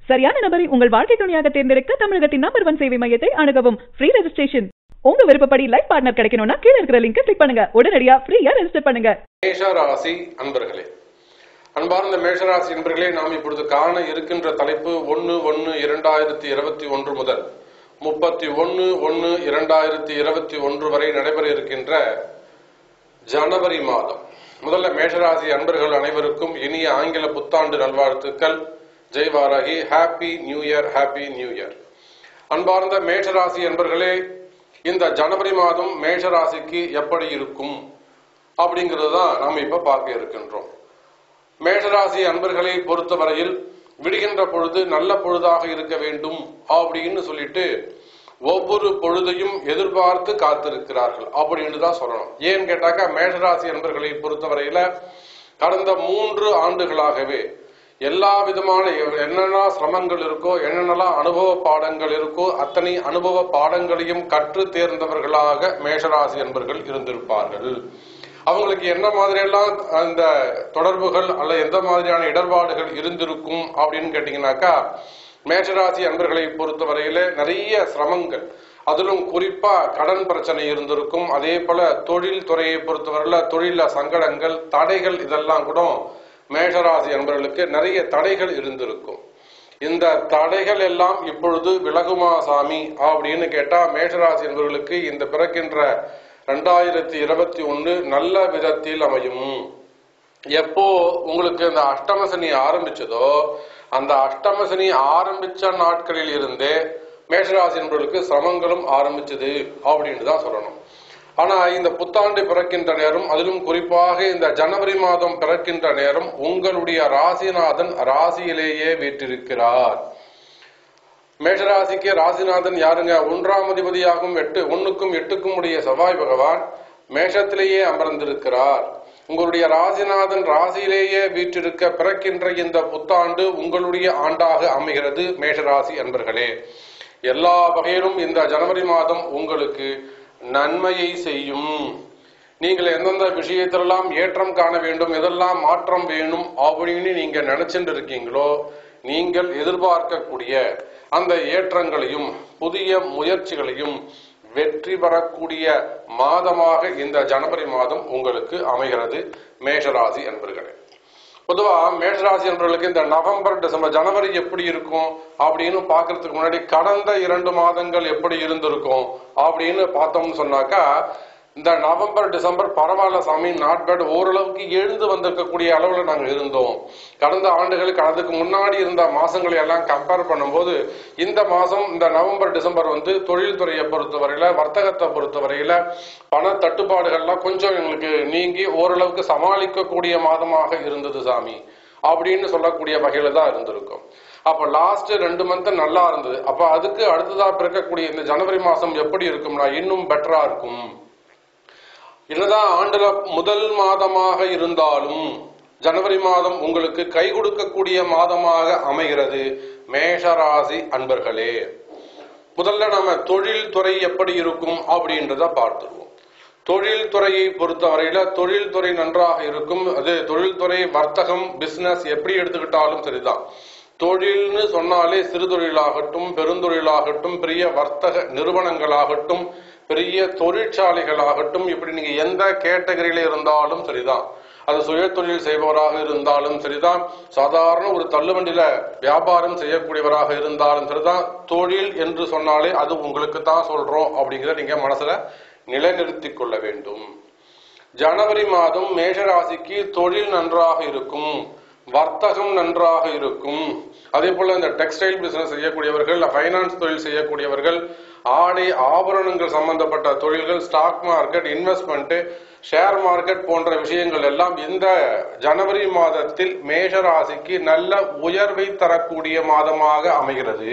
சரியான நபரை உங்கள் வாழ்க்கை துணையாக தேர்ந்தெடுக்க தமிழகத்தின் நம்பர் ஒன் சேவை மையத்தை அணுகவும் ஃப்ரீ ரெஜிஸ்ட்ரேஷன் உங்க விருப்பப்படி லைஃப் பார்ட்னர் கிடைக்கணும்னா கீழ இருக்கிற லிங்கை கிளிக் பண்ணுங்க உடனடியா ஃப்ரீயா ரெஜிஸ்டர் பண்ணுங்க மேஷராசி அன்பர்களே அன்பார்ந்த மேஷராசி அன்பர்களே நாம் இப்பொழுது காண இருக்கின்ற தலைப்பு ஒன்று ஒன்று இரண்டாயிரத்தி இருபத்தி ஒன்று முதல் முப்பத்தி ஒன்று ஒன்று இரண்டாயிரத்தி இருபத்தி ஒன்று வரை நடைபெற இருக்கின்ற ஜனவரி மாதம் முதல்ல மேஷராசி அன்பர்கள் அனைவருக்கும் இனிய ஆங்கில புத்தாண்டு நல்வாழ்த்துக்கள் Jai Varahi happy new year happy new year அன்பார்ந்த மேஷராசி அன்பர்களே இந்த ஜனவரி மாதம் மேஷராசிக்கு எப்படி இருக்கும் அப்படிங்கிறது தான் நாம் இப்ப பார்க்க இருக்கின்றோம் மேஷராசி அன்பர்களை பொறுத்தவரையில் விடுகின்ற பொழுது நல்ல பொழுதாக இருக்க வேண்டும் அப்படின்னு சொல்லிட்டு ஒவ்வொரு பொழுதையும் எதிர்பார்த்து காத்திருக்கிறார்கள் அப்படின்னு தான் சொல்லணும் ஏன்னு கேட்டாக்கா மேஷராசி அன்பர்களை பொறுத்தவரையில கடந்த மூன்று ஆண்டுகளாகவே எல்லா விதமான என்னென்ன சிரமங்கள் இருக்கோ என்னென்னலாம் அனுபவ பாடங்கள் இருக்கோ அத்தனை அனுபவ பாடங்களையும் கற்று தேர்ந்தவர்களாக மேஷராசி அன்பர்கள் இருந்திருப்பார்கள் அவங்களுக்கு என்ன மாதிரியெல்லாம் அந்த தொடர்புகள் அல்ல எந்த மாதிரியான இடர்பாடுகள் இருந்திருக்கும் அப்படின்னு கேட்டீங்கன்னாக்கா மேஷராசி அன்பர்களை பொறுத்தவரையில நிறைய சிரமங்கள் அதிலும் குறிப்பா கடன் பிரச்சனை இருந்திருக்கும் அதே போல தொழில் துறையை பொறுத்தவரையில தொழில சங்கடங்கள் தடைகள் இதெல்லாம் கூட மேஷராசி அன்பர்களுக்கு நிறைய தடைகள் இருந்திருக்கும் இந்த தடைகள் எல்லாம் இப்பொழுது விலகுமா சாமி அப்படின்னு கேட்டா மேஷராசி என்பவர்களுக்கு இந்த பிறக்கின்ற ரெண்டாயிரத்தி இருபத்தி ஒன்று நல்ல விதத்தில் அமையும் எப்போ உங்களுக்கு இந்த அஷ்டமசனி ஆரம்பிச்சதோ அந்த அஷ்டமசனி ஆரம்பிச்ச நாட்களில் இருந்தே மேஷராசி என்பவர்களுக்கு சிரமங்களும் ஆரம்பிச்சது அப்படின்னு தான் சொல்லணும் ஆனா இந்த புத்தாண்டு பிறக்கின்ற நேரம் அதிலும் குறிப்பாக இந்த ஜனவரி மாதம் பிறக்கின்ற நேரம் உங்களுடைய ராசிநாதன் ராசியிலேயே வீற்றிருக்கிறார் மேஷராசிக்கு ராசிநாதன் யாருங்க ஒன்றாம் அதிபதியாகும் எட்டு ஒன்னுக்கும் எட்டுக்கும் உடைய செவ்வாய் பகவான் மேஷத்திலேயே அமர்ந்திருக்கிறார் உங்களுடைய ராசிநாதன் ராசியிலேயே வீற்றிருக்க பிறக்கின்ற இந்த புத்தாண்டு உங்களுடைய ஆண்டாக அமைகிறது மேஷராசி அன்பர்களே எல்லா வகையிலும் இந்த ஜனவரி மாதம் உங்களுக்கு நன்மையை செய்யும் நீங்கள் எந்தெந்த விஷயத்திலெல்லாம் ஏற்றம் காண வேண்டும் எதெல்லாம் மாற்றம் வேணும் அப்படின்னு நீங்க நினைச்சுட்டு இருக்கீங்களோ நீங்கள் எதிர்பார்க்கக்கூடிய அந்த ஏற்றங்களையும் புதிய முயற்சிகளையும் வெற்றி பெறக்கூடிய மாதமாக இந்த ஜனவரி மாதம் உங்களுக்கு அமைகிறது மேஷராசி என்பர்களே பொதுவா மேஷராசி என்பவர்களுக்கு இந்த நவம்பர் டிசம்பர் ஜனவரி எப்படி இருக்கும் அப்படின்னு பாக்குறதுக்கு முன்னாடி கடந்த இரண்டு மாதங்கள் எப்படி இருந்திருக்கும் அப்படின்னு பார்த்தோம்னு சொன்னாக்கா இந்த நவம்பர் டிசம்பர் பரவாயில்ல சாமி நாட் பேட் ஓரளவுக்கு எழுந்து வந்திருக்கக்கூடிய அளவுல நாங்க இருந்தோம் கடந்த ஆண்டுகளுக்கு அதுக்கு முன்னாடி இருந்த மாசங்களை எல்லாம் கம்பேர் பண்ணும்போது இந்த மாசம் இந்த நவம்பர் டிசம்பர் வந்து தொழில்துறையை பொறுத்தவரையில வர்த்தகத்தை பொறுத்தவரையில பண தட்டுப்பாடுகள்லாம் கொஞ்சம் எங்களுக்கு நீங்கி ஓரளவுக்கு சமாளிக்கக்கூடிய மாதமாக இருந்தது சாமி அப்படின்னு சொல்லக்கூடிய வகையில தான் இருந்திருக்கும் அப்ப லாஸ்ட் ரெண்டு மந்த் நல்லா இருந்தது அப்ப அதுக்கு அடுத்ததா பிறக்கக்கூடிய இந்த ஜனவரி மாசம் எப்படி இருக்கும்னா இன்னும் பெட்டரா இருக்கும் என்னதான் ஆண்டுல முதல் மாதமாக இருந்தாலும் ஜனவரி மாதம் உங்களுக்கு கை கொடுக்கக்கூடிய மாதமாக அமைகிறது மேஷராசி அன்பர்களே முதல்ல நாம தொழில் துறை எப்படி இருக்கும் அப்படின்றத பார்த்துருவோம் தொழில் துறையை பொறுத்தவரையில தொழில் துறை நன்றாக இருக்கும் அது தொழில்துறை வர்த்தகம் பிசினஸ் எப்படி எடுத்துக்கிட்டாலும் சரிதான் தொழில்னு சொன்னாலே சிறு தொழிலாகட்டும் பெருந்தொழிலாகட்டும் பெரிய வர்த்தக நிறுவனங்களாகட்டும் பெரிய தொழிற்சாலைகளாகட்டும் இப்படி நீங்க எந்த கேட்டகரியில இருந்தாலும் சரிதான் அது சுய தொழில் செய்பவராக இருந்தாலும் சரிதான் சாதாரண ஒரு தள்ளுவண்டியில வியாபாரம் செய்யக்கூடியவராக இருந்தாலும் சரிதான் தொழில் என்று சொன்னாலே அது உங்களுக்கு தான் சொல்றோம் அப்படிங்கிறத நீங்க மனசுல நிலைநிறுத்தி கொள்ள வேண்டும் ஜனவரி மாதம் மேஷராசிக்கு தொழில் நன்றாக இருக்கும் வர்த்தகம் நன்றாக இருக்கும் அதே போல இந்த டெக்ஸ்டைல் பிசினஸ் செய்யக்கூடியவர்கள் ஃபைனான்ஸ் தொழில் செய்யக்கூடியவர்கள் ஆடை ஆபரணங்கள் சம்பந்தப்பட்ட தொழில்கள் stock market investment share market போன்ற விஷயங்கள் எல்லாம் இந்த ஜனவரி மாதத்தில் மேஷராசிக்கு நல்ல உயர்வை தரக்கூடிய மாதமாக அமைகிறது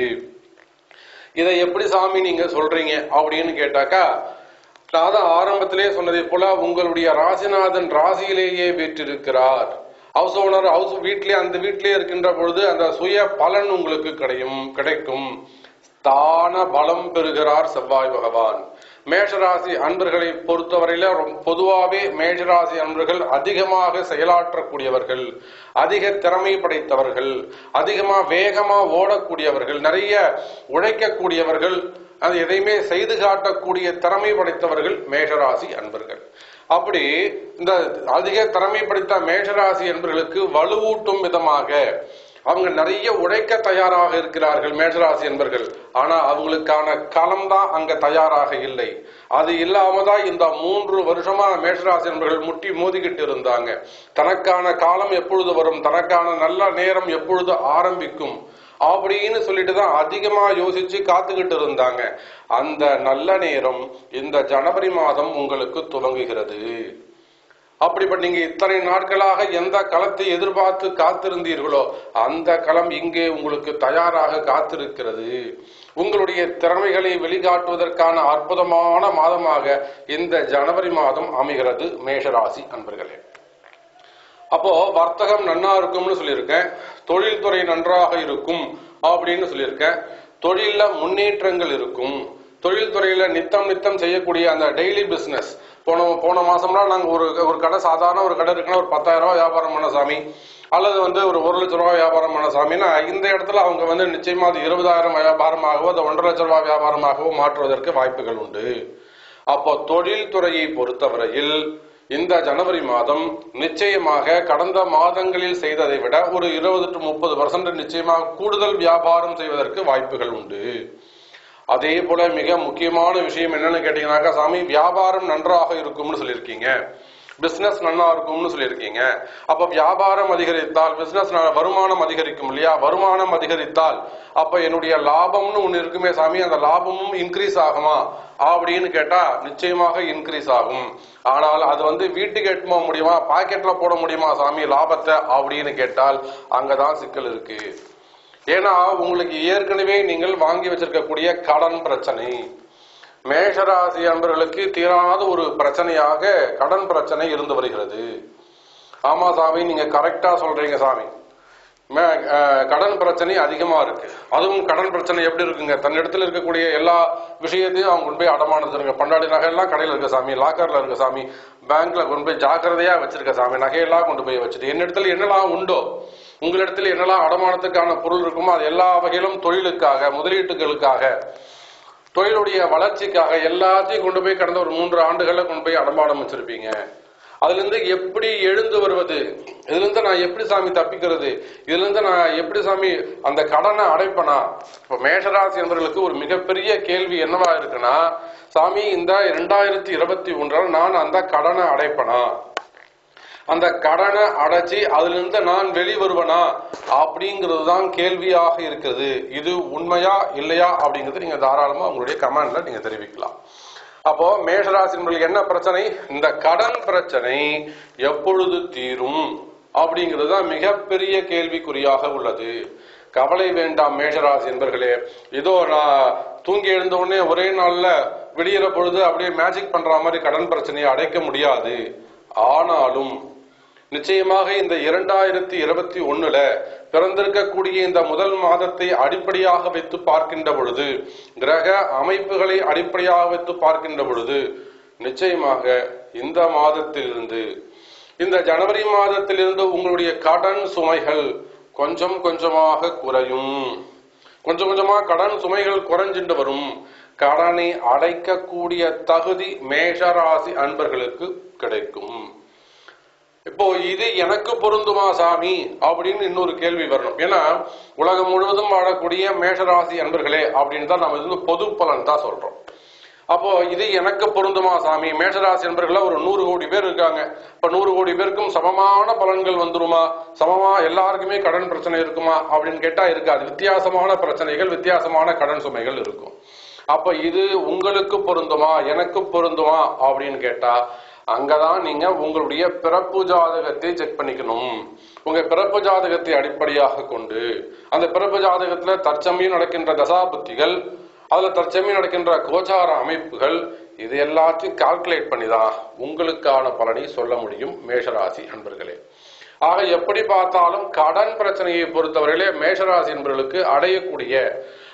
இதை எப்படி சாமி நீங்க சொல்றீங்க அப்படின்னு கேட்டாக்கா நான் தான் ஆரம்பத்திலே சொன்னதை போல உங்களுடைய ராசிநாதன் ராசியிலேயே வீற்றிருக்கிறார் ஹவுஸ் ஓனர் ஹவுஸ் வீட்லயே அந்த வீட்லயே இருக்கின்ற பொழுது அந்த சுய பலன் உங்களுக்கு கிடைக்கும் கிடைக்கும் ஸ்தான பலம் பெறுகிறார் செவ்வாய் பகவான் மேஷராசி அன்பர்களை பொறுத்தவரையில ரொம்ப பொதுவாகவே மேஷராசி அன்பர்கள் அதிகமாக செயலாற்றக்கூடியவர்கள் அதிக திறமை படைத்தவர்கள் அதிகமா வேகமா ஓடக்கூடியவர்கள் நிறைய உழைக்கக்கூடியவர்கள் அது எதையுமே செய்து காட்டக்கூடிய திறமை படைத்தவர்கள் மேஷராசி அன்பர்கள் அப்படி இந்த அதிக திறமை படைத்த மேஷராசி என்பர்களுக்கு வலுவூட்டும் விதமாக அவங்க நிறைய உழைக்க தயாராக இருக்கிறார்கள் மேஷராசி என்பர்கள் ஆனா அவங்களுக்கான களம் தான் அங்க தயாராக இல்லை அது இல்லாம தான் இந்த மூன்று வருஷமா மேஷராசி என்பர்கள் முட்டி மோதிக்கிட்டு இருந்தாங்க தனக்கான காலம் எப்பொழுது வரும் தனக்கான நல்ல நேரம் எப்பொழுது ஆரம்பிக்கும் அப்படின்னு சொல்லிட்டு தான் அதிகமா யோசிச்சு காத்துக்கிட்டு இருந்தாங்க அந்த நல்ல நேரம் இந்த ஜனவரி மாதம் உங்களுக்கு துவங்குகிறது அப்படிப்பட்ட நீங்க இத்தனை நாட்களாக எந்த களத்தை எதிர்பார்த்து காத்திருந்தீர்களோ அந்த களம் இங்கே உங்களுக்கு தயாராக காத்திருக்கிறது உங்களுடைய திறமைகளை வெளிக்காட்டுவதற்கான அற்புதமான மாதமாக இந்த ஜனவரி மாதம் அமைகிறது மேஷராசி அன்பர்களே அப்போ வர்த்தகம் நன்னா இருக்கும்னு சொல்லியிருக்கேன் தொழில்துறை நன்றாக இருக்கும் அப்படின்னு சொல்லியிருக்கேன் தொழில்ல முன்னேற்றங்கள் இருக்கும் தொழில்துறையில நித்தம் நித்தம் செய்யக்கூடிய அந்த டெய்லி பிசினஸ் போன போன மாசம்லாம் நாங்க ஒரு ஒரு கடை சாதாரண ஒரு கடை இருக்குன்னா ஒரு பத்தாயிரம் ரூபாய் வியாபாரம் பண்ண சாமி அல்லது வந்து ஒரு ஒரு லட்ச ரூபாய் வியாபாரம் பண்ண சாமின்னா இந்த இடத்துல அவங்க வந்து நிச்சயமா அது இருபதாயிரம் வியாபாரமாகவோ அது ஒன்றரை லட்ச ரூபாய் வியாபாரமாகவோ மாற்றுவதற்கு வாய்ப்புகள் உண்டு அப்போ தொழில் துறையை பொறுத்தவரையில் இந்த ஜனவரி மாதம் நிச்சயமாக கடந்த மாதங்களில் செய்ததை விட ஒரு இருபது டு முப்பது பர்சன்ட் நிச்சயமாக கூடுதல் வியாபாரம் செய்வதற்கு வாய்ப்புகள் உண்டு அதே போல மிக முக்கியமான விஷயம் என்னன்னு கேட்டீங்கன்னாக்கா சாமி வியாபாரம் நன்றாக இருக்கும்னு சொல்லியிருக்கீங்க பிசினஸ் நல்லா இருக்கும்னு சொல்லியிருக்கீங்க அப்ப வியாபாரம் அதிகரித்தால் பிசினஸ் வருமானம் அதிகரிக்கும் இல்லையா வருமானம் அதிகரித்தால் அப்ப என்னுடைய லாபம்னு ஒண்ணு இருக்குமே சாமி அந்த லாபமும் இன்க்ரீஸ் ஆகுமா அப்படின்னு கேட்டா நிச்சயமாக இன்க்ரீஸ் ஆகும் ஆனால் அது வந்து வீட்டுக்கு எட்டு போக முடியுமா பாக்கெட்ல போட முடியுமா சாமி லாபத்தை அப்படின்னு கேட்டால் அங்கதான் சிக்கல் இருக்கு ஏன்னா உங்களுக்கு ஏற்கனவே நீங்கள் வாங்கி வச்சிருக்கக்கூடிய கடன் பிரச்சனை மேஷராசி அன்பர்களுக்கு தீராத ஒரு பிரச்சனையாக கடன் பிரச்சனை இருந்து வருகிறது ஆமா சாமி நீங்க கரெக்டா சொல்றீங்க சாமி மே- அஹ், கடன் பிரச்சனை அதிகமா இருக்கு அதுவும் கடன் பிரச்சனை எப்படி இருக்குங்க தன்னிடத்துல இருக்கக்கூடிய எல்லா விஷயத்தையும் அவங்க கொண்டு போய் அடமானது இருக்கு பண்டாடி நகை எல்லாம் கடையில இருக்க சாமி லாக்கர்ல இருக்க சாமி பேங்க்ல கொண்டு போய் ஜாக்கிரதையா வச்சிருக்க சாமி நகையெல்லாம் கொண்டு போய் வச்சுட்டு என்னிடத்துல என்னெல்லாம் உண்டோ உங்களிடத்துல என்னெல்லாம் அடமானத்துக்கான பொருள் இருக்குமோ அது எல்லா வகையிலும் தொழிலுக்காக முதலீட்டுகளுக்காக தொழிலுடைய வளர்ச்சிக்காக எல்லாத்தையும் கொண்டு போய் கடந்த ஒரு மூன்று ஆண்டுகள்ல கொண்டு போய் அடமானம் வச்சிருப்பீங்க அதுல இருந்து எப்படி எழுந்து வருவது இதுல இருந்து நான் எப்படி சாமி தப்பிக்கிறது இதுல இருந்து நான் எப்படி சாமி அந்த கடனை அடைப்பனா இப்ப மேஷராசி என்பவர்களுக்கு ஒரு மிகப்பெரிய கேள்வி என்னவா இருக்குன்னா சாமி இந்த இரண்டாயிரத்தி இருபத்தி ஒன்றால் நான் அந்த கடனை அடைப்பனா அந்த கடனை அடைச்சி அதுல இருந்து நான் வெளிவருவனா அப்படிங்கிறது தான் கேள்வியாக இருக்கிறது இது உண்மையா இல்லையா அப்படிங்கிறது நீங்க தாராளமா உங்களுடைய கமெண்ட்ல நீங்க தெரிவிக்கலாம் அப்போ மேஷராசி நண்பர்களுக்கு என்ன பிரச்சனை இந்த கடன் பிரச்சனை எப்பொழுது தீரும் அப்படிங்கிறது தான் மிகப்பெரிய கேள்விக்குறியாக உள்ளது கவலை வேண்டாம் மேஷராசி என்பர்களே இதோ நான் தூங்கி எழுந்த உடனே ஒரே நாள்ல விடியிற பொழுது அப்படியே மேஜிக் பண்ற மாதிரி கடன் பிரச்சனையை அடைக்க முடியாது ஆனாலும் நிச்சயமாக இந்த இரண்டாயிரத்தி இருபத்தி ஒண்ணுல பிறந்திருக்கக்கூடிய இந்த முதல் மாதத்தை அடிப்படையாக வைத்து பார்க்கின்ற பொழுது கிரக அமைப்புகளை அடிப்படையாக வைத்து பார்க்கின்ற பொழுது நிச்சயமாக இந்த மாதத்திலிருந்து இந்த ஜனவரி மாதத்திலிருந்து உங்களுடைய கடன் சுமைகள் கொஞ்சம் கொஞ்சமாக குறையும் கொஞ்சம் கொஞ்சமா கடன் சுமைகள் குறைஞ்சிட்டு வரும் கடனை அடைக்கக்கூடிய தகுதி மேஷராசி அன்பர்களுக்கு கிடைக்கும் இப்போ இது எனக்கு பொருந்துமா சாமி அப்படின்னு இன்னொரு கேள்வி வரணும் ஏன்னா உலகம் முழுவதும் வாழக்கூடிய மேஷராசி அன்பர்களே அப்படின்னு தான் நம்ம இது பொது பலன் தான் சொல்றோம் அப்போ இது எனக்கு பொருந்துமா சாமி மேஷராசி என்பர்கள ஒரு நூறு கோடி பேர் இருக்காங்க இப்ப நூறு கோடி பேருக்கும் சமமான பலன்கள் வந்துருமா சமமா எல்லாருக்குமே கடன் பிரச்சனை இருக்குமா அப்படின்னு கேட்டா இருக்காது வித்தியாசமான பிரச்சனைகள் வித்தியாசமான கடன் சுமைகள் இருக்கும் அப்ப இது உங்களுக்கு பொருந்துமா எனக்கு பொருந்துமா அப்படின்னு கேட்டா அங்கதான் நீங்க உங்களுடைய பிறப்பு ஜாதகத்தை செக் பண்ணிக்கணும் உங்க பிறப்பு ஜாதகத்தை அடிப்படையாக கொண்டு அந்த பிறப்பு ஜாதகத்துல தற்சமயம் நடக்கின்ற தசாபுத்திகள் அதுல தற்சமயம் நடக்கின்ற கோச்சார அமைப்புகள் இது எல்லாத்தையும் கால்குலேட் பண்ணி தான் உங்களுக்கான பலனை சொல்ல முடியும் மேஷராசி அன்பர்களே ஆக எப்படி பார்த்தாலும் கடன் பிரச்சனையை பொறுத்தவரையிலே மேஷராசி என்பவர்களுக்கு அடையக்கூடிய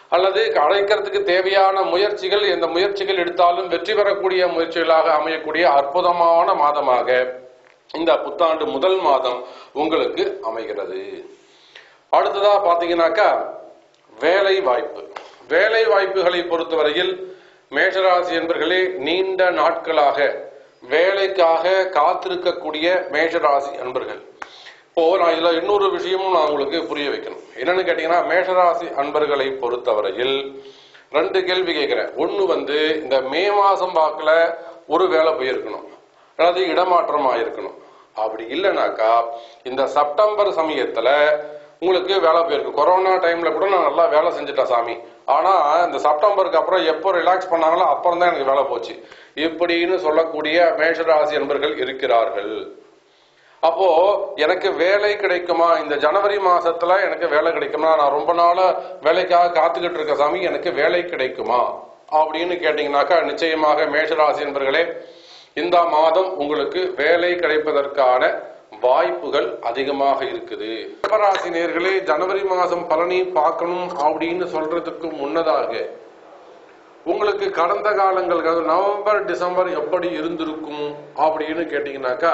அல்லது அழைக்கிறதுக்கு தேவையான முயற்சிகள் எந்த முயற்சிகள் எடுத்தாலும் வெற்றி பெறக்கூடிய முயற்சிகளாக அமையக்கூடிய அற்புதமான மாதமாக இந்த புத்தாண்டு முதல் மாதம் உங்களுக்கு அமைகிறது அடுத்ததா பாத்தீங்கன்னாக்கா வேலை வாய்ப்பு வேலை வாய்ப்புகளை பொறுத்தவரையில் மேஷராசி என்பர்களே நீண்ட நாட்களாக வேலைக்காக காத்திருக்கக்கூடிய மேஷராசி அன்பர்கள் இப்போ நான் இதுல இன்னொரு விஷயமும் நான் உங்களுக்கு புரிய வைக்கணும் என்னன்னு கேட்டீங்கன்னா மேஷராசி அன்பர்களை பொறுத்தவரையில் ரெண்டு கேள்வி கேட்கிறேன் ஒண்ணு வந்து இந்த மே மாசம் வாக்குல ஒரு வேலை போயிருக்கணும் அதாவது இடமாற்றம் ஆயிருக்கணும் அப்படி இல்லைனாக்கா இந்த செப்டம்பர் சமயத்துல உங்களுக்கு வேலை போயிருக்கு கொரோனா டைம்ல கூட நான் நல்லா வேலை செஞ்சுட்டேன் சாமி ஆனா இந்த செப்டம்பருக்கு அப்புறம் எப்போ ரிலாக்ஸ் பண்ணாங்களோ அப்புறம் தான் எனக்கு வேலை போச்சு இப்படின்னு சொல்லக்கூடிய மேஷராசி என்பர்கள் இருக்கிறார்கள் அப்போ எனக்கு வேலை கிடைக்குமா இந்த ஜனவரி மாசத்துல எனக்கு வேலை கிடைக்குமா நான் ரொம்ப நாளா வேலைக்காக காத்துக்கிட்டு இருக்க சாமி எனக்கு வேலை கிடைக்குமா அப்படின்னு கேட்டீங்கன்னாக்கா நிச்சயமாக மேஷராசி என்பர்களே இந்த மாதம் உங்களுக்கு வேலை கிடைப்பதற்கான வாய்ப்புகள் அதிகமாக இருக்குது ரிஷபராசி நேர்களே ஜனவரி மாதம் பலனை பார்க்கணும் அப்படின்னு சொல்றதுக்கு முன்னதாக உங்களுக்கு கடந்த காலங்கள் அதாவது நவம்பர் டிசம்பர் எப்படி இருந்திருக்கும் அப்படின்னு கேட்டீங்கன்னாக்கா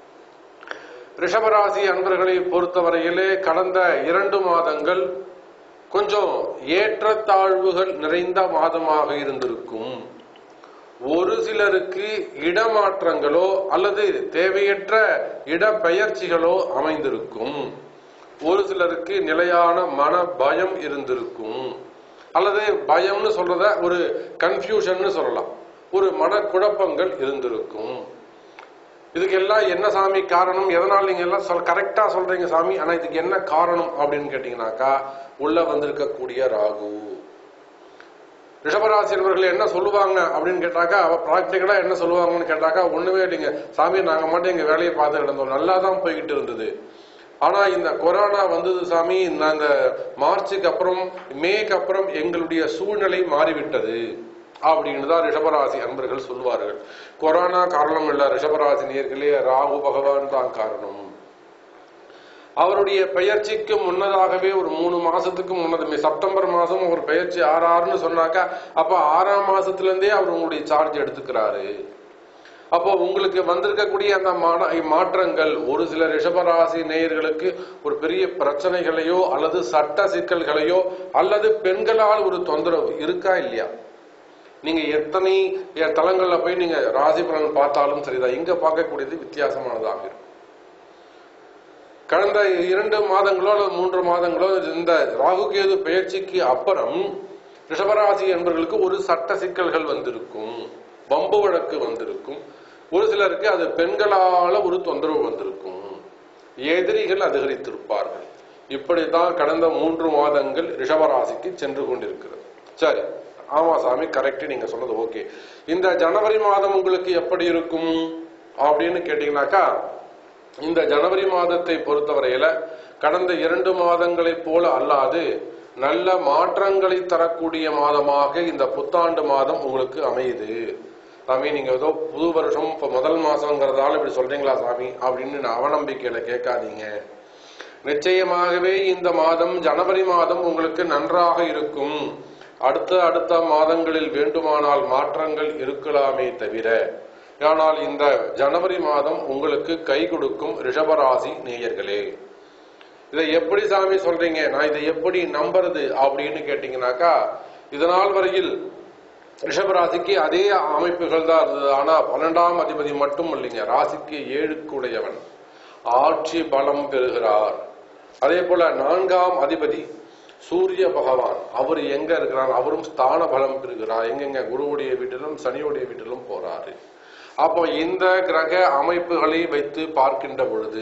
ரிஷபராசி அன்பர்களை பொறுத்தவரையிலே கடந்த இரண்டு மாதங்கள் கொஞ்சம் ஏற்றத்தாழ்வுகள் நிறைந்த மாதமாக இருந்திருக்கும் ஒரு சிலருக்கு இடமாற்றங்களோ அல்லது தேவையற்ற இடப்பெயர்ச்சிகளோ அமைந்திருக்கும் ஒரு சிலருக்கு நிலையான மன பயம் இருந்திருக்கும் அல்லது பயம்னு சொல்றத ஒரு கன்ஃபியூஷன் சொல்லலாம் ஒரு மனக்குழப்பங்கள் இருந்திருக்கும் இதுக்கெல்லாம் என்ன சாமி காரணம் எதனால் நீங்க எல்லாம் சொல் கரெக்டா சொல்றீங்க சாமி ஆனா இதுக்கு என்ன காரணம் அப்படின்னு கேட்டீங்கன்னாக்கா உள்ள வந்திருக்கக்கூடிய ராகு ரிஷபராசி என்பவர்கள் என்ன சொல்லுவாங்க அப்படின்னு கேட்டாக்கா அவ பிராக்டிக்கலா என்ன சொல்லுவாங்கன்னு கேட்டாக்கா ஒண்ணுமே இல்லைங்க சாமி நாங்க மட்டும் எங்க வேலையை பார்த்துக்கிட்டு இருந்தோம் நல்லா தான் போய்கிட்டு இருந்தது ஆனா இந்த கொரோனா வந்தது சாமி இந்த அந்த மார்ச்சுக்கு அப்புறம் மேக்கு அப்புறம் எங்களுடைய சூழ்நிலை மாறிவிட்டது அப்படின்னு தான் ரிஷபராசி அன்பர்கள் சொல்வார்கள் கொரோனா காரணம் இல்ல ரிஷபராசி நேர்களே ராகு பகவான் தான் காரணம் அவருடைய பெயர்ச்சிக்கு முன்னதாகவே ஒரு மூணு மாசத்துக்கு முன்னது செப்டம்பர் மாசம் ஒரு பெயர்ச்சி ஆறாறுன்னு சொன்னாக்கா அப்ப ஆறாம் மாசத்துல இருந்தே அவர் உங்களுடைய சார்ஜ் எடுத்துக்கிறாரு அப்போ உங்களுக்கு வந்திருக்கக்கூடிய அந்த மான- மாற்றங்கள் ஒரு சில ரிஷபராசி நேயர்களுக்கு ஒரு பெரிய பிரச்சனைகளையோ அல்லது சட்ட சிக்கல்களையோ அல்லது பெண்களால் ஒரு தொந்தரவு இருக்கா இல்லையா நீங்க எத்தனை எ- தலங்கள்ல போய் நீங்க ராசி பலன் பார்த்தாலும் சரிதான் இங்க பார்க்கக்கூடியது வித்தியாசமானதாக இருக்கும் கடந்த இரண்டு மாதங்களோ அல்லது மூன்று மாதங்களோ இந்த ராகு கேது பெயர்ச்சிக்கு அப்புறம் ரிஷபராசி என்பவர்களுக்கு ஒரு சட்ட சிக்கல்கள் வந்திருக்கும் வம்பு வழக்கு வந்திருக்கும் ஒரு சிலருக்கு அது பெண்களால ஒரு தொந்தரவு வந்திருக்கும் எதிரிகள் அதிகரித்திருப்பார்கள் இப்படித்தான் கடந்த மூன்று மாதங்கள் ரிஷபராசிக்கு சென்று கொண்டிருக்கிறது சரி ஆமா சாமி கரெக்ட் நீங்க சொன்னது ஓகே இந்த ஜனவரி மாதம் உங்களுக்கு எப்படி இருக்கும் அப்படின்னு கேட்டீங்கன்னாக்கா இந்த ஜனவரி மாதத்தை பொறுத்தவரையில கடந்த இரண்டு மாதங்களைப் போல அல்லாது நல்ல மாற்றங்களை தரக்கூடிய மாதமாக இந்த புத்தாண்டு மாதம் உங்களுக்கு அமையுது சாமி நீங்க ஏதோ புது வருஷம் இப்ப முதல் மாசங்கிறதால இப்படி சொல்றீங்களா சாமி அப்படின்னு நான் அவநம்பிக்கையில கேட்காதீங்க நிச்சயமாகவே இந்த மாதம் ஜனவரி மாதம் உங்களுக்கு நன்றாக இருக்கும் அடுத்த அடுத்த மாதங்களில் வேண்டுமானால் மாற்றங்கள் இருக்கலாமே தவிர ஆனால் இந்த ஜனவரி மாதம் உங்களுக்கு கை கொடுக்கும் ரிஷபராசி நேயர்களே இதை எப்படி சாமி சொல்றீங்க நான் இதை எப்படி நம்புறது அப்படின்னு கேட்டீங்கன்னாக்கா இதனால் வரையில் ரிஷபராசிக்கு அதே அமைப்புகள் தான் இருந்தது ஆனா பன்னெண்டாம் அதிபதி மட்டும் இல்லைங்க ராசிக்கு ஏழுக்குடையவன் ஆட்சி பலம் பெறுகிறார் அதே போல நான்காம் அதிபதி சூரிய பகவான் அவர் எங்க இருக்கிறார் அவரும் ஸ்தான பலம் பெறுகிறார் எங்கெங்க குருவுடைய வீட்டிலும் சனியுடைய வீட்டிலும் போறாரு அப்போ இந்த கிரக அமைப்புகளை வைத்து பார்க்கின்ற பொழுது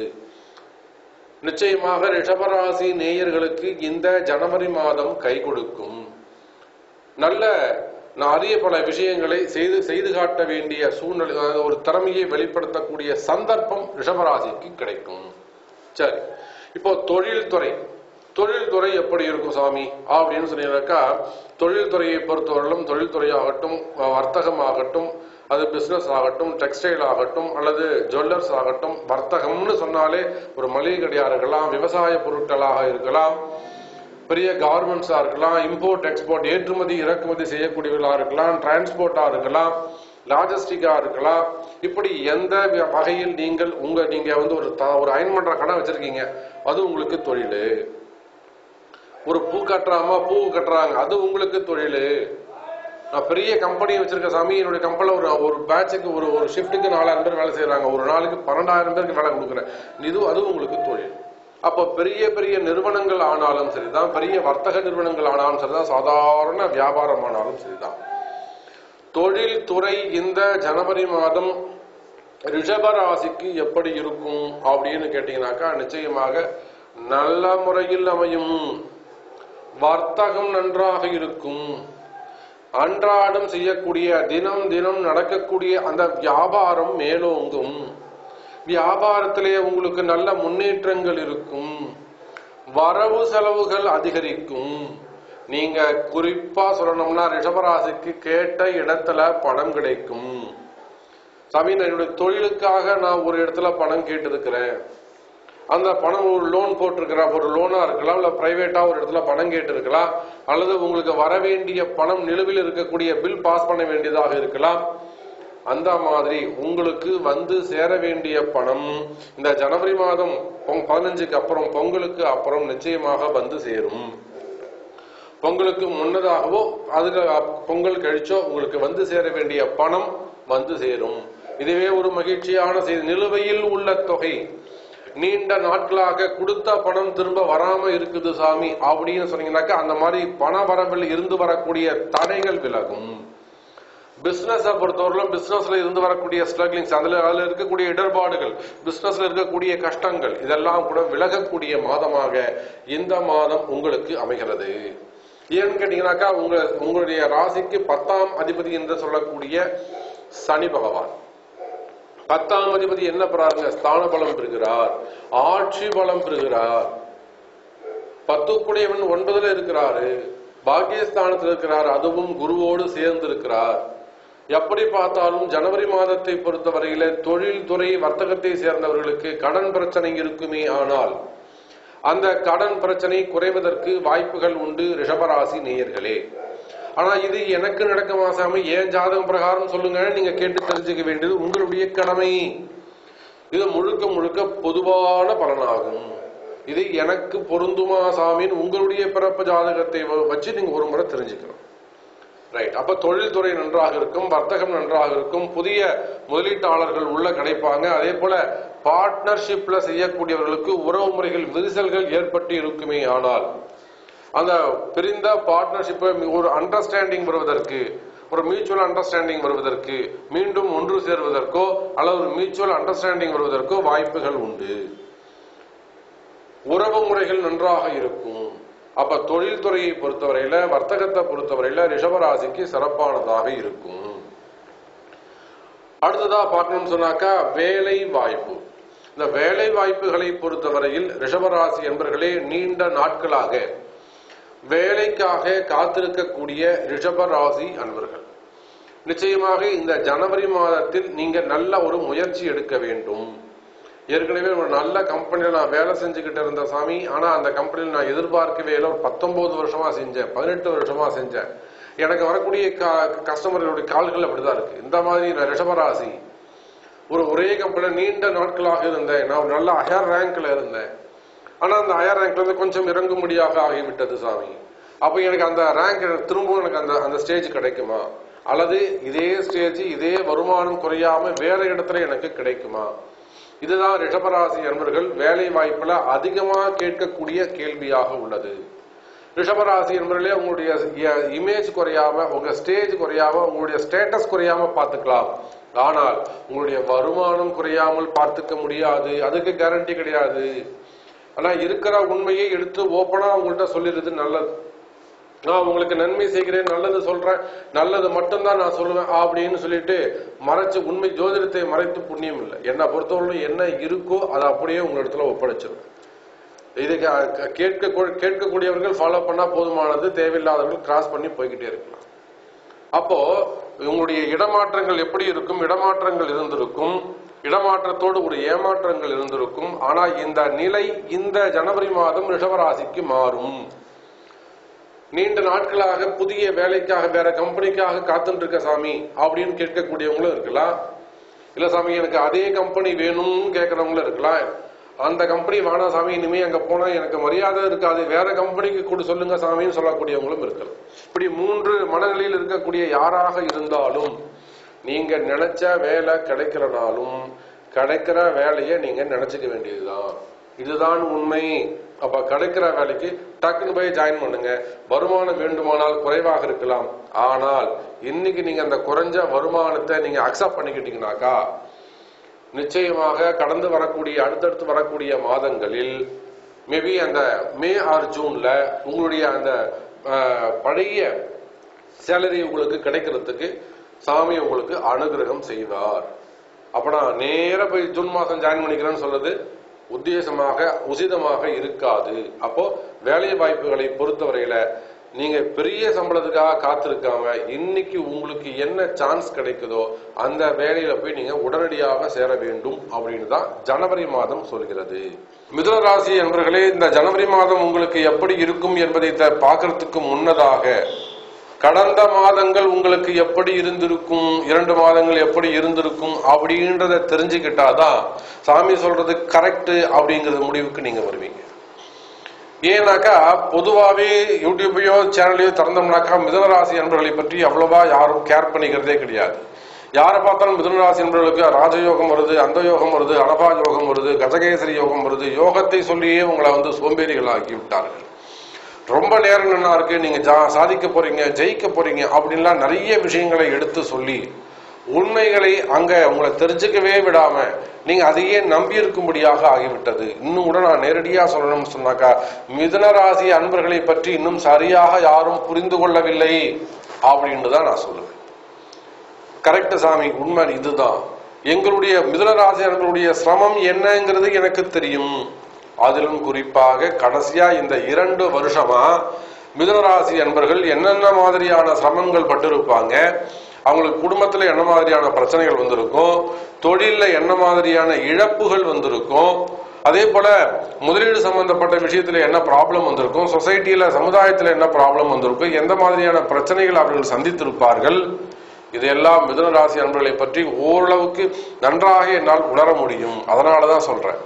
நிச்சயமாக ரிஷபராசி நேயர்களுக்கு இந்த ஜனவரி மாதம் கை கொடுக்கும் நல்ல நான் அரிய பல விஷயங்களை செய்து செய்து காட்ட வேண்டிய சூழ்நிலை அதாவது ஒரு திறமையை வெளிப்படுத்தக்கூடிய சந்தர்ப்பம் ரிஷபராசிக்கு கிடைக்கும் சரி இப்போ தொழில்துறை தொழில்துறை எப்படி இருக்கும் சாமி அப்படின்னு சொன்னீங்கன்னாக்கா தொழில்துறையை பொறுத்தவரையிலும் தொழில்துறை ஆகட்டும் வர்த்தகம் ஆகட்டும் அது பிசினஸ் ஆகட்டும் டெக்ஸ்டைல் ஆகட்டும் அல்லது ஜுவல்லர்ஸ் ஆகட்டும் வர்த்தகம்னு சொன்னாலே ஒரு மளிகை கடையா இருக்கலாம் விவசாய பொருட்களாக இருக்கலாம் பெரிய கார்மெண்ட்ஸா இருக்கலாம் இம்போர்ட் எக்ஸ்போர்ட் ஏற்றுமதி இறக்குமதி செய்யக்கூடியவர்களா இருக்கலாம் டிரான்ஸ்போர்ட்டா இருக்கலாம் லாஜிஸ்டிக்கா இருக்கலாம் இப்படி எந்த வ- வகையில் நீங்கள் உங்க நீங்க வந்து ஒரு த- ஒரு அயன் பண்ற கடை வச்சிருக்கீங்க அது உங்களுக்கு தொழில் ஒரு பூ கட்டுறாமா பூ கட்டுறாங்க அது உங்களுக்கு தொழில் நான் பெரிய கம்பெனி வச்சிருக்க சாமி என்னுடைய கம்பெனில ஒரு ஒரு பேட்சுக்கு ஒரு ஒரு ஷிஃப்ட்டுக்கு நாலாயிரம் பேர் வேலை செய்யறாங்க ஒரு நாளுக்கு பன்னெண்டாயிரம் பேருக்கு வேலை கொடுக்குறேன் இது அது உங்களுக்கு தொழில் அப்போ பெரிய பெரிய நிறுவனங்கள் ஆனாலும் சரிதான் பெரிய வர்த்தக நிறுவனங்கள் ஆனாலும் சரிதான் சாதாரண வியாபாரம் ஆனாலும் சரிதான் தொழில் துறை இந்த ஜனவரி மாதம் ரிஷப ராசிக்கு எப்படி இருக்கும் அப்படின்னு கேட்டீங்கன்னாக்கா நிச்சயமாக நல்ல முறையில் அமையும் வர்த்தகம் நன்றாக இருக்கும் அன்றாடம் செய்யக்கூடிய தினம் தினம் நடக்கக்கூடிய அந்த வியாபாரம் மேலோங்கும் வியாபாரத்திலே உங்களுக்கு நல்ல முன்னேற்றங்கள் இருக்கும் வரவு செலவுகள் அதிகரிக்கும் நீங்க குறிப்பா சொல்லணும்னா ரிஷபராசிக்கு கேட்ட இடத்துல பணம் கிடைக்கும் சாமி நான் என்னுடைய தொழிலுக்காக நான் ஒரு இடத்துல பணம் கேட்டிருக்கிறேன் அந்த பணம் ஒரு லோன் போட்டிருக்கிறா ஒரு லோனா இருக்கலாம் இல்ல பிரைவேட்டா ஒரு இடத்துல பணம் கேட்டிருக்கலாம் அல்லது உங்களுக்கு வர வேண்டிய பணம் நிலுவில் இருக்கக்கூடிய பில் பாஸ் பண்ண வேண்டியதாக இருக்கலாம் அந்த மாதிரி உங்களுக்கு வந்து சேர வேண்டிய பணம் இந்த ஜனவரி மாதம் பொங்- பதினஞ்சுக்கு அப்புறம் பொங்கலுக்கு அப்புறம் நிச்சயமாக வந்து சேரும் பொங்கலுக்கு முன்னதாகவோ அதுக்கு அப்- பொங்கல் கழிச்சோ உங்களுக்கு வந்து சேர வேண்டிய பணம் வந்து சேரும் இதுவே ஒரு மகிழ்ச்சியான செய்தி நிலுவையில் உள்ள தொகை நீண்ட நாட்களாக கொடுத்த பணம் திரும்ப வராம இருக்குது சாமி அப்படின்னு சொன்னீங்கன்னாக்கா அந்த மாதிரி பண வரவில் இருந்து வரக்கூடிய தடைகள் விலகும் பிசினஸ பொறுத்தவரையிலும் பிசினஸ்ல இருந்து வரக்கூடிய ஸ்ட்ரகிளிங்ஸ் அதுல அதுல இருக்கக்கூடிய இடர்பாடுகள் பிசினஸ்ல இருக்கக்கூடிய கஷ்டங்கள் இதெல்லாம் கூட விலகக்கூடிய மாதமாக இந்த மாதம் உங்களுக்கு அமைகிறது ஏன்னு கேட்டீங்கன்னாக்கா உங்க உங்களுடைய ராசிக்கு பத்தாம் அதிபதி என்று சொல்லக்கூடிய சனி பகவான் பத்தாம் அதிபதி என்ன பெறாருங்க ஸ்தான பலம் பெறுகிறார் ஆட்சி பலம் பெறுகிறார் பத்துக்குடையவன் ஒன்பதுல இருக்கிறாரு பாக்கியஸ்தானத்தில் இருக்கிறார் அதுவும் குருவோடு சேர்ந்து இருக்கிறார் எப்படி பார்த்தாலும் ஜனவரி மாதத்தை பொறுத்தவரையில தொழில் துறை வர்த்தகத்தை சேர்ந்தவர்களுக்கு கடன் பிரச்சனை இருக்குமே ஆனால் அந்த கடன் பிரச்சனை குறைவதற்கு வாய்ப்புகள் உண்டு ரிஷபராசி நேயர்களே ஆனா இது எனக்கு நடக்குமா சாமி ஏன் ஜாதகம் பிரகாரம் சொல்லுங்க நீங்க கேட்டு தெரிஞ்சுக்க வேண்டியது உங்களுடைய கடமை இது முழுக்க முழுக்க பொதுவான பலனாகும் இது எனக்கு பொருந்துமா சாமின்னு உங்களுடைய பிறப்பு ஜாதகத்தை வ- வச்சு நீங்க ஒரு முறை தெரிஞ்சுக்கணும் ரைட் அப்ப தொழில்துறை நன்றாக இருக்கும் வர்த்தகம் நன்றாக இருக்கும் புதிய முதலீட்டாளர்கள் உள்ள கிடைப்பாங்க அதே போல பார்ட்னர்ஷிப்ல செய்யக்கூடியவர்களுக்கு உறவு முறைகள் விரிசல்கள் ஏற்பட்டு இருக்குமே ஆனால் அந்த பிரிந்த பார்ட்னர்ஷிப்பை ஒரு அண்டர்ஸ்டாண்டிங் வருவதற்கு ஒரு மியூச்சுவல் அண்டர்ஸ்டாண்டிங் வருவதற்கு மீண்டும் ஒன்று சேர்வதற்கோ அல்லது ஒரு மியூச்சுவல் அண்டர்ஸ்டாண்டிங் வருவதற்கோ வாய்ப்புகள் உண்டு உறவு முறைகள் நன்றாக இருக்கும் அப்ப தொழில்துறையை பொறுத்தவரையில வர்த்தகத்தை பொறுத்தவரையில ரிஷபராசிக்கு சிறப்பானதாக இருக்கும் அடுத்ததா பார்க்கணும்னு சொன்னாக்கா வேலை வாய்ப்பு இந்த வேலை வாய்ப்புகளை பொறுத்தவரையில் ரிஷபராசி என்பர்களே நீண்ட நாட்களாக வேலைக்காக காத்திருக்கக்கூடிய ரிஷபராசி அன்பர்கள் நிச்சயமாக இந்த ஜனவரி மாதத்தில் நீங்க நல்ல ஒரு முயற்சி எடுக்க வேண்டும் ஏற்கனவே ஒரு நல்ல கம்பெனில நான் வேலை செஞ்சுக்கிட்டு இருந்த சாமி ஆனா அந்த கம்பெனியில் நான் எதிர்பார்க்கவே இல்லை ஒரு பத்தொன்பது வருஷமா செஞ்சேன் பதினெட்டு வருஷமா செஞ்சேன் எனக்கு வரக்கூடிய கஸ்டமர்களுடைய கால்கள் அப்படிதான் இருக்கு இந்த மாதிரி நான் ரிஷபராசி ஒரு ஒரே கம்பெனில நீண்ட நாட்களாக இருந்தேன் நான் ஒரு நல்ல ஹையர் ரேங்க்ல இருந்தேன் ஆனா அந்த ஹையர் ரேங்க்ல இருந்து கொஞ்சம் இறங்கும்படியாக ஆகிவிட்டது சாமி அப்ப எனக்கு அந்த ரேங்க் திரும்பவும் எனக்கு அந்த அந்த ஸ்டேஜ் கிடைக்குமா அல்லது இதே ஸ்டேஜ் இதே வருமானம் குறையாம வேற இடத்துல எனக்கு கிடைக்குமா இதுதான் ரிஷபராசி என்பர்கள் வேலை வாய்ப்புல அதிகமா கேட்கக்கூடிய கேள்வியாக உள்ளது ரிஷபராசி என்பவர்களே உங்களுடைய இமேஜ் குறையாம உங்க ஸ்டேஜ் குறையாம உங்களுடைய ஸ்டேட்டஸ் குறையாம பார்த்துக்கலாம் ஆனால் உங்களுடைய வருமானம் குறையாமல் பார்த்துக்க முடியாது அதுக்கு கேரண்டி கிடையாது ஆனா இருக்கிற உண்மையை எடுத்து ஓப்பனா உங்கள்கிட்ட சொல்லிடுறது நல்லது நான் உங்களுக்கு நன்மை செய்கிறேன் நல்லது சொல்றேன் நல்லது மட்டும்தான் நான் சொல்லுவேன் அப்படின்னு சொல்லிட்டு மறைச்சு உண்மை ஜோதிடத்தை மறைத்து புண்ணியம் இல்லை என்னை பொறுத்தவரை என்ன இருக்கோ அதை அப்படியே உங்க இடத்துல ஒப்படைச்சிருவேன் இது க- கேட்க கேட்கக்கூடியவர்கள் ஃபாலோ பண்ணா போதுமானது தேவையில்லாதவர்கள் கிராஸ் பண்ணி போய்கிட்டே இருக்கலாம் அப்போ உங்களுடைய இடமாற்றங்கள் எப்படி இருக்கும் இடமாற்றங்கள் இருந்திருக்கும் இடமாற்றத்தோடு ஒரு ஏமாற்றங்கள் இருந்திருக்கும் ஆனா இந்த நிலை இந்த ஜனவரி மாதம் ரிஷபராசிக்கு மாறும் நீண்ட நாட்களாக புதிய வேலைக்காக வேற கம்பெனிக்காக காத்துட்டு இருக்க சாமி அப்படின்னு கேட்கக்கூடியவங்களும் இருக்கலாம் இல்ல சாமி எனக்கு அதே கம்பெனி வேணும்னு கேட்கறவங்களும் இருக்கலாம் அந்த கம்பெனி வேணாம் சாமி இனிமே அங்க போனா எனக்கு மரியாதை இருக்காது வேற கம்பெனிக்கு கூட சொல்லுங்க சாமின்னு சொல்லக்கூடியவங்களும் இருக்கலாம் இப்படி மூன்று மனநிலையில் இருக்கக்கூடிய யாராக இருந்தாலும் நீங்க நினைச்ச வேலை கிடைக்கிறனாலும் கிடைக்கிற வேலையை நீங்க நினைச்சுக்க வேண்டியதுதான் இதுதான் உண்மை அப்ப கிடைக்கிற வேலைக்கு டக்குன்னு போய் ஜாயின் பண்ணுங்க வருமானம் வேண்டுமானால் குறைவாக இருக்கலாம் ஆனால் இன்னைக்கு நீங்க அந்த குறைஞ்ச வருமானத்தை நீங்க அக்செப்ட் பண்ணிக்கிட்டீங்கனாக்கா நிச்சயமாக கடந்து வரக்கூடிய அடுத்தடுத்து வரக்கூடிய மாதங்களில் மேபி அந்த மே ஆர் ஜூன்ல உங்களுடைய அந்த அஹ், பழைய சேலரி உங்களுக்கு கிடைக்கிறதுக்கு சாமி உங்களுக்கு அனுகிரகம் செய்வார் அப்ப நான் நேரா போய் ஜூன் மாசம் ஜாயின் பண்ணிக்கிறேன்னு சொல்றது உத்தேசமாக உசிதமாக இருக்காது அப்போ வேலை வாய்ப்புகளை பொறுத்தவரையில நீங்க பெரிய சம்பளத்துக்காக காத்திருக்காம இன்னைக்கு உங்களுக்கு என்ன சான்ஸ் கிடைக்குதோ அந்த வேலையில போய் நீங்க உடனடியாக சேர வேண்டும் அப்படின்னு தான் ஜனவரி மாதம் சொல்கிறது மிதுன ராசி என்பவர்களே இந்த ஜனவரி மாதம் உங்களுக்கு எப்படி இருக்கும் என்பதை த- பார்க்கறதுக்கு முன்னதாக கடந்த மாதங்கள் உங்களுக்கு எப்படி இருந்திருக்கும் இரண்டு மாதங்கள் எப்படி இருந்திருக்கும் அப்படின்றத தெரிஞ்சுக்கிட்டாதான் சாமி சொல்றது கரெக்ட் அப்படிங்கறது முடிவுக்கு நீங்க வருவீங்க ஏன்னாக்கா பொதுவாவே யூடியூபையோ சேனலையோ திறந்தோம்னாக்கா மிதனராசி என்பவர்களை பற்றி அவ்வளவா யாரும் கேர் பண்ணிக்கிறதே கிடையாது யாரை பார்த்தாலும் மிதுனராசி என்பவர்களுக்கு ராஜயோகம் வருது அந்த யோகம் வருது அனபா யோகம் வருது கஜகேசரி யோகம் வருது யோகத்தை சொல்லியே உங்களை வந்து சோம்பேறிகள் ஆக்கி விட்டார்கள் ரொம்ப நேரம் நின்னா இருக்கு நீங்க ஜா- சாதிக்க போறீங்க ஜெயிக்க போறீங்க அப்படின்லாம் நிறைய விஷயங்களை எடுத்து சொல்லி உண்மைகளை அங்க உங்களை தெரிஞ்சுக்கவே விடாம நீங்க அதையே நம்பி இருக்கும்படியாக ஆகிவிட்டது இன்னும் கூட நான் நேரடியா சொல்லணும்னு சொன்னாக்கா மிதுன ராசி அன்பர்களை பற்றி இன்னும் சரியாக யாரும் புரிந்து கொள்ளவில்லை அப்படின்னு தான் நான் சொல்லுவேன் கரெக்ட் சாமி உண்மை இதுதான் எங்களுடைய மிதுனராசி அன்பர்களுடைய சிரமம் என்னங்கிறது எனக்கு தெரியும் அதிலும் குறிப்பாக கடைசியா இந்த இரண்டு வருஷமா மிதுனராசி அன்பர்கள் என்னென்ன மாதிரியான சிரமங்கள் பட்டிருப்பாங்க அவங்களுக்கு குடும்பத்துல என்ன மாதிரியான பிரச்சனைகள் வந்திருக்கும் தொழில்ல என்ன மாதிரியான இழப்புகள் வந்திருக்கும் அதே போல முதலீடு சம்பந்தப்பட்ட விஷயத்துல என்ன ப்ராப்ளம் வந்திருக்கும் சொசைட்டில சமுதாயத்துல என்ன ப்ராப்ளம் வந்திருக்கும் எந்த மாதிரியான பிரச்சனைகள் அவர்கள் சந்தித்திருப்பார்கள் இதையெல்லாம் மிதுன ராசி அன்பர்களை பற்றி ஓரளவுக்கு நன்றாக என்னால் உணர முடியும் அதனாலதான் சொல்றேன்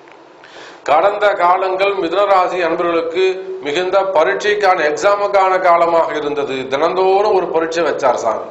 கடந்த காலங்கள் மிதுன ராசி அன்பர்களுக்கு மிகுந்த பரீட்சைக்கான எக்ஸாமுக்கான காலமாக இருந்தது தினந்தோறும் ஒரு பரீட்சை வச்சார் சாமி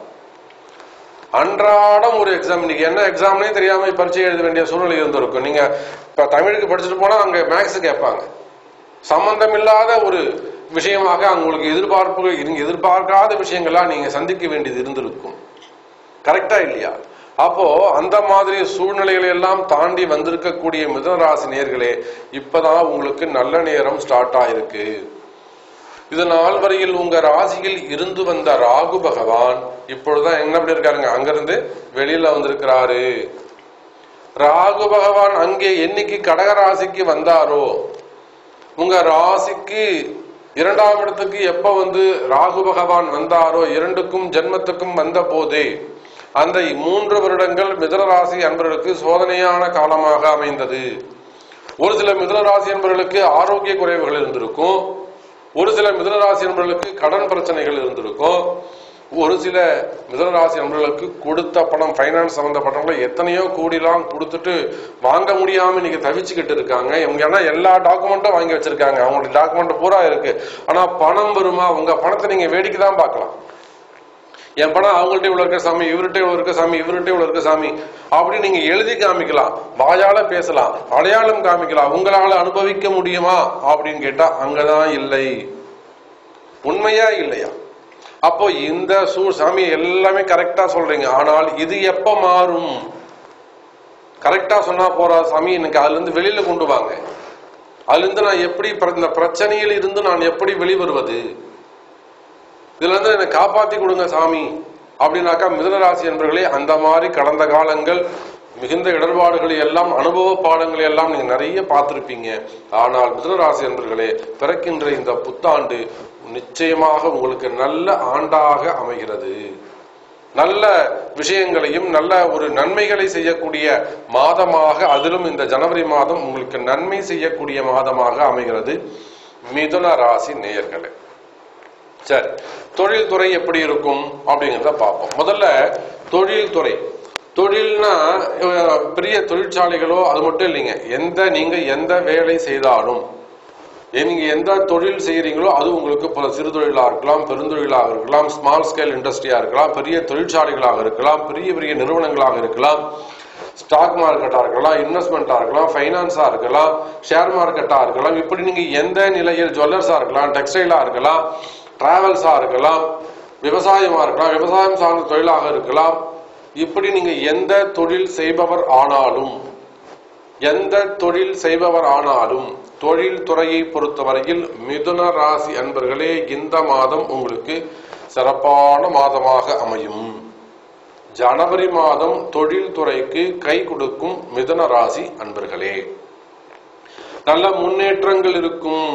அன்றாடம் ஒரு எக்ஸாம் இன்னைக்கு என்ன எக்ஸாம்னே தெரியாம பரீட்சை எழுத வேண்டிய சூழ்நிலை இருந்திருக்கும் நீங்க இப்ப தமிழுக்கு படிச்சுட்டு போனா அங்க மேக்ஸ் கேட்பாங்க சம்பந்தம் இல்லாத ஒரு விஷயமாக உங்களுக்கு எதிர்பார்ப்பு நீங்க எதிர்பார்க்காத விஷயங்களா நீங்க சந்திக்க வேண்டியது இருந்திருக்கும் கரெக்டா இல்லையா அப்போ அந்த மாதிரி சூழ்நிலைகளை எல்லாம் தாண்டி வந்திருக்கக்கூடிய மிதனராசி நேர்களே இப்பதான் உங்களுக்கு நல்ல நேரம் ஸ்டார்ட் ஆயிருக்கு இது நாள் வரையில் உங்க ராசியில் இருந்து வந்த ராகு பகவான் இப்பொழுதுதான் என்ன பண்ணிருக்காருங்க அங்கிருந்து வெளியில வந்திருக்கிறாரு ராகு பகவான் அங்கே என்னைக்கு கடக ராசிக்கு வந்தாரோ உங்க ராசிக்கு இரண்டாம் இடத்துக்கு எப்ப வந்து ராகு பகவான் வந்தாரோ இரண்டுக்கும் ஜென்மத்துக்கும் வந்த போதே அந்த மூன்று வருடங்கள் மிதுன ராசி அன்பர்களுக்கு சோதனையான காலமாக அமைந்தது ஒரு சில மிதுன ராசி அன்பர்களுக்கு ஆரோக்கிய குறைவுகள் இருந்திருக்கும் ஒரு சில மிதுன ராசி அன்பர்களுக்கு கடன் பிரச்சனைகள் இருந்திருக்கும் ஒரு சில மிதுன ராசி அன்பர்களுக்கு கொடுத்த பணம் ஃபைனான்ஸ் சம்பந்தப்பட்டவங்கள எத்தனையோ கோடிலாம் கொடுத்துட்டு வாங்க முடியாம இன்னைக்கு தவிச்சுக்கிட்டு இருக்காங்க இவங்க ஏன்னா எல்லா டாக்குமெண்ட்டும் வாங்கி வச்சிருக்காங்க அவங்களுடைய டாக்குமெண்ட் பூரா இருக்கு ஆனா பணம் வருமா உங்க பணத்தை நீங்க வேடிக்கை தான் பார்க்கலாம் என் பணம் அவங்கள்ட்ட இவ்வளவு இருக்க சாமி இவர்கிட்ட இவ்வளவு இருக்க சாமி இவர்கிட்ட இவ்வளவு இருக்க சாமி அப்படி நீங்க எழுதி காமிக்கலாம் வாயால பேசலாம் அடையாளம் காமிக்கலாம் உங்களால அனுபவிக்க முடியுமா அப்படின்னு கேட்டா அங்கதான் இல்லை உண்மையா இல்லையா அப்போ இந்த சூ சாமி எல்லாமே கரெக்டா சொல்றீங்க ஆனால் இது எப்ப மாறும் கரெக்டா சொன்னா போறா சாமி எனக்கு அதுல இருந்து வெளியில கொண்டு வாங்க அதுல இருந்து நான் எப்படி பிர- இந்த பிரச்சனையில் இருந்து நான் எப்படி வெளிவருவது இதுல இருந்து என்னை காப்பாத்தி கொடுங்க சாமி அப்படின்னாக்கா மிதுனராசி என்பர்களே அந்த மாதிரி கடந்த காலங்கள் மிகுந்த இடர்பாடுகளை எல்லாம் அனுபவ பாடங்களை எல்லாம் நீங்க நிறைய பார்த்திருப்பீங்க ஆனால் மிதுனராசி என்பர்களே பிறக்கின்ற இந்த புத்தாண்டு நிச்சயமாக உங்களுக்கு நல்ல ஆண்டாக அமைகிறது நல்ல விஷயங்களையும் நல்ல ஒரு நன்மைகளை செய்யக்கூடிய மாதமாக அதிலும் இந்த ஜனவரி மாதம் உங்களுக்கு நன்மை செய்யக்கூடிய மாதமாக அமைகிறது மிதுன ராசி நேயர்களே சரி தொழில்துறை எப்படி இருக்கும் அப்படிங்கிறத பார்ப்போம் முதல்ல தொழில்துறை தொழில்னா அஹ், பெரிய தொழிற்சாலைகளோ அது மட்டும் இல்லைங்க எந்த நீங்க எந்த வேலை செய்தாலும் நீங்க எந்த தொழில் செய்யறீங்களோ அது உங்களுக்கு பல சிறு தொழிலாக இருக்கலாம் பெருந்தொழிலாக இருக்கலாம் ஸ்மால் ஸ்கேல் இண்டஸ்ட்ரியா இருக்கலாம் பெரிய தொழிற்சாலைகளாக இருக்கலாம் பெரிய பெரிய நிறுவனங்களாக இருக்கலாம் ஸ்டாக் மார்க்கெட்டா இருக்கலாம் இன்வெஸ்ட்மெண்ட்டா இருக்கலாம் ஃபைனான்ஸா இருக்கலாம் ஷேர் மார்க்கெட்டா இருக்கலாம் இப்படி நீங்க எந்த நிலையில் ஜுவல்லர்ஸா இருக்கலாம் டெக்ஸ்டைலா இருக்கலாம் டிராவல்ஸா இருக்கலாம் விவசாயமா இருக்கலாம் விவசாயம் சார்ந்த தொழிலாக இருக்கலாம் இப்படி நீங்க எந்த தொழில் செய்பவர் ஆனாலும் எந்த தொழில் செய்பவர் ஆனாலும் தொழில் துறையை பொறுத்தவரையில் மிதுன ராசி அன்பர்களே இந்த மாதம் உங்களுக்கு சிறப்பான மாதமாக அமையும் ஜனவரி மாதம் தொழில் துறைக்கு கை கொடுக்கும் மிதுன ராசி அன்பர்களே நல்ல முன்னேற்றங்கள் இருக்கும்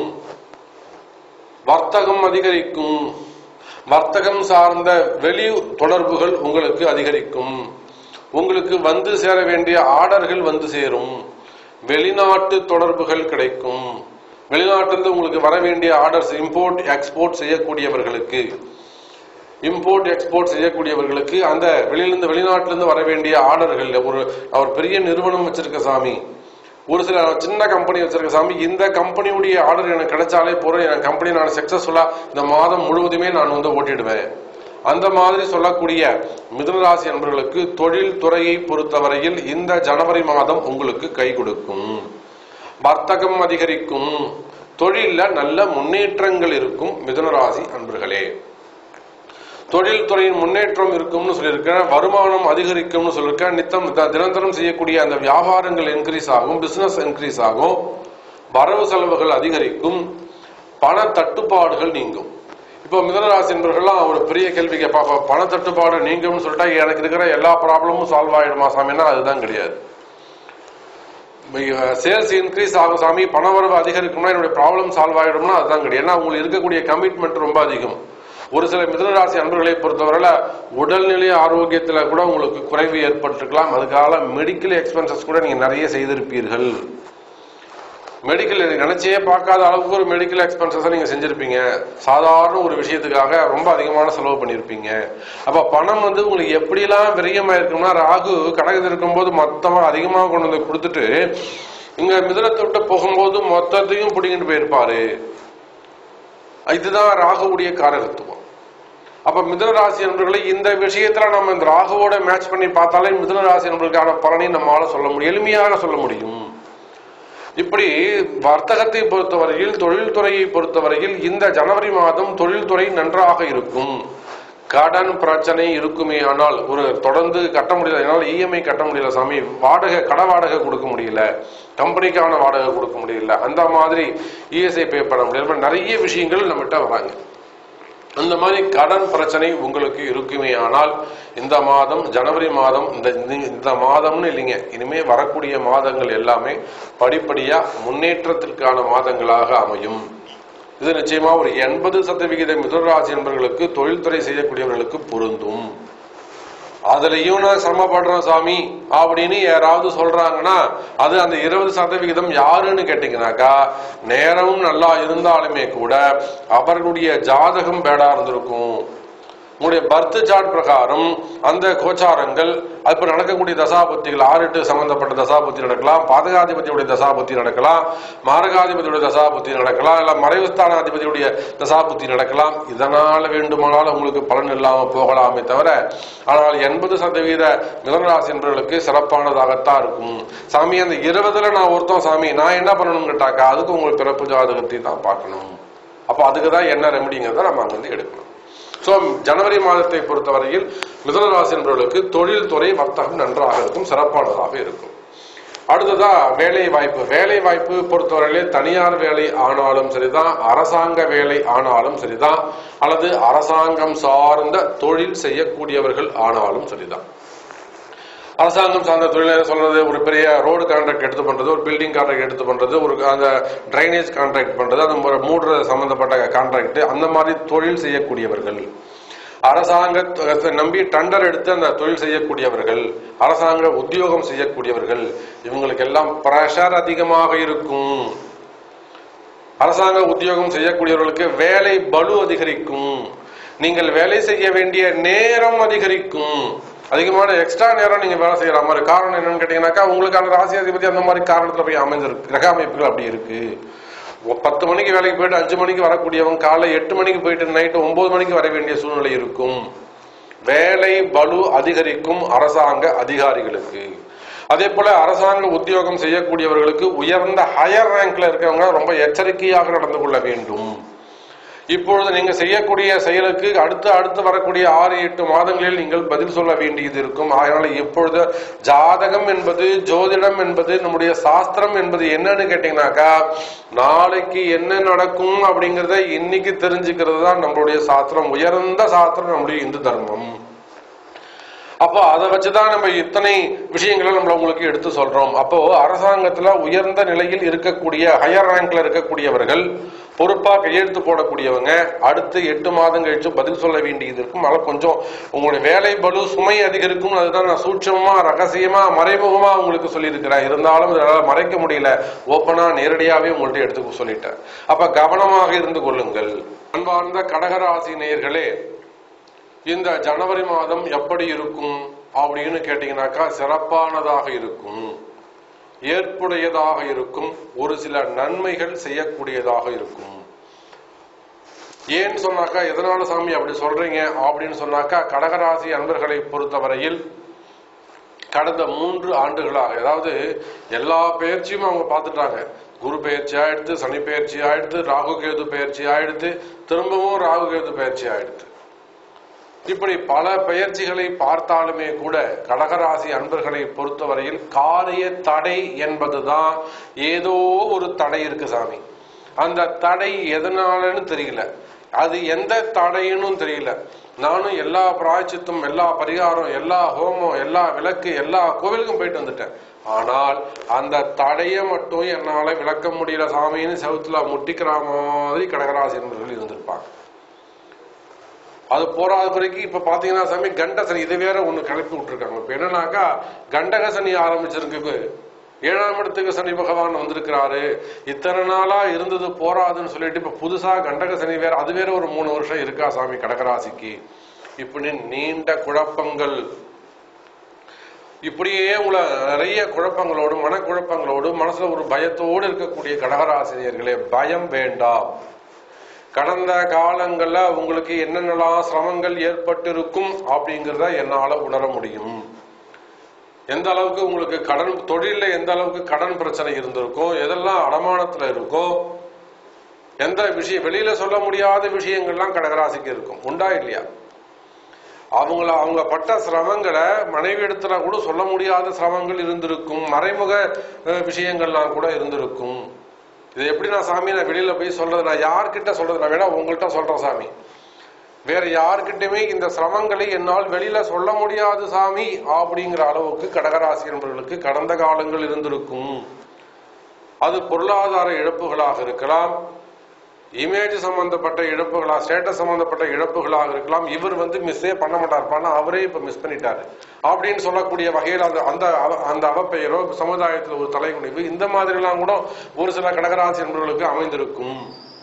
வர்த்தகம் அதிகரிக்கும் வர்த்தகம் சார்ந்த வெளி தொடர்புகள் உங்களுக்கு அதிகரிக்கும் உங்களுக்கு வந்து சேர வேண்டிய ஆர்டர்கள் வந்து சேரும் வெளிநாட்டு தொடர்புகள் கிடைக்கும் வெளிநாட்டிலிருந்து உங்களுக்கு வர வேண்டிய ஆர்டர்ஸ் இம்போர்ட் எக்ஸ்போர்ட் செய்யக்கூடியவர்களுக்கு இம்போர்ட் எக்ஸ்போர்ட் செய்யக்கூடியவர்களுக்கு அந்த வெளியிலிருந்து வெளிநாட்டிலிருந்து வர வேண்டிய ஆர்டர்கள் ஒரு அவர் பெரிய நிறுவனம் வச்சிருக்க சாமி ஒரு சில சின்ன கம்பெனி வச்சிருக்க சாமி இந்த கம்பெனியுடைய ஆர்டர் எனக்கு கிடைச்சாலே போறோம் என் கம்பெனி நான் சக்சஸ்ஃபுல்லா இந்த மாதம் முழுவதுமே நான் வந்து ஓட்டிடுவேன் அந்த மாதிரி சொல்லக்கூடிய மிதுனராசி என்பவர்களுக்கு தொழில் துறையை பொறுத்தவரையில் இந்த ஜனவரி மாதம் உங்களுக்கு கை கொடுக்கும் வர்த்தகம் அதிகரிக்கும் தொழில்ல நல்ல முன்னேற்றங்கள் இருக்கும் மிதுனராசி அன்பர்களே தொழில் துறையின் முன்னேற்றம் இருக்கும்னு சொல்லியிருக்கேன் வருமானம் அதிகரிக்கும்னு சொல்லியிருக்கேன் நித்தம் த- தினந்தனம் செய்யக்கூடிய அந்த வியாபாரங்கள் இன்க்ரீஸ் ஆகும் பிசினஸ் இன்க்ரீஸ் ஆகும் வரவு செலவுகள் அதிகரிக்கும் பண தட்டுப்பாடுகள் நீங்கும் இப்போ மிதனராசி என்பவர்கள்லாம் ஒரு பெரிய கேள்வி கேட்பாங்க பண தட்டுப்பாடு நீங்கும்னு சொல்லிட்டா எனக்கு இருக்கிற எல்லா ப்ராப்ளமும் சால்வ் ஆயிடுமா சாமின்னா அதுதான் கிடையாது சேல்ஸ் இன்க்ரீஸ் ஆகும் சாமி பண வரவு அதிகரிக்கும்னா என்னுடைய ப்ராப்ளம் சால்வ் ஆயிடும்னா அதுதான் கிடையாது ஏன்னா உங்களுக்கு இருக்கக்கூடிய கமிட்மெண்ட் ரொம்ப அதிகம் ஒரு சில மிதுனராசி அன்பர்களை பொறுத்தவரையில உடல்நிலை ஆரோக்கியத்துல கூட உங்களுக்கு குறைவு ஏற்பட்டிருக்கலாம் அதுக்காக மெடிக்கல் எக்ஸ்பென்சஸ் கூட நீங்க நிறைய செய்திருப்பீர்கள் மெடிக்கல் நினைச்சே பார்க்காத அளவுக்கு ஒரு மெடிக்கல் எக்ஸ்பென்சஸ் நீங்க செஞ்சிருப்பீங்க சாதாரண ஒரு விஷயத்துக்காக ரொம்ப அதிகமான செலவு பண்ணியிருப்பீங்க அப்ப பணம் வந்து உங்களுக்கு எப்படியெல்லாம் விரயமா இருக்கும்னா ராகு கடகத்தில் இருக்கும்போது மொத்தமா அதிகமாக கொண்டு வந்து கொடுத்துட்டு இங்க மிதுனத்தை விட்டு போகும்போது மொத்தத்தையும் பிடிங்கிட்டு போயிருப்பாரு இதுதான் ராகுவுடைய காரகத்துவம் அப்ப மிதுன ராசி நண்பர்களை இந்த விஷயத்துல நம்ம இந்த ராகுவோட மேட்ச் பண்ணி பார்த்தாலே மிதுன ராசி நண்பர்களுக்கான பலனை நம்மால சொல்ல முடியும் எளிமையாக சொல்ல முடியும் இப்படி வர்த்தகத்தை பொறுத்தவரையில் தொழில்துறையை பொறுத்தவரையில் இந்த ஜனவரி மாதம் தொழில்துறை நன்றாக இருக்கும் கடன் பிரச்சனை இருக்குமே ஆனால் ஒரு தொடர்ந்து கட்ட முடியல என்னால் இஎம்ஐ கட்ட முடியல சாமி வாடகை கட வாடகை கொடுக்க முடியல கம்பெனிக்கான வாடகை கொடுக்க முடியல அந்த மாதிரி இஎஸ்ஐ பே பண்ண முடியல இப்ப நிறைய விஷயங்கள் நம்மகிட்ட வராங்க அந்த மாதிரி கடன் பிரச்சனை உங்களுக்கு இருக்குமே ஆனால் இந்த மாதம் ஜனவரி மாதம் இந்த இந்த மாதம்னு இல்லைங்க இனிமே வரக்கூடிய மாதங்கள் எல்லாமே படிப்படியா முன்னேற்றத்திற்கான மாதங்களாக அமையும் இது நிச்சயமா ஒரு எண்பது சதவிகித மிதுனராசி என்பவர்களுக்கு தொழில்துறை செய்யக்கூடியவர்களுக்கு பொருந்தும் அதுலயும் நான் சிரமப்படுறேன் சாமி அப்படின்னு யாராவது சொல்றாங்கன்னா அது அந்த இருபது சதவிகிதம் யாருன்னு கேட்டீங்கன்னாக்கா நேரமும் நல்லா இருந்தாலுமே கூட அவர்களுடைய ஜாதகம் பேடா இருந்திருக்கும் உங்களுடைய பர்த் சார்ட் பிரகாரம் அந்த கோச்சாரங்கள் அப்ப நடக்கக்கூடிய தசாபுத்திகள் ஆறு எட்டு சம்பந்தப்பட்ட தசாபுத்தி நடக்கலாம் பாதகாதிபதியுடைய தசாபுத்தி நடக்கலாம் மாரகாதிபதியுடைய தசாபுத்தி நடக்கலாம் இல்ல மறைவுஸ்தானாதிபதியுடைய தசாபுத்தி நடக்கலாம் இதனால வேண்டுமானாலும் உங்களுக்கு பலன் இல்லாம போகலாமே தவிர ஆனால் எண்பது சதவீத மிதனராசி என்பவர்களுக்கு சிறப்பானதாகத்தான் இருக்கும் சாமி அந்த இருபதுல நான் ஒருத்தன் சாமி நான் என்ன பண்ணணும்னு கேட்டாக்கா அதுக்கு உங்களுக்கு பிறப்பு ஜாதகத்தை தான் பார்க்கணும் அப்போ அதுக்கு தான் என்ன ரெமடிங்கிறத நம்ம அங்கிருந்து எடுக்கணும் ஸோ ஜனவரி மாதத்தை பொறுத்தவரையில் மிதுன ராசி என்பவர்களுக்கு தொழில்துறை வர்த்தகம் நன்றாக இருக்கும் சிறப்பானதாக இருக்கும் அடுத்ததா வேலை வாய்ப்பு வேலை வாய்ப்பு பொறுத்தவரையிலே தனியார் வேலை ஆனாலும் சரிதான் அரசாங்க வேலை ஆனாலும் சரிதான் அல்லது அரசாங்கம் சார்ந்த தொழில் செய்யக்கூடியவர்கள் ஆனாலும் சரிதான் அரசாங்கம் சார்ந்த தொழிலை சொல்றது ஒரு பெரிய ரோடு கான்ட்ராக்ட் எடுத்து பண்றது ஒரு பில்டிங் கான்ட்ராக்ட் எடுத்து பண்றது ஒரு அந்த டிரைனேஜ் கான்ட்ராக்ட் பண்றது அந்த மு- மூடுற சம்பந்தப்பட்ட கான்ட்ராக்ட் அந்த மாதிரி தொழில் செய்யக்கூடியவர்கள் அரசாங்கத்தை நம்பி டண்டர் எடுத்து அந்த தொழில் செய்யக்கூடியவர்கள் அரசாங்க உத்தியோகம் செய்யக்கூடியவர்கள் இவங்களுக்கு எல்லாம் பிரஷர் அதிகமாக இருக்கும் அரசாங்க உத்தியோகம் செய்யக்கூடியவர்களுக்கு வேலை பலு அதிகரிக்கும் நீங்கள் வேலை செய்ய வேண்டிய நேரம் அதிகரிக்கும் அதிகமான எக்ஸ்ட்ரா நேரம் நீங்க வேலை செய்யற மாதிரி காரணம் என்னன்னு கேட்டீங்கன்னாக்கா உங்களுக்கான ராசி அதிபதி அந்த மாதிரி காரணத்துல போய் அமைஞ்சிருக்கு கிரக அமைப்புகள் அப்படி இருக்கு ஒ- பத்து மணிக்கு வேலைக்கு போயிட்டு அஞ்சு மணிக்கு வரக்கூடியவங்க காலை எட்டு மணிக்கு போயிட்டு நைட்டு ஒன்பது மணிக்கு வர வேண்டிய சூழ்நிலை இருக்கும் வேலை பலு அதிகரிக்கும் அரசாங்க அதிகாரிகளுக்கு அதே போல அரசாங்க உத்தியோகம் செய்யக்கூடியவர்களுக்கு உயர்ந்த ஹையர் ரேங்க்ல இருக்கிறவங்க ரொம்ப எச்சரிக்கையாக நடந்து கொள்ள வேண்டும் இப்பொழுது நீங்க செய்யக்கூடிய செயலுக்கு அடுத்து அடுத்து வரக்கூடிய ஆறு எட்டு மாதங்களில் நீங்கள் பதில் சொல்ல வேண்டியது இருக்கும் அதனால இப்பொழுது ஜாதகம் என்பது ஜோதிடம் என்பது நம்முடைய சாஸ்திரம் என்பது என்னன்னு கேட்டீங்கன்னாக்கா நாளைக்கு என்ன நடக்கும் அப்படிங்கறத இன்னைக்கு தெரிஞ்சுக்கிறது தான் நம்மளுடைய சாஸ்திரம் உயர்ந்த சாஸ்திரம் நம்முடைய இந்து தர்மம் அப்போ அதை வச்சுதான் நம்ம இத்தனை விஷயங்களை நம்ம உங்களுக்கு எடுத்து சொல்றோம் அப்போ அரசாங்கத்துல உயர்ந்த நிலையில் இருக்கக்கூடிய ஹையர் ரேங்க்ல இருக்கக்கூடியவர்கள் பொறுப்பா கையெழுத்து போடக்கூடியவங்க அடுத்து எட்டு மாதம் கழிச்சு பதில் சொல்ல வேண்டியது இருக்கும் அதனால கொஞ்சம் உங்களுடைய வேலை பலு சுமை அதிகரிக்கும் அதுதான் நான் சூட்சமா ரகசியமா மறைமுகமா உங்களுக்கு சொல்லியிருக்கிறேன் இருந்தாலும் இதனால மறைக்க முடியல ஓப்பனா நேரடியாவே உங்கள்ட்ட எடுத்து சொல்லிட்டேன் அப்ப கவனமாக இருந்து கொள்ளுங்கள் அன்பார்ந்த கடகராசி நேயர்களே இந்த ஜனவரி மாதம் எப்படி இருக்கும் அப்படின்னு கேட்டீங்கன்னாக்கா சிறப்பானதாக இருக்கும் ஏற்புடையதாக இருக்கும் ஒரு சில நன்மைகள் செய்யக்கூடியதாக இருக்கும் ஏன்னு சொன்னாக்கா எதனால சாமி அப்படி சொல்றீங்க அப்படின்னு சொன்னாக்கா கடகராசி அன்பர்களை பொறுத்தவரையில் கடந்த மூன்று ஆண்டுகளாக அதாவது எல்லா பயிற்சியும் அவங்க பார்த்துட்டாங்க குரு பயிற்சி ஆயிடுத்து சனி பயிற்சி ஆயிடுத்து ராகு கேது பயிற்சி ஆயிடுத்து திரும்பவும் ராகு கேது பயிற்சி ஆயிடுத்து இப்படி பல பயிற்சிகளை பார்த்தாலுமே கூட கடகராசி அன்பர்களை பொறுத்தவரையில் காரிய தடை என்பதுதான் ஏதோ ஒரு தடை இருக்கு சாமி அந்த தடை எதனாலன்னு தெரியல அது எந்த தடைன்னு தெரியல நானும் எல்லா பிராய்ச்சித்தும் எல்லா பரிகாரம் எல்லா ஹோமம் எல்லா விளக்கு எல்லா கோவிலுக்கும் போயிட்டு வந்துட்டேன் ஆனால் அந்த தடையை மட்டும் என்னால விளக்க முடியல சாமின்னு செவுத்துல முட்டிக்கிற மாதிரி கடகராசி என்பவர்கள் இருந்திருப்பாங்க அது போராத குறைக்கு இப்ப பாத்தீங்கன்னா சாமி கண்டசனி இது வேற ஒண்ணு கிளப்பி விட்டுருக்காங்க இப்ப என்னன்னாக்கா கண்டக சனி ஆரம்பிச்சிருக்கு ஏழாம் இடத்துக்கு சனி பகவான் வந்திருக்கிறாரு இத்தனை நாளா இருந்தது போராதுன்னு சொல்லிட்டு இப்ப புதுசா கண்டக சனி வேற அது வேற ஒரு மூணு வருஷம் இருக்கா சாமி கடகராசிக்கு இப்படி நீண்ட குழப்பங்கள் இப்படியே உங்களை நிறைய குழப்பங்களோடு மனக்குழப்பங்களோடு மனசுல ஒரு பயத்தோடு இருக்கக்கூடிய கடகராசினியர்களே பயம் வேண்டாம் கடந்த காலங்கள்ல உங்களுக்கு என்னென்னலாம் சிரமங்கள் ஏற்பட்டிருக்கும் அப்படிங்கிறத என்னால உணர முடியும் எந்த அளவுக்கு உங்களுக்கு கடன் தொழில்ல எந்த அளவுக்கு கடன் பிரச்சனை இருந்திருக்கும் எதெல்லாம் அடமானத்துல இருக்கோ எந்த விஷயம் வெளியில சொல்ல முடியாத விஷயங்கள்லாம் கடகராசிக்கு இருக்கும் உண்டா இல்லையா அவங்கள அவங்க பட்ட சிரமங்களை மனைவி இடத்துல கூட சொல்ல முடியாத சிரமங்கள் இருந்திருக்கும் மறைமுக அஹ், விஷயங்கள்லாம் கூட இருந்திருக்கும் இது எப்படி நான் சாமி நான் வெளியில போய் சொல்றது நான் யார்கிட்ட சொல்றது நான் வேணா உங்கள்கிட்ட சொல்றேன் சாமி வேற யார்கிட்டயுமே இந்த சிரமங்களை என்னால் வெளியில சொல்ல முடியாது சாமி அப்படிங்கிற அளவுக்கு கடகராசி என்பவர்களுக்கு கடந்த காலங்கள் இருந்திருக்கும் அது பொருளாதார இழப்புகளாக இருக்கலாம் இமேஜ் சம்பந்தப்பட்ட இழப்புகளா ஸ்டேட்டஸ் சம்பந்தப்பட்ட இழப்புகளாக இருக்கலாம் இவர் வந்து மிஸ்ஸே பண்ண மாட்டார் பண்ண அவரே இப்ப மிஸ் பண்ணிட்டாரு அப்படின்னு சொல்லக்கூடிய வகையில் அந்த அந்த அவ- அந்த அவப்பெயரோ சமுதாயத்தில் ஒரு தலைகுனிவு இந்த மாதிரி எல்லாம் கூட ஒரு சில கடகராசி என்பவர்களுக்கு அமைந்திருக்கும்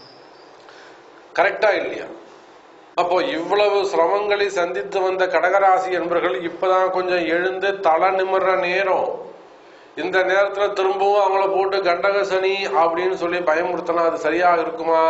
கரெக்டா இல்லையா அப்போ இவ்வளவு சிரமங்களை சந்தித்து வந்த கடகராசி என்பவர்கள் இப்பதான் கொஞ்சம் எழுந்து தலை நிமிர்ற நேரம் இந்த நேரத்துல திரும்பவும் அவங்கள போட்டு கண்டக சனி அப்படின்னு சொல்லி பயமுறுத்தினா அது சரியா இருக்குமா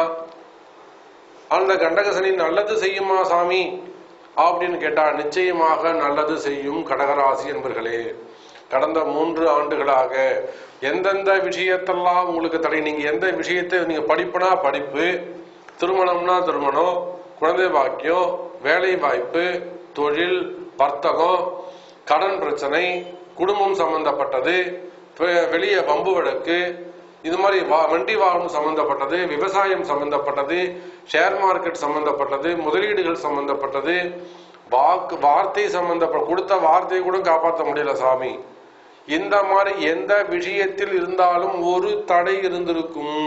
அந்த கண்டக சனி நல்லது செய்யுமா சாமி அப்படின்னு கேட்டா நிச்சயமாக நல்லது செய்யும் கடகராசி என்பர்களே கடந்த மூன்று ஆண்டுகளாக எந்தெந்த விஷயத்தெல்லாம் உங்களுக்கு தடை நீங்க எந்த விஷயத்தை நீங்க படிப்புனா படிப்பு திருமணம்னா திருமணம் குழந்தை பாக்கியம் வேலை வாய்ப்பு தொழில் வர்த்தகம் கடன் பிரச்சனை குடும்பம் சம்பந்தப்பட்டது வெ- வெளியே வம்பு வழக்கு இது மாதிரி வா- வண்டி வாகனம் சம்பந்தப்பட்டது விவசாயம் சம்பந்தப்பட்டது ஷேர் மார்க்கெட் சம்பந்தப்பட்டது முதலீடுகள் சம்பந்தப்பட்டது வாக்கு வார்த்தை சம்பந்தப்பட்ட கொடுத்த வார்த்தையை கூட காப்பாற்ற முடியல சாமி இந்த மாதிரி எந்த விஷயத்தில் இருந்தாலும் ஒரு தடை இருந்திருக்கும்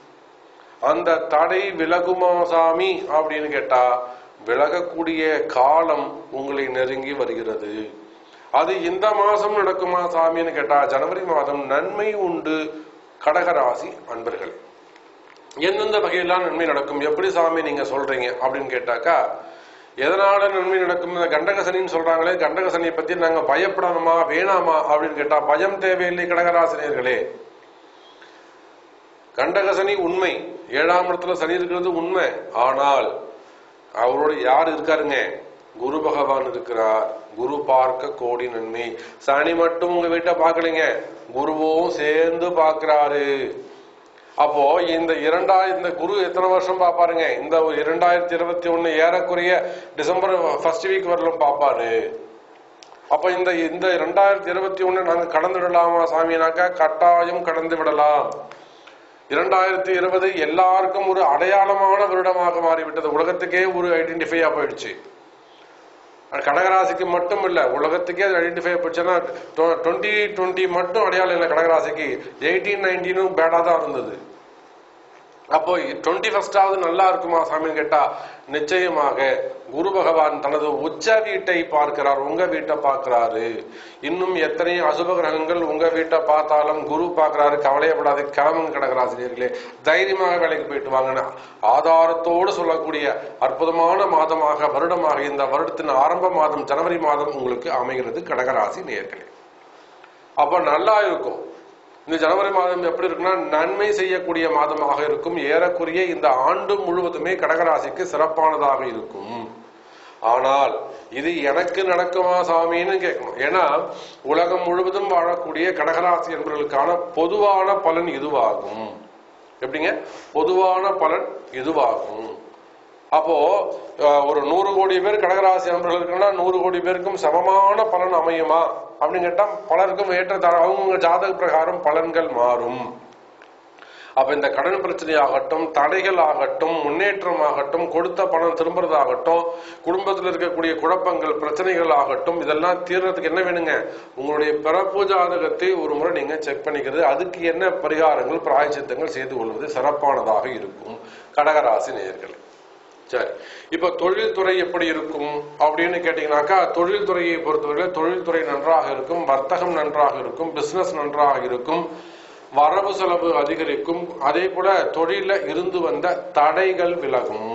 அந்த தடை விலகுமா சாமி அப்படின்னு கேட்டா விலகக்கூடிய காலம் உங்களை நெருங்கி வருகிறது அது இந்த மாசம் நடக்குமா சாமின்னு கேட்டா ஜனவரி மாதம் நன்மை உண்டு கடகராசி அன்பர்கள் எந்தெந்த வகையெல்லாம் நன்மை நடக்கும் எப்படி சாமி நீங்க சொல்றீங்க அப்படின்னு கேட்டாக்கா எதனால நன்மை நடக்கும் இந்த கண்டகசனின்னு சொல்றாங்களே கண்டகசனியை பத்தி நாங்க பயப்படணுமா வேணாமா அப்படின்னு கேட்டா பயம் தேவையில்லை கடகராசினியர்களே கண்டகசனி உண்மை ஏழாம் இடத்துல சனி இருக்கிறது உண்மை ஆனால் அவரோட யார் இருக்காருங்க குரு பகவான் இருக்கிறார் குரு பார்க்க கோடி நன்மை சனி மட்டும் உங்க வீட்டை பார்க்கலைங்க குருவும் சேர்ந்து பார்க்கிறாரு அப்போ இந்த இரண்டாயிரம் இந்த குரு எத்தனை வருஷம் பார்ப்பாருங்க இந்த ஒரு இரண்டாயிரத்தி இருபத்தி ஒண்ணு ஏறக்குறைய டிசம்பர் ஃபர்ஸ்ட் வீக் வரலும் பார்ப்பாரு அப்ப இந்த இந்த இரண்டாயிரத்தி இருபத்தி ஒண்ணு நாங்க கடந்து விடலாமா சாமினாக்கா கட்டாயம் கடந்து விடலாம் இரண்டாயிரத்தி இருபது எல்லாருக்கும் ஒரு அடையாளமான வருடமாக மாறிவிட்டது உலகத்துக்கே ஒரு ஐடென்டிஃபையா போயிடுச்சு அது கடகராசிக்கு மட்டும் இல்ல உலகத்துக்கே அது ஐடென்டிஃபை போச்சுன்னா டுவெண்ட்டி டுவெண்ட்டி மட்டும் அடையாளம் இல்லை கடகராசிக்கு எயிட்டீன் நைன்டீனும் பேடா தான் இருந்தது அப்போ டுவெண்ட்டி ஃபர்ஸ்டாவது நல்லா இருக்குமா சாமின்னு கேட்டா நிச்சயமாக குரு பகவான் தனது உச்ச வீட்டை பார்க்கிறார் உங்க வீட்டை பார்க்கிறாரு இன்னும் எத்தனை அசுப கிரகங்கள் உங்க வீட்டை பார்த்தாலும் குரு பார்க்கிறாரு கவலையப்படாது கிளம்புங்க கடகராசிரியர்களே தைரியமாக வேலைக்கு போயிட்டு வாங்கன்னு ஆதாரத்தோடு சொல்லக்கூடிய அற்புதமான மாதமாக வருடமாக இந்த வருடத்தின் ஆரம்ப மாதம் ஜனவரி மாதம் உங்களுக்கு அமைகிறது கடகராசி நேர்களே அப்ப நல்லா இருக்கும் இந்த ஜனவரி மாதம் எப்படி இருக்குன்னா நன்மை செய்யக்கூடிய மாதமாக இருக்கும் ஏறக்குறைய இந்த ஆண்டு முழுவதுமே கடகராசிக்கு சிறப்பானதாக இருக்கும் ஆனால் இது எனக்கு நடக்குமா சாமின்னு கேட்கணும் ஏன்னா உலகம் முழுவதும் வாழக்கூடிய கடகராசி என்பவர்களுக்கான பொதுவான பலன் இதுவாகும் எப்படிங்க பொதுவான பலன் இதுவாகும் அப்போ அஹ், ஒரு நூறு கோடி பேர் கடகராசி நண்பர்கள் இருக்குன்னா நூறு கோடி பேருக்கும் சமமான பலன் அமையுமா அப்படின்னு கேட்டா பலருக்கும் ஏற்ற அவங்க ஜாதக பிரகாரம் பலன்கள் மாறும் அப்ப இந்த கடன் பிரச்சனை ஆகட்டும் தடைகள் ஆகட்டும் முன்னேற்றம் ஆகட்டும் கொடுத்த பணம் திரும்புறதாகட்டும் குடும்பத்தில் இருக்கக்கூடிய குழப்பங்கள் பிரச்சனைகள் ஆகட்டும் இதெல்லாம் தீர்றதுக்கு என்ன வேணுங்க உங்களுடைய பிறப்பு ஜாதகத்தை ஒரு முறை நீங்க செக் பண்ணிக்கிறது அதுக்கு என்ன பரிகாரங்கள் பிராயச்சித்தங்கள் செய்து கொள்வது சிறப்பானதாக இருக்கும் கடகராசி நேயர்களே சரி இப்ப தொழில்துறை எப்படி இருக்கும் அப்படின்னு கேட்டீங்கன்னாக்கா தொழில்துறையை பொறுத்தவரை தொழில்துறை நன்றாக இருக்கும் வர்த்தகம் நன்றாக இருக்கும் பிசினஸ் நன்றாக இருக்கும் வரவு செலவு அதிகரிக்கும் அதே போல தொழில இருந்து வந்த தடைகள் விலகும்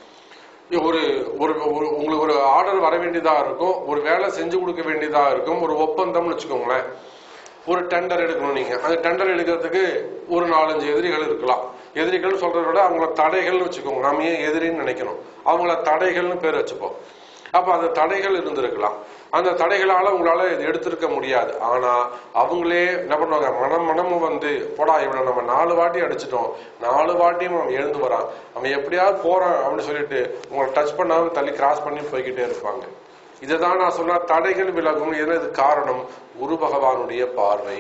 ஒரு ஒரு ஒரு- உங்களுக்கு ஒரு ஆர்டர் வர வேண்டியதா இருக்கும் ஒரு வேலை செஞ்சு கொடுக்க வேண்டியதா இருக்கும் ஒரு ஒப்பந்தம்னு வச்சுக்கோங்களேன் ஒரு டெண்டர் எடுக்கணும் நீங்க அந்த டெண்டர் எடுக்கிறதுக்கு ஒரு நாலஞ்சு எதிரிகள் இருக்கலாம் எதிரிகள் சொல்றதை விட அவங்கள தடைகள்னு வச்சுக்கோங்க நாம ஏன் எதிரின்னு நினைக்கணும் அவங்கள தடைகள்னு பேர் வச்சுப்போம் அப்ப அந்த தடைகள் இருந்திருக்கலாம் அந்த தடைகளால உங்களால இது எடுத்திருக்க முடியாது ஆனா அவங்களே என்ன பண்ணுவாங்க மனம் மனமும் வந்து போடா இவனை நம்ம நாலு வாட்டி அடிச்சிட்டோம் நாலு வாட்டியும் அவன் எழுந்து வரான் அவன் எப்படியாவது போறான் அப்படின்னு சொல்லிட்டு உங்களை டச் பண்ணாம தள்ளி கிராஸ் பண்ணி போய்கிட்டே இருப்பாங்க இதுதான் நான் சொன்ன தடைகள் விலகும் என்ன இது காரணம் குரு பகவானுடைய பார்வை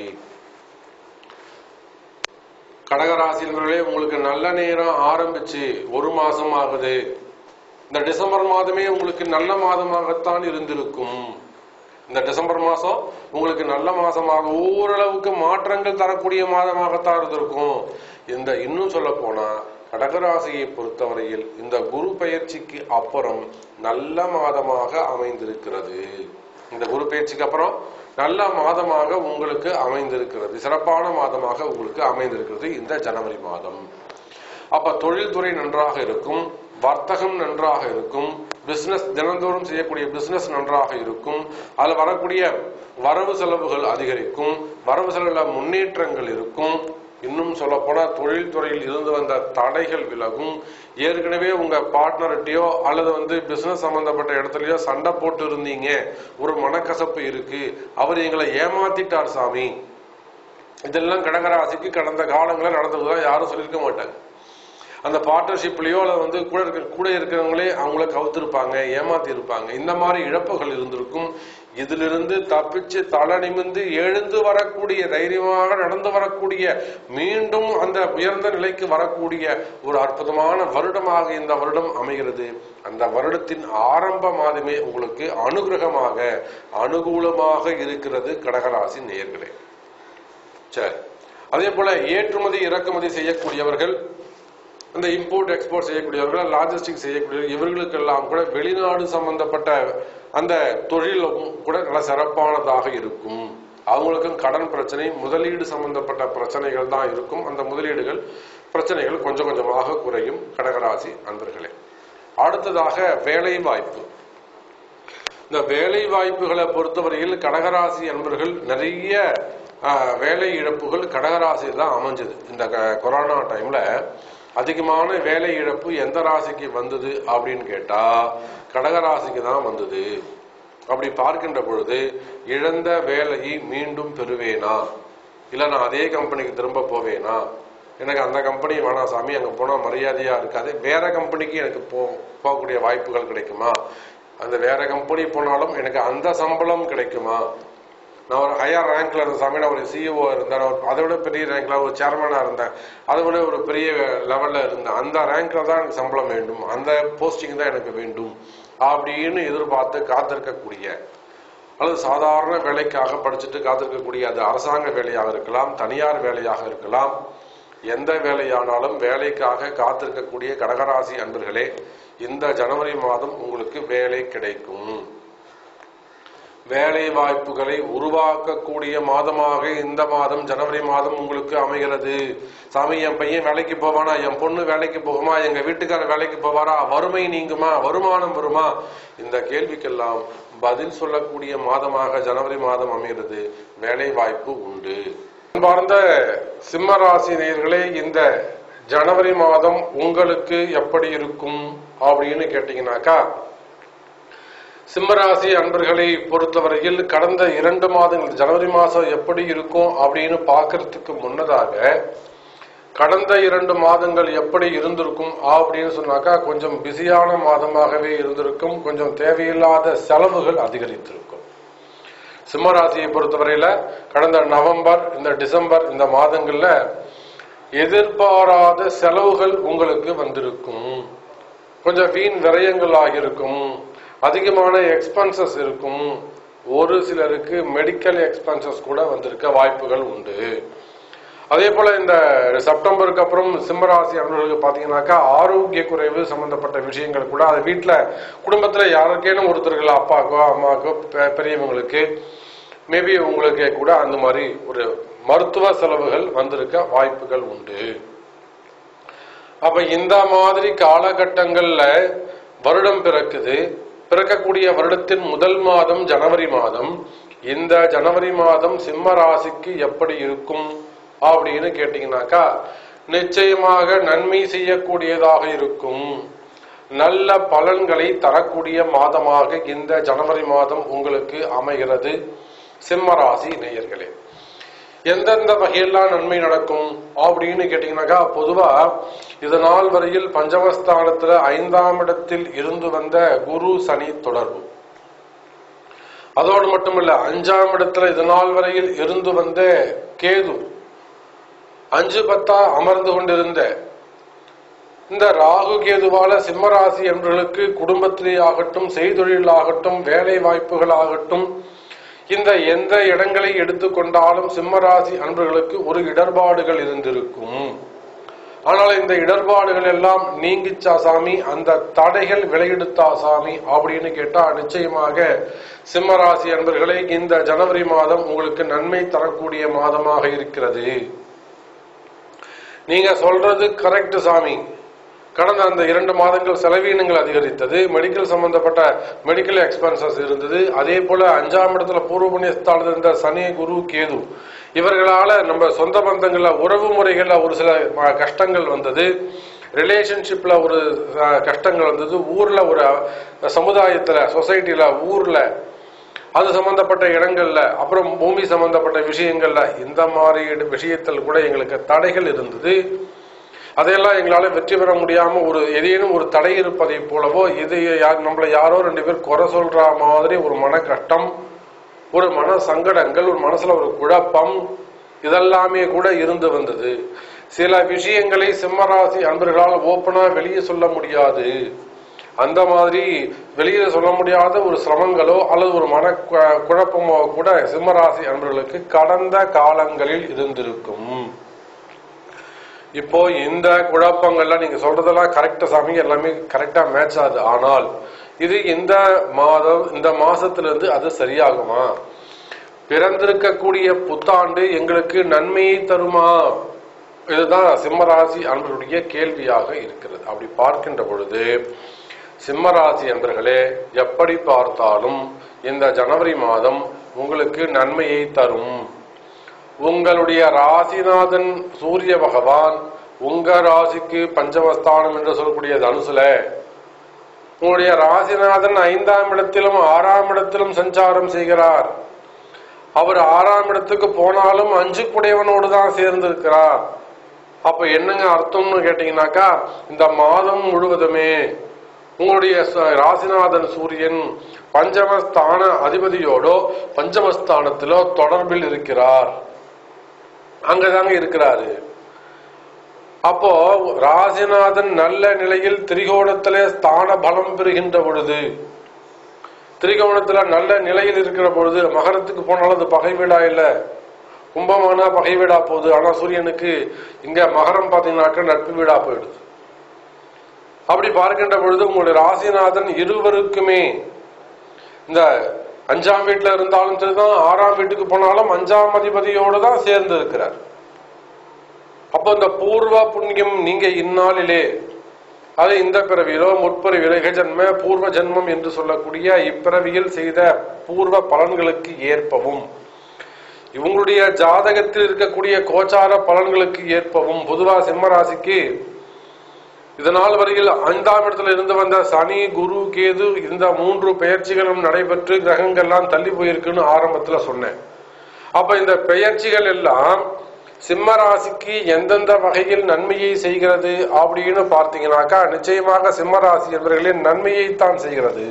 கடகராசினர்களே உங்களுக்கு நல்ல நேரம் ஆரம்பிச்சு ஒரு மாசம் ஆகுது இந்த டிசம்பர் மாதமே உங்களுக்கு நல்ல மாதமாகத்தான் இருந்திருக்கும் இந்த டிசம்பர் மாசம் உங்களுக்கு நல்ல மாசமாக ஓரளவுக்கு மாற்றங்கள் தரக்கூடிய மாதமாகத்தான் இருந்திருக்கும் இந்த இன்னும் சொல்ல போனா கடகராசியை பொறுத்தவரையில் இந்த குரு பயிற்சிக்கு அப்புறம் நல்ல மாதமாக அமைந்திருக்கிறது இந்த குரு பயிற்சிக்கு அப்புறம் நல்ல மாதமாக உங்களுக்கு அமைந்திருக்கிறது சிறப்பான மாதமாக உங்களுக்கு அமைந்திருக்கிறது இந்த ஜனவரி மாதம் அப்ப தொழில்துறை நன்றாக இருக்கும் வர்த்தகம் நன்றாக இருக்கும் பிசினஸ் தினந்தோறும் செய்யக்கூடிய பிசினஸ் நன்றாக இருக்கும் அதுல வரக்கூடிய வரவு செலவுகள் அதிகரிக்கும் வரவு செலவுல முன்னேற்றங்கள் இருக்கும் இன்னும் சொல்ல போனா தொழில்துறையில் இருந்து வந்த தடைகள் விலகும் ஏற்கனவே உங்க பார்ட்னர்கிட்டயோ அல்லது வந்து பிசினஸ் சம்பந்தப்பட்ட இடத்துலயோ சண்டை போட்டு இருந்தீங்க ஒரு மனக்கசப்பு இருக்கு அவர் எங்களை ஏமாத்திட்டார் சாமி இதெல்லாம் கடகராசிக்கு கடந்த காலங்களில் நடந்ததுதான் யாரும் சொல்லியிருக்க மாட்டாங்க அந்த பார்ட்னர்ஷிப்லயோ அல்லது வந்து கூட இருக்க கூட இருக்கிறவங்களே அவங்கள கவுத்திருப்பாங்க ஏமாத்தி இருப்பாங்க இந்த மாதிரி இழப்புகள் இருந்திருக்கும் இதிலிருந்து தப்பிச்சு தலை நிமிந்து எழுந்து வரக்கூடிய தைரியமாக நடந்து வரக்கூடிய மீண்டும் அந்த உயர்ந்த நிலைக்கு வரக்கூடிய ஒரு அற்புதமான வருடமாக இந்த வருடம் அமைகிறது அந்த வருடத்தின் ஆரம்ப மாதமே உங்களுக்கு அனுகிரகமாக அனுகூலமாக இருக்கிறது கடகராசி நேயர்களே சரி அதே போல ஏற்றுமதி இறக்குமதி செய்யக்கூடியவர்கள் அந்த இம்போர்ட் எக்ஸ்போர்ட் செய்யக்கூடியவர்கள் லாஜிஸ்டிக் செய்யக்கூடியவர்கள் இவர்களுக்கெல்லாம் கூட வெளிநாடு சம்பந்தப்பட்ட அந்த தொழிலும் கூட நல்ல சிறப்பானதாக இருக்கும் அவங்களுக்கும் கடன் பிரச்சனை முதலீடு சம்பந்தப்பட்ட பிரச்சனைகள் தான் இருக்கும் அந்த முதலீடுகள் பிரச்சனைகள் கொஞ்சம் கொஞ்சமாக குறையும் கடகராசி அன்பர்களே அடுத்ததாக வேலை வாய்ப்பு இந்த வேலை வாய்ப்புகளை பொறுத்தவரையில் கடகராசி அன்பர்கள் நிறைய ஆஹ், வேலை இழப்புகள் கடகராசியில் தான் அமைஞ்சது இந்த க- கொரோனா டைம்ல அதிகமான வேலை இழப்பு எந்த ராசிக்கு வந்தது அப்படின்னு கேட்டா கடகராசிக்கு தான் வந்தது அப்படி பார்க்கின்ற பொழுது இழந்த வேலையை மீண்டும் பெறுவேனா இல்ல நான் அதே கம்பெனிக்கு திரும்ப போவேனா எனக்கு அந்த கம்பெனி வேணாம் சாமி அங்க போனா மரியாதையா இருக்காது வேற கம்பெனிக்கு எனக்கு போ போகக்கூடிய வாய்ப்புகள் கிடைக்குமா அந்த வேற கம்பெனி போனாலும் எனக்கு அந்த சம்பளம் கிடைக்குமா நான் ஒரு ஹையர் ரேங்க்ல இருந்த சாமி நான் ஒரு சிஇஓ இருந்தேன் ஒரு- அதை விட பெரிய ரேங்க்ல ஒரு சேர்மனா இருந்தேன் அதை விட ஒரு பெரிய லெவல்ல இருந்தேன் அந்த ரேங்க்ல தான் எனக்கு சம்பளம் வேண்டும் அந்த போஸ்டிங் தான் எனக்கு வேண்டும் அப்படின்னு எதிர்பார்த்து காத்திருக்கக்கூடிய அல்லது சாதாரண வேலைக்காக படிச்சுட்டு காத்திருக்கக்கூடிய அது அரசாங்க வேலையாக இருக்கலாம் தனியார் வேலையாக இருக்கலாம் எந்த வேலையானாலும் வேலைக்காக காத்திருக்கக்கூடிய கடகராசி அன்பர்களே இந்த ஜனவரி மாதம் உங்களுக்கு வேலை கிடைக்கும் வேலை வாய்ப்புகளை உருவாக்கக்கூடிய மாதமாக இந்த மாதம் ஜனவரி மாதம் உங்களுக்கு அமைகிறது சாமி என் பையன் வேலைக்கு போவானா என் பொண்ணு வேலைக்கு போகுமா எங்க வீட்டுக்காரர் வேலைக்கு போவாரா வறுமை நீங்குமா வருமானம் வருமா இந்த கேள்விக்கெல்லாம் பதில் சொல்லக்கூடிய மாதமாக ஜனவரி மாதம் அமைகிறது வேலை வாய்ப்பு உண்டு அன்பார்ந்த சிம்ம ராசி நேயர்களே இந்த ஜனவரி மாதம் உங்களுக்கு எப்படி இருக்கும் அப்படின்னு கேட்டீங்கன்னாக்கா சிம்மராசி அன்பர்களை பொறுத்தவரையில் கடந்த இரண்டு மாதங்கள் ஜனவரி மாதம் எப்படி இருக்கும் அப்படின்னு பார்க்கறதுக்கு முன்னதாக கடந்த இரண்டு மாதங்கள் எப்படி இருந்திருக்கும் அப்படின்னு சொன்னாக்கா கொஞ்சம் பிஸியான மாதமாகவே இருந்திருக்கும் கொஞ்சம் தேவையில்லாத செலவுகள் அதிகரித்திருக்கும் சிம்மராசியை பொறுத்தவரையில கடந்த நவம்பர் இந்த டிசம்பர் இந்த மாதங்கள்ல எதிர்பாராத செலவுகள் உங்களுக்கு வந்திருக்கும் கொஞ்சம் வீண் விரயங்கள் ஆகியிருக்கும் அதிகமான எக்ஸ்பென்சஸ் இருக்கும் ஒரு சிலருக்கு மெடிக்கல் எக்ஸ்பென்சஸ் கூட வந்திருக்க வாய்ப்புகள் உண்டு அதே போல இந்த செப்டம்பருக்கு அப்புறம் சிம்மராசி அன்பர்களுக்கு பாத்தீங்கன்னாக்கா ஆரோக்கிய குறைவு சம்பந்தப்பட்ட விஷயங்கள் கூட அது வீட்டுல குடும்பத்துல யாருக்கேனும் ஒருத்தர்கள் அப்பாக்கோ அம்மாக்கோ பெ- பெரியவங்களுக்கு மேபி உங்களுக்கு கூட அந்த மாதிரி ஒரு மருத்துவ செலவுகள் வந்திருக்க வாய்ப்புகள் உண்டு அப்ப இந்த மாதிரி காலகட்டங்கள்ல வருடம் பிறக்குது பிறக்கக்கூடிய வருடத்தின் முதல் மாதம் ஜனவரி மாதம் இந்த ஜனவரி மாதம் சிம்ம ராசிக்கு எப்படி இருக்கும் அப்படின்னு கேட்டீங்கன்னாக்கா நிச்சயமாக நன்மை செய்யக்கூடியதாக இருக்கும் நல்ல பலன்களை தரக்கூடிய மாதமாக இந்த ஜனவரி மாதம் உங்களுக்கு அமைகிறது சிம்ம ராசி நேயர்களே எந்தெந்த வகையெல்லாம் நன்மை நடக்கும் அப்படின்னு கேட்டீங்கன்னாக்கா பொதுவா இது நாள் வரையில் பஞ்சமஸ்தானத்துல ஐந்தாம் இடத்தில் இருந்து வந்த குரு சனி தொடர்பு அதோடு மட்டுமல்ல அஞ்சாம் இடத்துல இது நாள் வரையில் இருந்து வந்த கேது அஞ்சு பத்தா அமர்ந்து கொண்டிருந்த இந்த ராகு கேதுவால சிம்மராசி என்பவர்களுக்கு குடும்பத்திலே ஆகட்டும் செய்தொழில் ஆகட்டும் வேலை வாய்ப்புகள் ஆகட்டும் இந்த எந்த இடங்களை எடுத்துக்கொண்டாலும் சிம்மராசி அன்பர்களுக்கு ஒரு இடர்பாடுகள் இருந்திருக்கும் ஆனால் இந்த இடர்பாடுகள் எல்லாம் நீங்கிச்சா சாமி அந்த தடைகள் விலையெடுத்தா சாமி அப்படின்னு கேட்டா நிச்சயமாக சிம்மராசி அன்பர்களே இந்த ஜனவரி மாதம் உங்களுக்கு நன்மை தரக்கூடிய மாதமாக இருக்கிறது நீங்க சொல்றது கரெக்ட் சாமி கடந்த அந்த இரண்டு மாதங்கள் செலவீனங்கள் அதிகரித்தது மெடிக்கல் சம்பந்தப்பட்ட மெடிக்கல் எக்ஸ்பென்சஸ் இருந்தது அதே போல அஞ்சாம் இடத்துல பூர்வ புண்ணியஸ்தானத்தில் இருந்த சனி குரு கேது இவர்களால நம்ம சொந்த பந்தங்கள்ல உறவு முறைகள்ல ஒரு சில ம- கஷ்டங்கள் வந்தது ரிலேஷன்ஷிப்ல ஒரு அஹ், கஷ்டங்கள் வந்தது ஊர்ல ஒரு அஹ், சமுதாயத்துல சொசைட்டில ஊர்ல அது சம்பந்தப்பட்ட இடங்கள்ல அப்புறம் பூமி சம்பந்தப்பட்ட விஷயங்கள்ல இந்த மாதிரி இட- விஷயத்தில் கூட எங்களுக்கு தடைகள் இருந்தது அதையெல்லாம் எங்களால வெற்றி பெற முடியாம ஒரு ஏதேனும் ஒரு தடை இருப்பதை போலவோ இது யார் நம்மள யாரோ ரெண்டு பேர் குறை சொல்ற மாதிரி ஒரு மன கஷ்டம் ஒரு மன சங்கடங்கள் ஒரு மனசுல ஒரு குழப்பம் இதெல்லாமே கூட இருந்து வந்தது சில விஷயங்களை சிம்மராசி அன்பர்களால் ஓப்பனா வெளியே சொல்ல முடியாது அந்த மாதிரி வெளியில சொல்ல முடியாத ஒரு சிரமங்களோ அல்லது ஒரு மன கு- குழப்பமோ கூட சிம்மராசி அன்பர்களுக்கு கடந்த காலங்களில் இருந்திருக்கும் இப்போ இந்த குழப்பங்கள்லாம் நீங்க சொல்றதெல்லாம் கரெக்டா சாமி எல்லாமே கரெக்டா மேட்ச் ஆகுது ஆனால் இது இந்த மாதம் இந்த மாசத்துல இருந்து அது சரியாகுமா பிறந்திருக்கக்கூடிய புத்தாண்டு எங்களுக்கு நன்மையை தருமா இதுதான் சிம்மராசி அன்பர்களுடைய கேள்வியாக இருக்கிறது அப்படி பார்க்கின்ற பொழுது சிம்மராசி அன்பர்களே எப்படி பார்த்தாலும் இந்த ஜனவரி மாதம் உங்களுக்கு நன்மையை தரும் உங்களுடைய ராசிநாதன் சூரிய பகவான் உங்க ராசிக்கு பஞ்சமஸ்தானம் என்று சொல்லக்கூடிய தனுசுல உங்களுடைய ராசிநாதன் ஐந்தாம் இடத்திலும் ஆறாம் இடத்திலும் சஞ்சாரம் செய்கிறார் அவர் ஆறாம் இடத்துக்கு போனாலும் அஞ்சு குடையவனோடு தான் சேர்ந்து இருக்கிறார் அப்ப என்னங்க அர்த்தம்னு கேட்டீங்கன்னாக்கா இந்த மாதம் முழுவதுமே உங்களுடைய ச- ராசிநாதன் சூரியன் பஞ்சமஸ்தான அதிபதியோடோ பஞ்சமஸ்தானத்திலோ தொடர்பில் இருக்கிறார் அங்கதாங்க இருக்கிறாரு அப்போ ராசிநாதன் நல்ல நிலையில் திரிகோணத்திலே ஸ்தான பலம் பெறுகின்ற பொழுது திரிகோணத்துல நல்ல நிலையில் இருக்கிற பொழுது மகரத்துக்கு போனாலும் அது பகை வீடா இல்ல கும்பமானா பகை வீடா போகுது ஆனா சூரியனுக்கு இங்க மகரம் பாத்தீங்கன்னாக்க நட்பு வீடா போயிடுது அப்படி பார்க்கின்ற பொழுது உங்களுடைய ராசிநாதன் இருவருக்குமே இந்த அஞ்சாம் வீட்டுல இருந்தாலும் சரிதான் ஆறாம் வீட்டுக்கு போனாலும் அஞ்சாம் அதிபதியோடு தான் சேர்ந்து இருக்கிறார் அப்போ இந்த பூர்வ புண்ணியம் நீங்க இந்நாளிலே அது இந்த பிறவியிலோ முற்பிறவியிலோ ஜென்ம பூர்வ ஜென்மம் என்று சொல்லக்கூடிய இப்பிறவியில் செய்த பூர்வ பலன்களுக்கு ஏற்பவும் இவங்களுடைய ஜாதகத்தில் இருக்கக்கூடிய கோச்சார பலன்களுக்கு ஏற்பவும் பொதுவா சிம்ம ராசிக்கு இதனால் வரையில் ஐந்தாம் இடத்துல இருந்து வந்த சனி குரு கேது இந்த மூன்று பெயர்ச்சிகளும் நடைபெற்று கிரகங்கள்லாம் தள்ளி போயிருக்குன்னு ஆரம்பத்துல சொன்னேன் அப்ப இந்த பெயர்ச்சிகள் எல்லாம் சிம்ம ராசிக்கு எந்தெந்த வகையில் நன்மையை செய்கிறது அப்படின்னு பார்த்தீங்கன்னாக்கா நிச்சயமாக சிம்ம ராசி என்பவர்களின் நன்மையைத்தான் செய்கிறது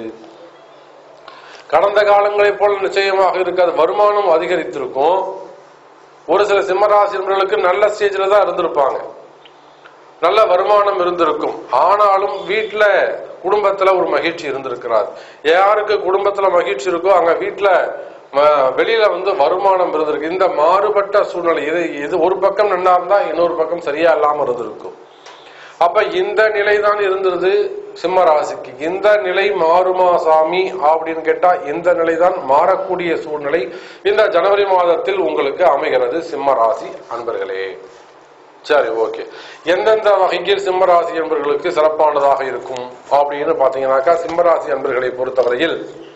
கடந்த காலங்களைப் போல நிச்சயமாக இருக்காது வருமானம் அதிகரித்திருக்கும் ஒரு சில சிம்மராசி என்பவர்களுக்கு நல்ல ஸ்டேஜ்ல தான் இருந்திருப்பாங்க நல்ல வருமானம் இருந்திருக்கும் ஆனாலும் வீட்டுல குடும்பத்துல ஒரு மகிழ்ச்சி இருந்திருக்கிறார் யாருக்கு குடும்பத்துல மகிழ்ச்சி இருக்கோ அங்க வீட்டுல ம- வெளியில வந்து வருமானம் இருந்திருக்கு இந்த மாறுபட்ட சூழ்நிலை இது இது ஒரு பக்கம் நல்லா இருந்தா இன்னொரு பக்கம் சரியா இல்லாம இருந்திருக்கும் அப்ப இந்த நிலை தான் இருந்தது சிம்ம ராசிக்கு இந்த நிலை மாறுமா சாமி அப்படின்னு கேட்டா இந்த நிலை தான் மாறக்கூடிய சூழ்நிலை இந்த ஜனவரி மாதத்தில் உங்களுக்கு அமைகிறது சிம்ம ராசி அன்பர்களே சரி ஓகே எந்தெந்த வகையில் சிம்மராசி என்பவர்களுக்கு சிறப்பானதாக இருக்கும் அப்படின்னு பாத்தீங்கன்னாக்கா சிம்மராசி அன்பர்களை பொறுத்தவரையில்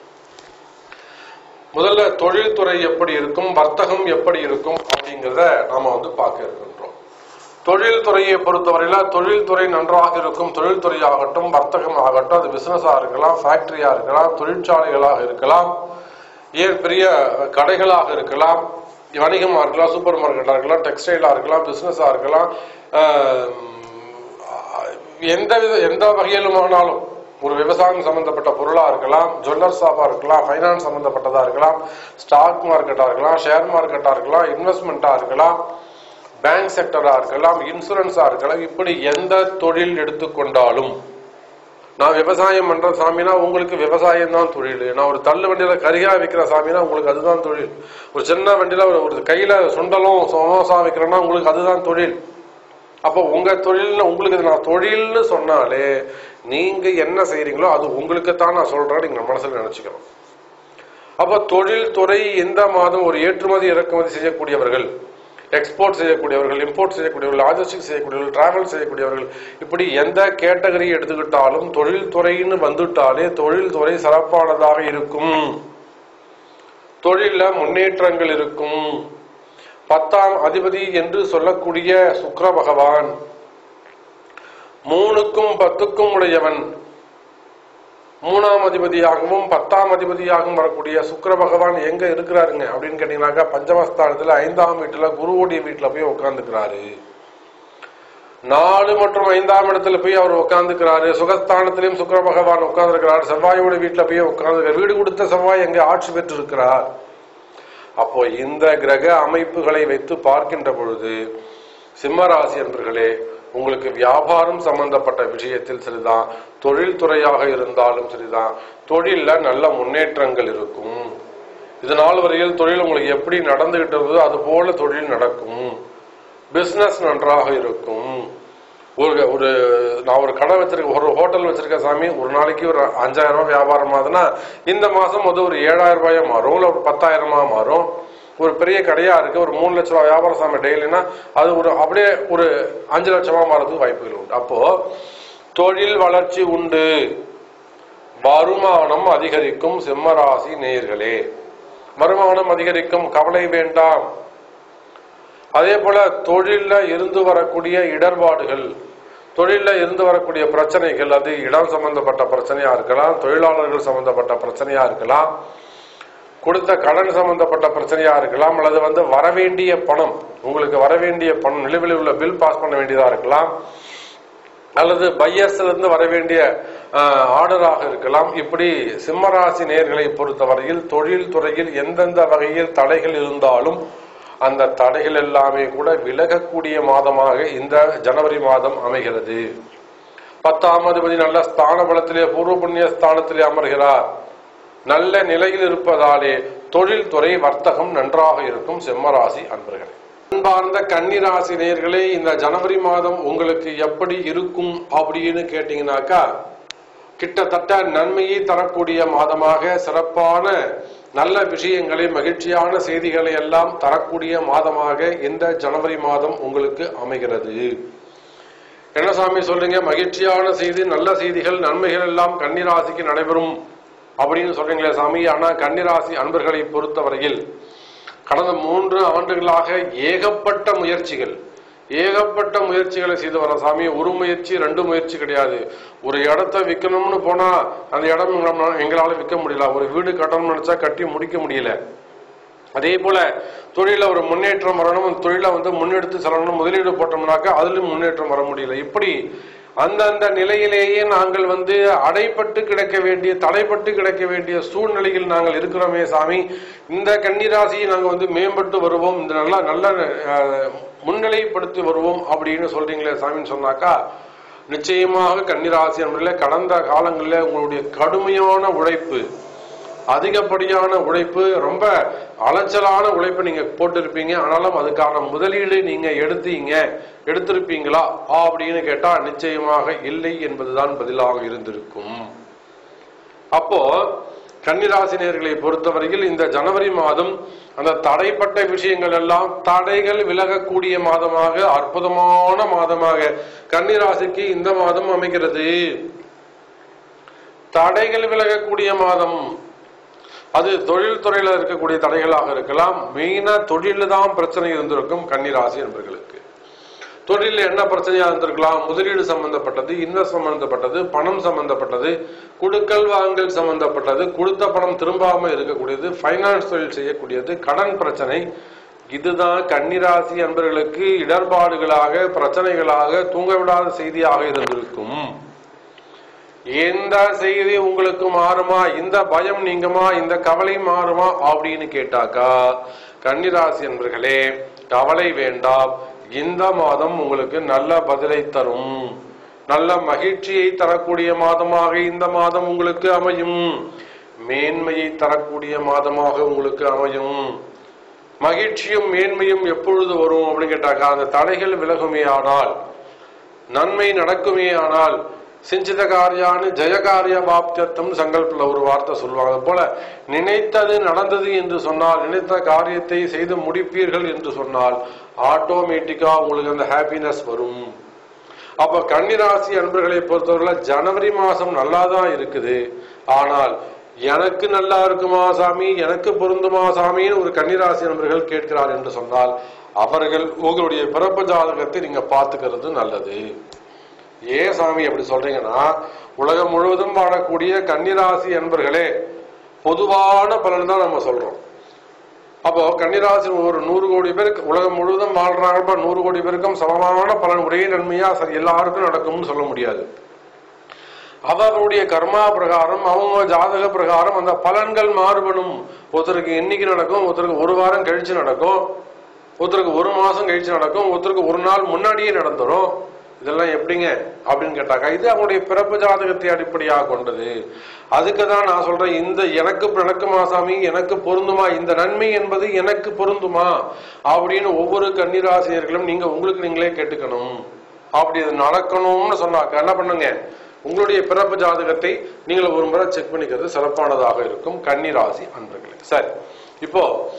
முதல்ல தொழில்துறை எப்படி இருக்கும் வர்த்தகம் எப்படி இருக்கும் அப்படிங்கிறத நாம வந்து பார்க்க இருக்கின்றோம் தொழில்துறையை பொறுத்தவரையில தொழில்துறை நன்றாக இருக்கும் தொழில்துறை ஆகட்டும் வர்த்தகம் ஆகட்டும் அது பிசினஸா இருக்கலாம் ஃபேக்டரியா இருக்கலாம் தொழிற்சாலைகளாக இருக்கலாம் ஏன் பெரிய கடைகளாக இருக்கலாம் வணிகமா இருக்கலாம் சூப்பர் மார்க்கெட்டா இருக்கலாம் டெக்ஸ்டைலா இருக்கலாம் பிசினஸா இருக்கலாம் ஆஹ், எந்த வித எந்த வகையிலுமானாலும் ஒரு விவசாயம் சம்பந்தப்பட்ட பொருளா இருக்கலாம் ஜுவல்லர் ஷாப்பா இருக்கலாம் ஃபைனான்ஸ் சம்பந்தப்பட்டதா இருக்கலாம் ஸ்டாக் மார்க்கெட்டா இருக்கலாம் ஷேர் மார்க்கெட்டா இருக்கலாம் இன்வெஸ்ட்மெண்ட்டா இருக்கலாம் பேங்க் செக்டரா இருக்கலாம் இன்சூரன்ஸா இருக்கலாம் இப்படி எந்த தொழில் எடுத்துக்கொண்டாலும் நான் விவசாயம் பண்ற சாமினா உங்களுக்கு விவசாயம் தான் தொழில் நான் ஒரு தள்ளு வண்டியில கரிகா விற்கிற சாமினா உங்களுக்கு அதுதான் தொழில் ஒரு சின்ன வண்டியில ஒரு ஒரு கையில சுண்டலும் சமோசா விற்கிறேன்னா உங்களுக்கு அதுதான் தொழில் அப்போ உங்க தொழில்னு உங்களுக்கு இது நான் தொழில்னு சொன்னாலே நீங்க என்ன செய்றீங்களோ அது உங்களுக்கு தான் நான் சொல்றேன் நீங்க மனசுல நினைச்சுக்கணும் அப்ப தொழில் துறை எந்த மாதம் ஒரு ஏற்றுமதி இறக்குமதி செய்யக்கூடியவர்கள் எக்ஸ்போர்ட் செய்யக்கூடியவர்கள் இம்போர்ட் செய்யக்கூடியவர்கள் லாஜிஸ்டிக் செய்யக்கூடியவர்கள் டிராவல் செய்யக்கூடியவர்கள் இப்படி எந்த கேட்டகரி எடுத்துக்கிட்டாலும் தொழில் துறைன்னு வந்துட்டாலே தொழில் துறை சிறப்பானதாக இருக்கும் தொழில முன்னேற்றங்கள் இருக்கும் பத்தாம் அதிபதி என்று சொல்லக்கூடிய சுக்கிர பகவான் மூணுக்கும் பத்துக்கும் உடையவன் மூணாம் அதிபதியாகவும் பத்தாம் அதிபதியாகவும் வரக்கூடிய சுக்கிர பகவான் எங்க இருக்கிறாருங்க அப்படின்னு கேட்டீங்கன்னாக்கா பஞ்சமஸ்தானத்துல ஐந்தாம் வீட்டுல குருவுடைய வீட்டுல போய் உட்கார்ந்துக்கிறாரு நாலு மற்றும் ஐந்தாம் இடத்துல போய் அவர் உட்கார்ந்துக்கிறாரு சுகஸ்தானத்திலையும் சுக்கிர பகவான் உட்கார்ந்துருக்கிறார் செவ்வாயோட வீட்டுல போய் உட்கார்ந்து வீடு கொடுத்த செவ்வாய் எங்க ஆட்சி பெற்று இருக்கிறார் அப்போ இந்த கிரக அமைப்புகளை வைத்து பார்க்கின்ற பொழுது சிம்மராசி என்பர்களே உங்களுக்கு வியாபாரம் சம்பந்தப்பட்ட விஷயத்தில் சரிதான் தொழில் துறையாக இருந்தாலும் சரிதான் தொழில்ல நல்ல முன்னேற்றங்கள் இருக்கும் இது நாள் வரையில் தொழில் உங்களுக்கு எப்படி நடந்துகிட்டு இருந்ததோ அது போல தொழில் நடக்கும் பிசினஸ் நன்றாக இருக்கும் ஒரு ஒரு நான் ஒரு கடை வச்சிருக்கேன் ஒரு ஹோட்டல் வச்சிருக்கேன் சாமி ஒரு நாளைக்கு ஒரு அஞ்சாயிரம் ரூபாய் வியாபாரம் ஆகுதுன்னா இந்த மாசம் அது ஒரு ஏழாயிரம் ரூபாயா மாறும் இல்ல ஒரு பத்தாயிரமா மாறும் ஒரு பெரிய கடையா இருக்கு ஒரு மூணு லட்ச ரூபாய் வியாபாரம் சாமி டெய்லினா அது ஒரு அப்படியே ஒரு அஞ்சு லட்சமா மாறதுக்கு வாய்ப்புகள் உண்டு அப்போ தொழில் வளர்ச்சி உண்டு வருமானம் அதிகரிக்கும் சிம்மராசி நேயர்களே வருமானம் அதிகரிக்கும் கவலை வேண்டாம் அதே போல தொழில்ல இருந்து வரக்கூடிய இடர்பாடுகள் தொழில்ல இருந்து வரக்கூடிய பிரச்சனைகள் அது இடம் சம்பந்தப்பட்ட பிரச்சனையா இருக்கலாம் தொழிலாளர்கள் சம்பந்தப்பட்ட பிரச்சனையா இருக்கலாம் கொடுத்த கடன் சம்பந்தப்பட்ட பிரச்சனையா இருக்கலாம் அல்லது வந்து வரவேண்டிய பணம் உங்களுக்கு வரவேண்டிய பணம் நிலுவையில் உள்ள பில் பாஸ் பண்ண வேண்டியதா இருக்கலாம் அல்லது பையர்ஸ்ல இருந்து வர வேண்டிய ஆர்டராக இருக்கலாம் இப்படி சிம்மராசி நேர்களை பொறுத்தவரையில் தொழில் துறையில் எந்தெந்த வகையில் தடைகள் இருந்தாலும் அந்த தடைகள் எல்லாமே கூட விலகக்கூடிய மாதமாக இந்த ஜனவரி மாதம் அமைகிறது பத்தாம் அதிபதி நல்ல ஸ்தான பலத்திலே பூர்வ புண்ணிய ஸ்தானத்திலே அமர்கிறார் நல்ல நிலையில் இருப்பதாலே தொழில் துறை வர்த்தகம் நன்றாக இருக்கும் செம்மராசி அன்பர்களே அன்பார்ந்த கன்னிராசி நேயர்களே இந்த ஜனவரி மாதம் உங்களுக்கு எப்படி இருக்கும் அப்படின்னு கேட்டீங்கன்னாக்கா கிட்டத்தட்ட நன்மையை தரக்கூடிய மாதமாக சிறப்பான நல்ல விஷயங்களை மகிழ்ச்சியான செய்திகளை எல்லாம் தரக்கூடிய மாதமாக இந்த ஜனவரி மாதம் உங்களுக்கு அமைகிறது என்ன சாமி சொல்றீங்க மகிழ்ச்சியான செய்தி நல்ல செய்திகள் நன்மைகள் எல்லாம் கன்னிராசிக்கு நடைபெறும் அப்படின்னு சொல்றீங்களே சாமி ஆனா கன்னிராசி அன்பர்களை பொறுத்தவரையில் கடந்த மூன்று ஆண்டுகளாக ஏகப்பட்ட முயற்சிகள் ஏகப்பட்ட முயற்சிகளை செய்து வர சாமி ஒரு முயற்சி ரெண்டு முயற்சி கிடையாது ஒரு இடத்த விற்கணும்னு போனா அந்த இடம் நம்ம- எங்களால விற்க முடியல ஒரு வீடு கட்டணும்னு நினைச்சா கட்டி முடிக்க முடியல அதே போல தொழில ஒரு முன்னேற்றம் வரணும் அந்த தொழில வந்து முன்னெடுத்து செல்லணும் முதலீடு போட்டோம்னாக்கா அதிலும் முன்னேற்றம் வர முடியல இப்படி அந்தந்த நிலையிலேயே நாங்கள் வந்து அடைப்பட்டு கிடக்க வேண்டிய தடைப்பட்டு கிடக்க வேண்டிய சூழ்நிலையில் நாங்கள் இருக்கிறோமே சாமி இந்த கன்னிராசியை நாங்கள் வந்து மேம்பட்டு வருவோம் இந்த நல்லா நல்ல அஹ், முன்னிலைப்படுத்தி வருவோம் அப்படின்னு சொல்றீங்களே சாமின்னு சொன்னாக்கா நிச்சயமாக கன்னிராசி என்பதில் கடந்த காலங்களில் உங்களுடைய கடுமையான உழைப்பு அதிகப்படியான உழைப்பு ரொம்ப அலைச்சலான உழைப்பு நீங்க போட்டிருப்பீங்க ஆனாலும் அதுக்கான முதலீடு நீங்க எடுத்தீங்க எடுத்திருப்பீங்களா அப்படின்னு கேட்டா நிச்சயமாக இல்லை என்பதுதான் பதிலாக இருந்திருக்கும் அப்போ கன்னிராசினியர்களை பொறுத்தவரையில் இந்த ஜனவரி மாதம் அந்த தடைப்பட்ட விஷயங்கள் எல்லாம் தடைகள் விலகக்கூடிய மாதமாக அற்புதமான மாதமாக கன்னிராசிக்கு இந்த மாதம் அமைகிறது தடைகள் விலகக்கூடிய மாதம் அது தொழில் துறையில இருக்கக்கூடிய தடைகளாக இருக்கலாம் மெயினா தொழில தான் பிரச்சனை இருந்திருக்கும் கன்னிராசி என்பர்களுக்கு தொழிலில் என்ன பிரச்சனையா இருந்திருக்கலாம் முதலீடு சம்பந்தப்பட்டது இன்வெஸ்ட் சம்பந்தப்பட்டது பணம் சம்பந்தப்பட்டது குடுக்கல் வாங்கல் சம்பந்தப்பட்டது கொடுத்த பணம் திரும்பாம இருக்கக்கூடியது ஃபைனான்ஸ் தொழில் செய்யக்கூடியது கடன் பிரச்சனை இதுதான் கன்னிராசி அன்பர்களுக்கு இடர்பாடுகளாக பிரச்சனைகளாக தூங்க விடாத செய்தியாக இருந்திருக்கும் எந்த செய்தி உங்களுக்கு மாறுமா இந்த பயம் நீங்குமா இந்த கவலை மாறுமா அப்படின்னு கேட்டாக்கா கன்னிராசி என்பர்களே கவலை வேண்டாம் இந்த மாதம் உங்களுக்கு நல்ல பதிலை தரும் நல்ல மகிழ்ச்சியை தரக்கூடிய மாதமாக இந்த மாதம் உங்களுக்கு அமையும் மேன்மையை தரக்கூடிய மாதமாக உங்களுக்கு அமையும் மகிழ்ச்சியும் மேன்மையும் எப்பொழுது வரும் அப்படின்னு கேட்டாக்கா அந்த தடைகள் விலகுமே ஆனால் நன்மை நடக்குமே ஆனால் சிஞ்சித காரியானு ஜெயகாரிய பாப்தியர்த்தம் சங்கல்பில் ஒரு வார்த்தை சொல்லுவாங்க அது போல நினைத்தது நடந்தது என்று சொன்னால் நினைத்த காரியத்தை செய்து முடிப்பீர்கள் என்று சொன்னால் ஆட்டோமேட்டிக்கா உங்களுக்கு அந்த ஹாப்பினஸ் வரும் அப்ப கன்னிராசி அன்பர்களை பொறுத்தவரை ஜனவரி மாசம் நல்லா தான் இருக்குது ஆனால் எனக்கு நல்லா இருக்குமா சாமி எனக்கு பொருந்துமா சாமின்னு ஒரு கன்னிராசி நண்பர்கள் கேட்கிறார் என்று சொன்னால் அவர்கள் உங்களுடைய பிறப்பு ஜாதகத்தை நீங்க பார்த்துக்கிறது நல்லது ஏன் சாமி அப்படி சொல்றீங்கன்னா உலகம் முழுவதும் வாழக்கூடிய கன்னிராசி என்பர்களே பொதுவான பலன் தான் நம்ம சொல்றோம் அப்போ கன்னிராசி ஒரு நூறு கோடி பேருக்கு உலகம் முழுவதும் வாழ்றாங்க நூறு கோடி பேருக்கும் சமமான பலன் ஒரே நன்மையா சரி எல்லாருக்கும் நடக்கும்னு சொல்ல முடியாது அவர்களுடைய கர்மா பிரகாரம் அவங்க ஜாதக பிரகாரம் அந்த பலன்கள் மாறுபடும் ஒருத்தருக்கு இன்னைக்கு நடக்கும் ஒருத்தருக்கு ஒரு வாரம் கழிச்சு நடக்கும் ஒருத்தருக்கு ஒரு மாசம் கழிச்சு நடக்கும் ஒருத்தருக்கு ஒரு நாள் முன்னாடியே நடந்துரும் இதெல்லாம் எப்படிங்க அப்படின்னு கேட்டாக்கா இது அவங்களுடைய பிறப்பு ஜாதகத்தை அடிப்படையாக கொண்டது அதுக்கு தான் நான் சொல்றேன் இந்த எனக்கு நடக்குமா சாமி எனக்கு பொருந்துமா இந்த நன்மை என்பது எனக்கு பொருந்துமா அப்படின்னு ஒவ்வொரு கன்னிராசிரியர்களும் நீங்க உங்களுக்கு நீங்களே கேட்டுக்கணும் அப்படி அது நடக்கணும்னு சொன்னாக்க என்ன பண்ணுங்க உங்களுடைய பிறப்பு ஜாதகத்தை நீங்கள் ஒரு முறை செக் பண்ணிக்கிறது சிறப்பானதாக இருக்கும் கன்னிராசி அன்பர்களே சரி இப்போ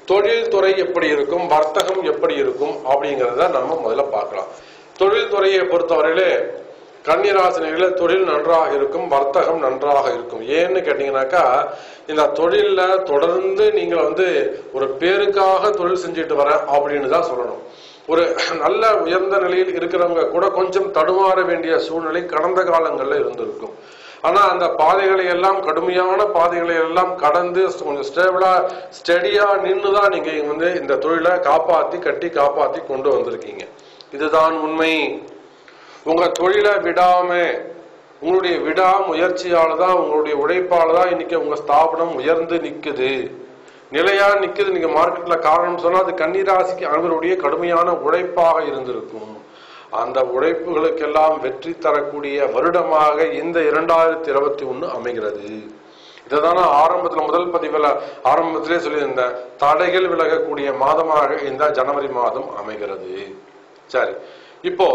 தொழில்துறை எப்படி இருக்கும் வர்த்தகம் எப்படி இருக்கும் அப்படிங்கிறத நம்ம முதல்ல பார்க்கலாம் தொழில்துறையை பொறுத்தவரையிலே கன்னிராசினிகள தொழில் நன்றாக இருக்கும் வர்த்தகம் நன்றாக இருக்கும் ஏன்னு கேட்டீங்கன்னாக்கா இந்த தொழில்ல தொடர்ந்து நீங்கள் வந்து ஒரு பேருக்காக தொழில் செஞ்சுட்டு வரேன் அப்படின்னு தான் சொல்லணும் ஒரு நல்ல உயர்ந்த நிலையில் இருக்கிறவங்க கூட கொஞ்சம் தடுமாற வேண்டிய சூழ்நிலை கடந்த காலங்களில் இருந்திருக்கும் ஆனா அந்த பாதைகளை எல்லாம் கடுமையான பாதைகளை எல்லாம் கடந்து கொஞ்சம் ஸ்டேபிளா ஸ்டெடியா நின்று தான் நீங்க வந்து இந்த தொழிலை காப்பாத்தி கட்டி காப்பாத்தி கொண்டு வந்திருக்கீங்க இதுதான் உண்மை உங்க தொழிலை விடாம உங்களுடைய விடா முயற்சியால தான் உங்களுடைய உழைப்பால தான் இன்னைக்கு உங்க ஸ்தாபனம் உயர்ந்து நிக்குது நிலையா நிக்குது நீங்க மார்க்கெட்ல காரணம் சொன்னா அது கன்னிராசிக்கு அவருடைய கடுமையான உழைப்பாக இருந்திருக்கும் அந்த உழைப்புகளுக்கெல்லாம் வெற்றி தரக்கூடிய வருடமாக இந்த இரண்டாயிரத்தி இருபத்தி ஒண்ணு அமைகிறது இதுதான் நான் ஆரம்பத்துல முதல் பதிவுல ஆரம்பத்திலே சொல்லியிருந்தேன் தடைகள் விலகக்கூடிய மாதமாக இந்த ஜனவரி மாதம் அமைகிறது சரி இப்போ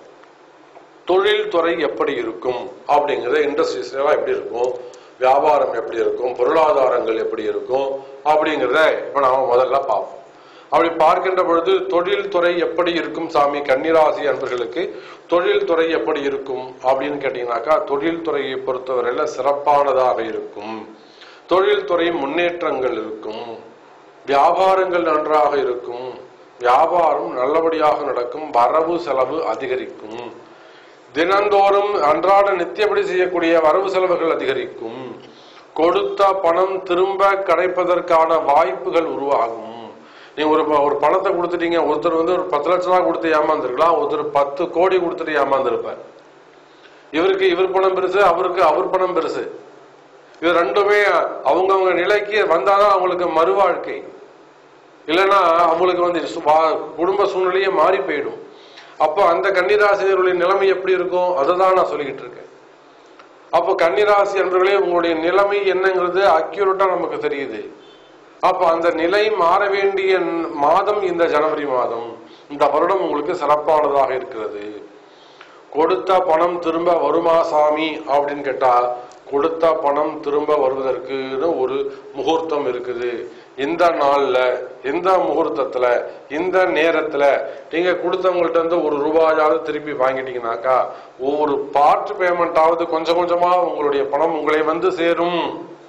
தொழில்துறை எப்படி இருக்கும் அப்படிங்கிறத இண்டஸ்ட்ரீஸ் எல்லாம் எப்படி இருக்கும் வியாபாரம் எப்படி இருக்கும் பொருளாதாரங்கள் எப்படி இருக்கும் அப்படிங்கிறத இப்ப நாம முதல்ல பார்ப்போம் அப்படி பார்க்கின்ற பொழுது தொழில்துறை எப்படி இருக்கும் சாமி கன்னிராசி அன்பர்களுக்கு தொழில்துறை எப்படி இருக்கும் அப்படின்னு கேட்டீங்கன்னாக்கா தொழில்துறையை பொறுத்தவரையில சிறப்பானதாக இருக்கும் தொழில்துறை முன்னேற்றங்கள் இருக்கும் வியாபாரங்கள் நன்றாக இருக்கும் வியாபாரம் நல்லபடியாக நடக்கும் வரவு செலவு அதிகரிக்கும் தினந்தோறும் அன்றாட நித்தியப்படி செய்யக்கூடிய வரவு செலவுகள் அதிகரிக்கும் கொடுத்த பணம் திரும்ப கிடைப்பதற்கான வாய்ப்புகள் உருவாகும் நீங்க ஒரு ப- ஒரு பணத்தை கொடுத்துட்டீங்க ஒருத்தர் வந்து ஒரு பத்து லட்ச ரூபா கொடுத்து ஏமாந்துருக்கலாம் ஒருத்தர் பத்து கோடி கொடுத்துட்டு ஏமாந்துருப்பார் இவருக்கு இவர் பணம் பெருசு அவருக்கு அவர் பணம் பெருசு இது ரெண்டுமே அவங்கவங்க நிலைக்கு வந்தாதான் அவங்களுக்கு மறுவாழ்க்கை இல்லைன்னா அவங்களுக்கு வந்து சு- வா- குடும்ப சூழ்நிலையே மாறி போயிடும் அப்போ அந்த கன்னிராசினருடைய நிலைமை எப்படி இருக்கும் அதை தான் நான் சொல்லிக்கிட்டு இருக்கேன் அப்போ கன்னிராசி அன்பர்களே உங்களுடைய நிலைமை என்னங்கிறது அக்யூரேட்டா நமக்கு தெரியுது அப்போ அந்த நிலை மாற வேண்டிய ந- மாதம் இந்த ஜனவரி மாதம் இந்த வருடம் உங்களுக்கு சிறப்பானதாக இருக்கிறது கொடுத்த பணம் திரும்ப வருமா சாமி அப்படின்னு கேட்டா கொடுத்த பணம் திரும்ப வருவதற்குன்னு ஒரு முகூர்த்தம் இருக்குது இந்த நாள்ல இந்த முகூர்த்தத்துல இந்த நேரத்துல நீங்க கொடுத்தவங்கள்ட்ட இருந்து ஒரு ரூபாயாவது திருப்பி வாங்கிட்டீங்கன்னாக்கா ஒவ்வொரு பார்ட் பேமெண்டாவது கொஞ்சம் கொஞ்சமா உங்களுடைய பணம் உங்களை வந்து சேரும்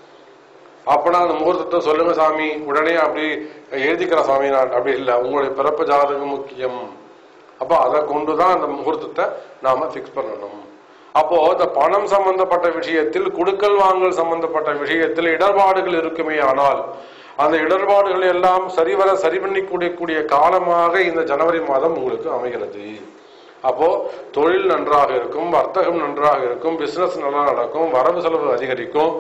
அப்பனா அந்த முகூர்த்தத்தை சொல்லுங்க சாமி உடனே அப்படி எழுதிக்கிற சாமி நான் அப்படி இல்லை உங்களுடைய பிறப்பு ஜாதகம் முக்கியம் அப்போ அதை கொண்டுதான் அந்த முகூர்த்தத்தை நாம ஃபிக்ஸ் பண்ணணும் அப்போ இந்த பணம் சம்பந்தப்பட்ட விஷயத்தில் குடுக்கல் வாங்கல் சம்பந்தப்பட்ட விஷயத்தில் இடர்பாடுகள் இருக்குமே ஆனால் அந்த இடர்பாடுகள் எல்லாம் சரிவர சரி பண்ணி கூடிய காலமாக இந்த ஜனவரி மாதம் உங்களுக்கு அமைகிறது அப்போ தொழில் நன்றாக இருக்கும் வர்த்தகம் நன்றாக இருக்கும் பிசினஸ் நல்லா நடக்கும் வரவு செலவு அதிகரிக்கும்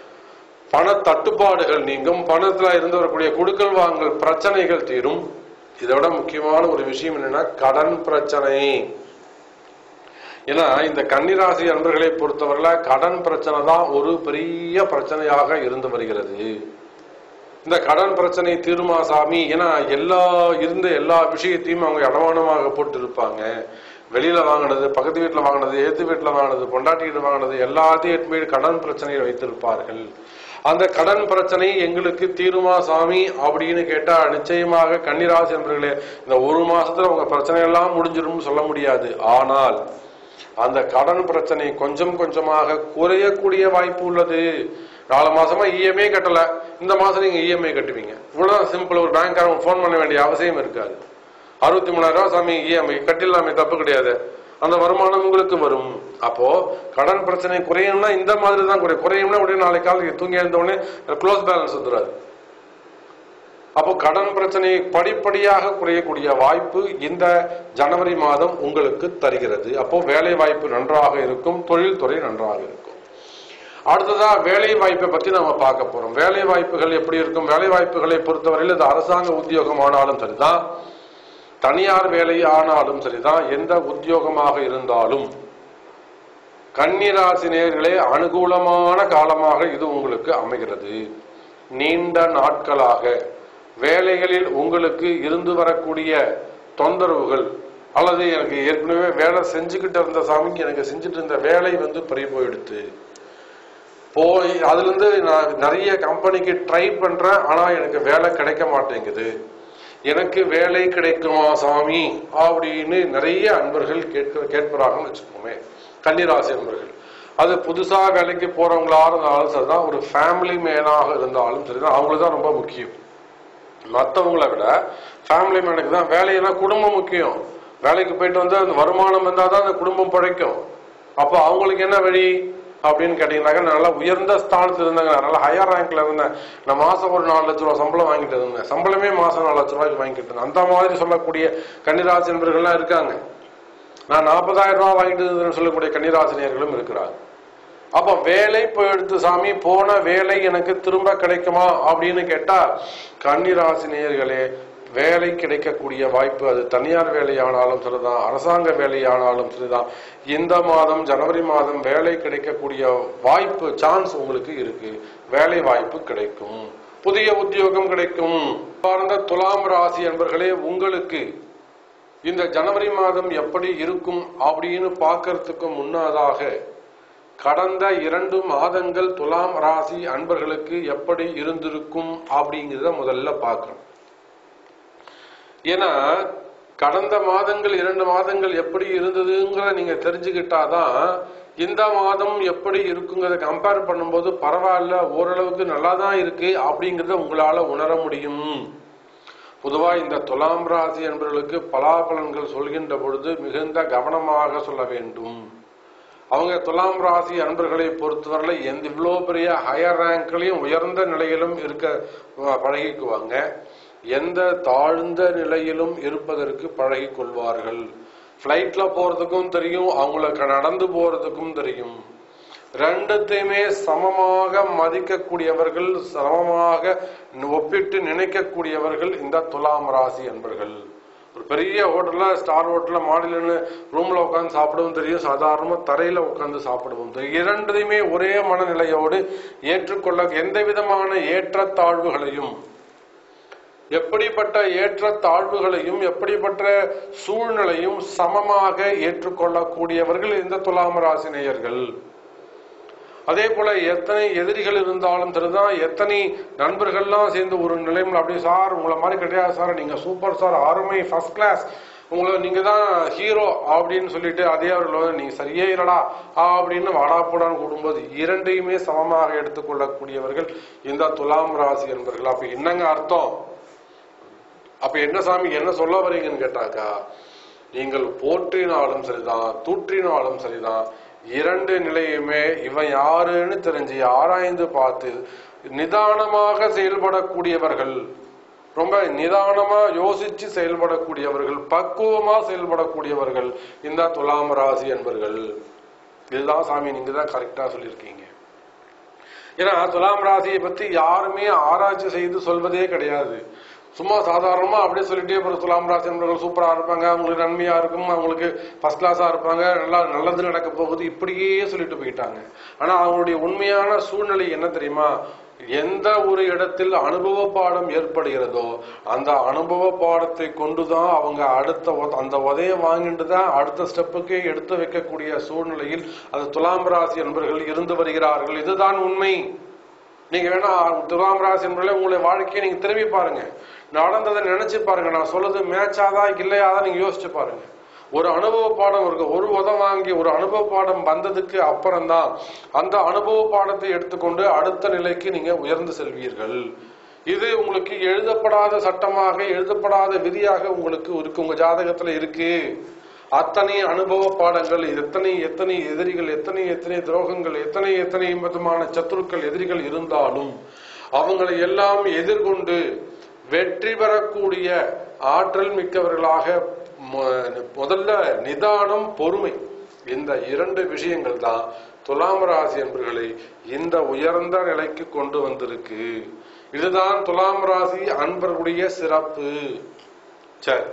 பண தட்டுப்பாடுகள் நீங்கும் பணத்துல இருந்து வரக்கூடிய குடுக்கல் வாங்கல் பிரச்சனைகள் தீரும் இதோட முக்கியமான ஒரு விஷயம் என்னன்னா கடன் பிரச்சனை ஏன்னா இந்த கன்னிராசி அன்பர்களை பொறுத்தவரையில கடன் பிரச்சனை தான் ஒரு பெரிய பிரச்சனையாக இருந்து வருகிறது இந்த கடன் பிரச்சனை தீருமா சாமி ஏன்னா எல்லா இருந்த எல்லா விஷயத்தையும் அவங்க அடமானமாக போட்டு இருப்பாங்க வெளியில வாங்கினது பக்கத்து வீட்டுல வாங்கினது ஏத்து வீட்டுல வாங்கினது பொண்டாட்டி வீட்டுல வாங்கினது எல்லாத்தையும் எடுத்து போய் கடன் பிரச்சனையை வைத்திருப்பார்கள் அந்த கடன் பிரச்சனை எங்களுக்கு தீருமா சாமி அப்படின்னு கேட்டா நிச்சயமாக கன்னிராசி என்பர்களே இந்த ஒரு மாசத்துல உங்க பிரச்சனை எல்லாம் முடிஞ்சிரும் சொல்ல முடியாது ஆனால் அந்த கடன் பிரச்சனை கொஞ்சம் கொஞ்சமாக குறையக்கூடிய வாய்ப்பு உள்ளது நாலு மாசமா இஎம்ஐ கட்டல இந்த மாசம் நீங்க இஎம்ஐ கட்டுவீங்க இவ்வளவு சிம்பிள் ஒரு பேங்க்காரங்க ஃபோன் பண்ண வேண்டிய அவசியம் இருக்காது அறுபத்தி மூணாயிரம் ரூபாய் சாமி இஎம்ஐ கட்டிடலாமே தப்பு கிடையாது அந்த வருமானம் உங்களுக்கு வரும் அப்போ கடன் பிரச்சனை குறையும்னா இந்த மாதிரி தான் குறையும் குறையும்னா உடனே நாளைக்கு காலையில் தூங்கி எழுந்த உடனே க்ளோஸ் பேலன்ஸ் வந்துடாது அப்போ கடன் பிரச்சனை படிப்படியாக குறையக்கூடிய வாய்ப்பு இந்த ஜனவரி மாதம் உங்களுக்கு தருகிறது அப்போ வேலை வாய்ப்பு நன்றாக இருக்கும் தொழில்துறை நன்றாக இருக்கும் அடுத்ததா வேலை வாய்ப்பை பத்தி நாம பார்க்க போறோம் வேலை வாய்ப்புகள் எப்படி இருக்கும் வேலை வாய்ப்புகளை பொறுத்தவரையில் இது அரசாங்க உத்தியோகம் ஆனாலும் சரிதான் தனியார் வேலை ஆனாலும் சரிதான் எந்த உத்தியோகமாக இருந்தாலும் கன்னிராசி நேயர்களே அனுகூலமான காலமாக இது உங்களுக்கு அமைகிறது நீண்ட நாட்களாக வேலைகளில் உங்களுக்கு இருந்து வரக்கூடிய தொந்தரவுகள் அல்லது எனக்கு ஏற்கனவே வேலை செஞ்சுக்கிட்டு இருந்த சாமிக்கு எனக்கு செஞ்சுட்டு இருந்த வேலை வந்து பறி போயிடுத்து போய் அதுல இருந்து நான் நிறைய கம்பெனிக்கு ட்ரை பண்றேன் ஆனா எனக்கு வேலை கிடைக்க மாட்டேங்குது எனக்கு வேலை கிடைக்குமா சாமி அப்படின்னு நிறைய அன்பர்கள் கேட்க கேட்கிறாங்கன்னு வச்சுக்கோமே கன்னிராசி அன்பர்கள் அது புதுசா வேலைக்கு போறவங்களா இருந்தாலும் சரிதான் ஒரு ஃபேமிலி மேனாக இருந்தாலும் சரிதான் அவங்களுக்கு தான் ரொம்ப முக்கியம் மற்றவங்களை விட ஃபேமிலி மேனுக்கு தான் வேலையினா குடும்பம் முக்கியம் வேலைக்கு போயிட்டு வந்து அந்த வருமானம் இருந்தால் தான் அந்த குடும்பம் பிழைக்கும் அப்போ அவங்களுக்கு என்ன வழி அப்படின்னு கேட்டீங்கன்னாக்கா நான் நல்லா உயர்ந்த ஸ்தானத்தில் இருந்தாங்க நான் நல்லா ஹையர் ரேங்க்ல இருந்தேன் நான் மாசம் ஒரு நாலு லட்ச ரூபா சம்பளம் வாங்கிட்டு இருந்தேன் சம்பளமே மாசம் நாலு லட்ச ரூபாய்க்கு வாங்கிட்டு இருந்தேன் அந்த மாதிரி சொல்லக்கூடிய கன்னிராசி நண்பர்கள்லாம் இருக்காங்க நான் நாற்பதாயிரம் ரூபாய் வாங்கிட்டு இருந்தேன்னு சொல்லக்கூடிய கன்னிராசினியர்களும் இருக்கிறாங்க அப்ப வேலை போயிடுத்து சாமி போன வேலை எனக்கு திரும்ப கிடைக்குமா அப்படின்னு கேட்டா கன்னிராசினியர்களே வேலை கிடைக்கக்கூடிய வாய்ப்பு அது தனியார் வேலையானாலும் சரிதான் அரசாங்க வேலையானாலும் சரிதான் இந்த மாதம் ஜனவரி மாதம் வேலை கிடைக்கக்கூடிய வாய்ப்பு சான்ஸ் உங்களுக்கு இருக்கு வேலை வாய்ப்பு கிடைக்கும் புதிய உத்தியோகம் கிடைக்கும் பாருங்க துலாம் ராசி என்பர்களே உங்களுக்கு இந்த ஜனவரி மாதம் எப்படி இருக்கும் அப்படின்னு பார்க்கறதுக்கு முன்னதாக கடந்த இரண்டு மாதங்கள் துலாம் ராசி அன்பர்களுக்கு எப்படி இருந்திருக்கும் அப்படிங்கிறத முதல்ல பார்க்கணும் ஏன்னா கடந்த மாதங்கள் இரண்டு மாதங்கள் எப்படி இருந்ததுங்கிற நீங்க தெரிஞ்சுக்கிட்டாதான் இந்த மாதம் எப்படி இருக்குங்கிறத கம்பேர் பண்ணும்போது பரவாயில்ல ஓரளவுக்கு நல்லா தான் இருக்கு அப்படிங்கிறத உங்களால உணர முடியும் பொதுவா இந்த துலாம் ராசி என்பவர்களுக்கு பலாபலன்கள் சொல்கின்ற பொழுது மிகுந்த கவனமாக சொல்ல வேண்டும் அவங்க துலாம் ராசி அன்பர்களை பொறுத்தவரையில எந்த இவ்வளோ பெரிய ஹையர் ரேங்க்லையும் உயர்ந்த நிலையிலும் இருக்க அஹ், பழகிக்குவாங்க எந்த தாழ்ந்த நிலையிலும் இருப்பதற்கு பழகிக் கொள்வார்கள் ஃப்ளைட்ல போறதுக்கும் தெரியும் அவங்களுக்கு நடந்து போறதுக்கும் தெரியும் ரெண்டுத்தையுமே சமமாக மதிக்கக்கூடியவர்கள் சமமாக ஒப்பிட்டு நினைக்கக்கூடியவர்கள் இந்த துலாம் ராசி அன்பர்கள் ஒரு பெரிய ஹோட்டல்ல ஸ்டார் ஹோட்டல்ல மாடிலன்னு ரூம்ல உட்காந்து சாப்பிடவும் தெரியும் சாதாரணமா தரையில உட்காந்து சாப்பிடவும் தெரியும் இரண்டையுமே ஒரே மனநிலையோடு ஏற்றுக்கொள்ள எந்த விதமான ஏற்றத்தாழ்வுகளையும் எப்படிப்பட்ட ஏற்ற தாழ்வுகளையும் எப்படிப்பட்ட சூழ்நிலையும் சமமாக ஏற்றுக்கொள்ளக்கூடியவர்கள் இந்த துலாம் ராசி நேயர்கள் அதே போல எத்தனை எதிரிகள் இருந்தாலும் சரிதான் எத்தனை நண்பர்கள்லாம் சேர்ந்து ஒரு நிலைமையில் அப்படி சார் உங்களை மாதிரி கிடையாது சார் நீங்க சூப்பர் சார் ஆறுமை ஃபர்ஸ்ட் கிளாஸ் உங்களை நீங்க தான் ஹீரோ அப்படின்னு சொல்லிட்டு அதே அவர்கள் வந்து நீங்க சரியே இல்லடா அப்படின்னு வாடாப்போடான்னு கூடும்போது இரண்டையுமே சமமாக எடுத்துக்கொள்ளக்கூடியவர்கள் இந்த துலாம் ராசி என்பர்கள் அப்ப என்னங்க அர்த்தம் அப்ப என்ன சாமி என்ன சொல்ல வரீங்கன்னு கேட்டாக்கா நீங்கள் போற்றினாலும் சரிதான் தூற்றினாலும் சரிதான் இரண்டு நிலையுமே இவன் யாருன்னு தெரிஞ்சு ஆராய்ந்து பார்த்து நிதானமாக செயல்படக்கூடியவர்கள் ரொம்ப நிதானமா யோசிச்சு செயல்படக்கூடியவர்கள் பக்குவமா செயல்படக்கூடியவர்கள் இந்த துலாம் ராசி என்பர்கள் இதுதான் சாமி நீங்க தான் கரெக்டா சொல்லியிருக்கீங்க ஏன்னா துலாம் ராசியை பத்தி யாருமே ஆராய்ச்சி செய்து சொல்வதே கிடையாது சும்மா சாதாரணமா அப்படியே சொல்லிட்டே போற துலாம் ராசி நண்பர்கள் சூப்பரா இருப்பாங்க அவங்களுக்கு நன்மையா இருக்கும் அவங்களுக்கு ஃபர்ஸ்ட் கிளாஸா இருப்பாங்க நல்லா நல்லது நடக்க போகுது இப்படியே சொல்லிட்டு போயிட்டாங்க ஆனா அவங்களுடைய உண்மையான சூழ்நிலை என்ன தெரியுமா எந்த ஒரு இடத்தில் அனுபவ பாடம் ஏற்படுகிறதோ அந்த அனுபவ பாடத்தை கொண்டுதான் அவங்க அடுத்த உத- அந்த உதையை வாங்கிட்டு தான் அடுத்த ஸ்டெப்புக்கு எடுத்து வைக்கக்கூடிய சூழ்நிலையில் அது துலாம் ராசி என்பவர்கள் இருந்து வருகிறார்கள் இதுதான் உண்மை நீங்க வேணா துலாம் ராசி என்பவர்களே உங்களுடைய வாழ்க்கையை நீங்க திரும்பி பாருங்க நடந்ததை நினைச்சு பாருங்க நான் சொல்றது மேட்சாதா இல்லையாதா நீங்க யோசிச்சு பாருங்க ஒரு அனுபவ பாடம் இருக்கு ஒரு உதம் வாங்கி ஒரு அனுபவ பாடம் வந்ததுக்கு அப்புறம்தான் அந்த அனுபவ பாடத்தை எடுத்துக்கொண்டு அடுத்த நிலைக்கு நீங்க உயர்ந்து செல்வீர்கள் இது உங்களுக்கு எழுதப்படாத சட்டமாக எழுதப்படாத விதியாக உங்களுக்கு இருக்கு உங்க ஜாதகத்துல இருக்கு அத்தனை அனுபவ பாடங்கள் எத்தனை எத்தனை எதிரிகள் எத்தனை எத்தனை துரோகங்கள் எத்தனை எத்தனை விதமான சத்துருக்கள் எதிரிகள் இருந்தாலும் அவங்களை எல்லாம் எதிர்கொண்டு வெற்றி பெறக்கூடிய ஆற்றல் மிக்கவர்களாக மு- முதல்ல நிதானம் பொறுமை இந்த இரண்டு விஷயங்கள் தான் துலாம் ராசி என்பர்களை இந்த உயர்ந்த நிலைக்கு கொண்டு வந்திருக்கு இதுதான் துலாம் ராசி அன்பர்களுடைய சிறப்பு சரி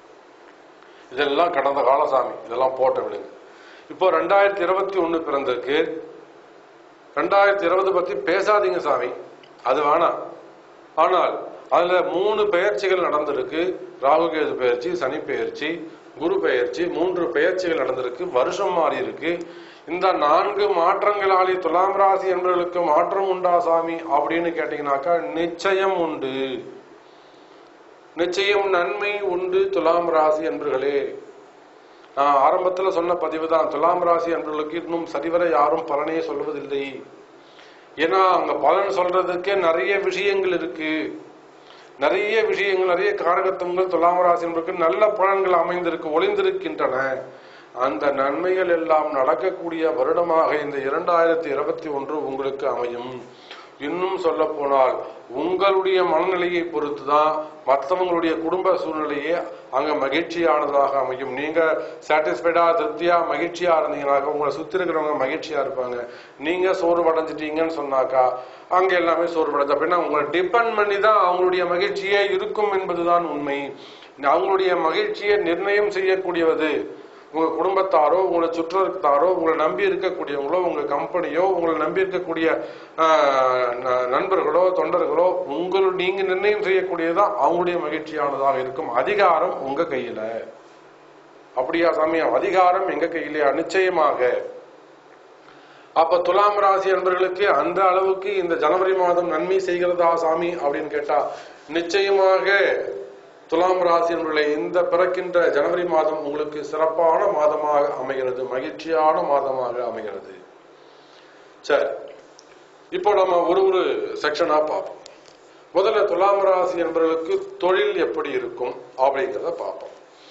இதெல்லாம் கடந்த கால சாமி இதெல்லாம் போட்ட விடுங்க இப்போ ரெண்டாயிரத்தி இருபத்தி ஒண்ணு பிறந்திருக்கு ரெண்டாயிரத்தி இருபது பத்தி பேசாதீங்க சாமி அது வேணாம் ஆனால் அதுல மூணு பெயர்ச்சிகள் நடந்திருக்கு ராகுகேது பெயர்ச்சி சனி பெயர்ச்சி குரு பெயர்ச்சி மூன்று பெயர்ச்சிகள் நடந்திருக்கு வருஷம் மாறி இருக்கு இந்த நான்கு மாற்றங்களாலே துலாம் ராசி என்பவர்களுக்கு மாற்றம் உண்டா சாமி அப்படின்னு கேட்டீங்கன்னாக்கா நிச்சயம் உண்டு நிச்சயம் நன்மை உண்டு துலாம் ராசி என்பர்களே நான் ஆரம்பத்துல சொன்ன பதிவு தான் துலாம் ராசி என்பவர்களுக்கு இன்னும் சரிவர யாரும் பலனே சொல்வதில்லை ஏன்னா அங்க பலன் சொல்றதுக்கே நிறைய விஷயங்கள் இருக்கு நிறைய விஷயங்கள் நிறைய காரகத்துவங்கள் துலாம் ராசி என்பதற்கு நல்ல பலன்கள் அமைந்திருக்கு ஒளிந்திருக்கின்றன அந்த நன்மைகள் எல்லாம் நடக்கக்கூடிய வருடமாக இந்த இரண்டாயிரத்தி இருபத்தி ஒன்று உங்களுக்கு அமையும் இன்னும் சொல்ல போனால் உங்களுடைய மனநிலையை பொறுத்து தான் மற்றவங்களுடைய குடும்ப சூழ்நிலையே அங்க மகிழ்ச்சியானதாக அமையும் நீங்க சாட்டிஸ்ஃபைடா திருப்தியா மகிழ்ச்சியா இருந்தீங்கன்னாக்கா உங்களை சுத்தி இருக்கிறவங்க மகிழ்ச்சியா இருப்பாங்க நீங்க சோர்வடைஞ்சிட்டீங்கன்னு சொன்னாக்கா அங்க எல்லாமே சோர்வடைஞ்சு அப்படின்னா உங்களை டிபெண்ட் பண்ணி தான் அவங்களுடைய மகிழ்ச்சியே இருக்கும் என்பதுதான் உண்மை அவங்களுடைய மகிழ்ச்சியை நிர்ணயம் செய்யக்கூடியவது உங்க குடும்பத்தாரோ உங்களை சுற்றத்தாரோ உங்களை நம்பி இருக்கக்கூடியவங்களோ உங்க கம்பெனியோ உங்களை நம்பி இருக்கக்கூடிய ஆஹ், ந- நண்பர்களோ தொண்டர்களோ உங்கள் நீங்க நிர்ணயம் செய்யக்கூடியதுதான் அவங்களுடைய மகிழ்ச்சியானதாக இருக்கும் அதிகாரம் உங்க கையில அப்படியா சாமி அதிகாரம் எங்க கையிலையா நிச்சயமாக அப்ப துலாம் ராசி என்பவர்களுக்கு அந்த அளவுக்கு இந்த ஜனவரி மாதம் நன்மை செய்கிறதா சாமி அப்படின்னு கேட்டா நிச்சயமாக துலாம் ராசி என்பவர்களை இந்த பிறக்கின்ற ஜனவரி மாதம் உங்களுக்கு சிறப்பான மாதமாக அமைகிறது மகிழ்ச்சியான மாதமாக அமைகிறது சரி இப்போ நம்ம ஒரு ஒரு செக்ஷனா பார்ப்போம் முதல்ல துலாம் ராசி என்பவர்களுக்கு தொழில் எப்படி இருக்கும் அப்படிங்கிறத பார்ப்போம்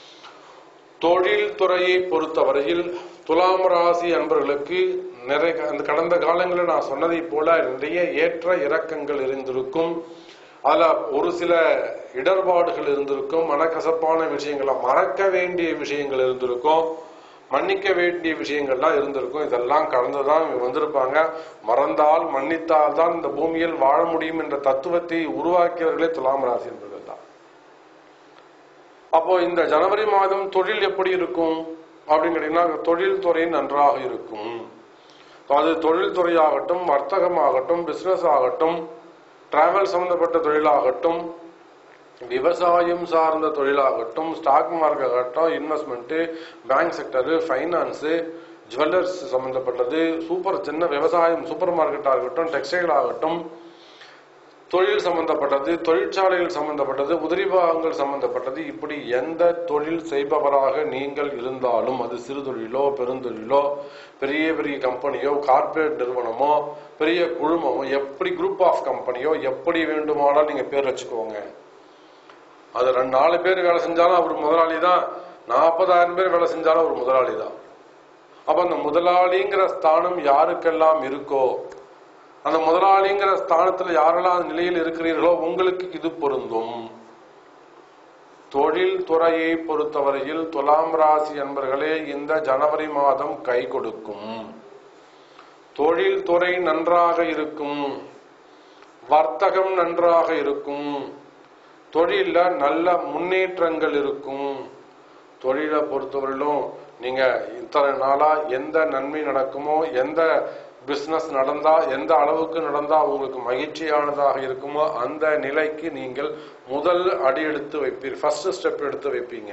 தொழில் துறையை பொறுத்தவரையில் துலாம் ராசி அன்பர்களுக்கு நிறைய அந்த கடந்த காலங்களில் நான் சொன்னதை போல நிறைய ஏற்ற இறக்கங்கள் இருந்திருக்கும் அதுல ஒரு சில இடர்பாடுகள் இருந்திருக்கும் மனக்கசப்பான விஷயங்களை மறக்க வேண்டிய விஷயங்கள் இருந்திருக்கும் மன்னிக்க வேண்டிய விஷயங்கள்லாம் இருந்திருக்கும் இதெல்லாம் கடந்துதான் இவங்க வந்திருப்பாங்க மறந்தால் மன்னித்தால் தான் இந்த பூமியில் வாழ முடியும் என்ற தத்துவத்தை உருவாக்கியவர்களே துலாம் ராசி என்பவர்கள் தான் அப்போ இந்த ஜனவரி மாதம் தொழில் எப்படி இருக்கும் அப்படின்னு கேட்டீங்கன்னா தொழில் துறை நன்றாக இருக்கும் அது தொழில் துறையாகட்டும் வர்த்தகமாகட்டும் பிசினஸ் ஆகட்டும் டிராவல் சம்பந்தப்பட்ட தொழிலாகட்டும் விவசாயம் சார்ந்த தொழிலாகட்டும் ஸ்டாக் மார்க்கெட் ஆகட்டும் investment bank sector finance jewellers சம்பந்தப்பட்டது சூப்பர் சின்ன விவசாயம் சூப்பர் மார்க்கெட் ஆகட்டும் டெக்ஸ்டைல் ஆகட்டும் தொழில் சம்பந்தப்பட்டது தொழிற்சாலைகள் சம்பந்தப்பட்டது உதிரி பாகங்கள் சம்பந்தப்பட்டது இப்படி எந்த தொழில் செய்பவராக நீங்கள் இருந்தாலும் அது சிறு தொழிலோ பெருந்தொழிலோ பெரிய பெரிய கம்பெனியோ கார்ப்பரேட் நிறுவனமோ பெரிய குழுமமோ எப்படி குரூப் ஆஃப் கம்பெனியோ எப்படி வேண்டுமானாலும் நீங்க பேர் வச்சுக்கோங்க அது ரெண்டு நாலு பேர் வேலை செஞ்சாலும் அவர் முதலாளி தான் நாற்பதாயிரம் பேர் வேலை செஞ்சாலும் அவர் முதலாளி தான் அப்ப அந்த முதலாளிங்கிற ஸ்தானம் யாருக்கெல்லாம் இருக்கோ அந்த முதலாளிங்கிற ஸ்தானத்துல யாரெல்லாம் அந்த நிலையில் இருக்கிறீர்களோ உங்களுக்கு இது பொருந்தும் தொழில் துறையை பொறுத்தவரையில் துலாம் ராசி என்பர்களே இந்த ஜனவரி மாதம் கை கொடுக்கும் தொழில் துறை நன்றாக இருக்கும் வர்த்தகம் நன்றாக இருக்கும் தொழில நல்ல முன்னேற்றங்கள் இருக்கும் தொழிலை பொறுத்தவரையிலும் நீங்க இத்தனை நாளா எந்த நன்மை நடக்குமோ எந்த பிசினஸ் நடந்தா எந்த அளவுக்கு நடந்தா உங்களுக்கு மகிழ்ச்சியானதாக இருக்குமோ அந்த நிலைக்கு நீங்கள் முதல் அடி எடுத்து வைப்பீர் ஃபர்ஸ்ட் ஸ்டெப் எடுத்து வைப்பீங்க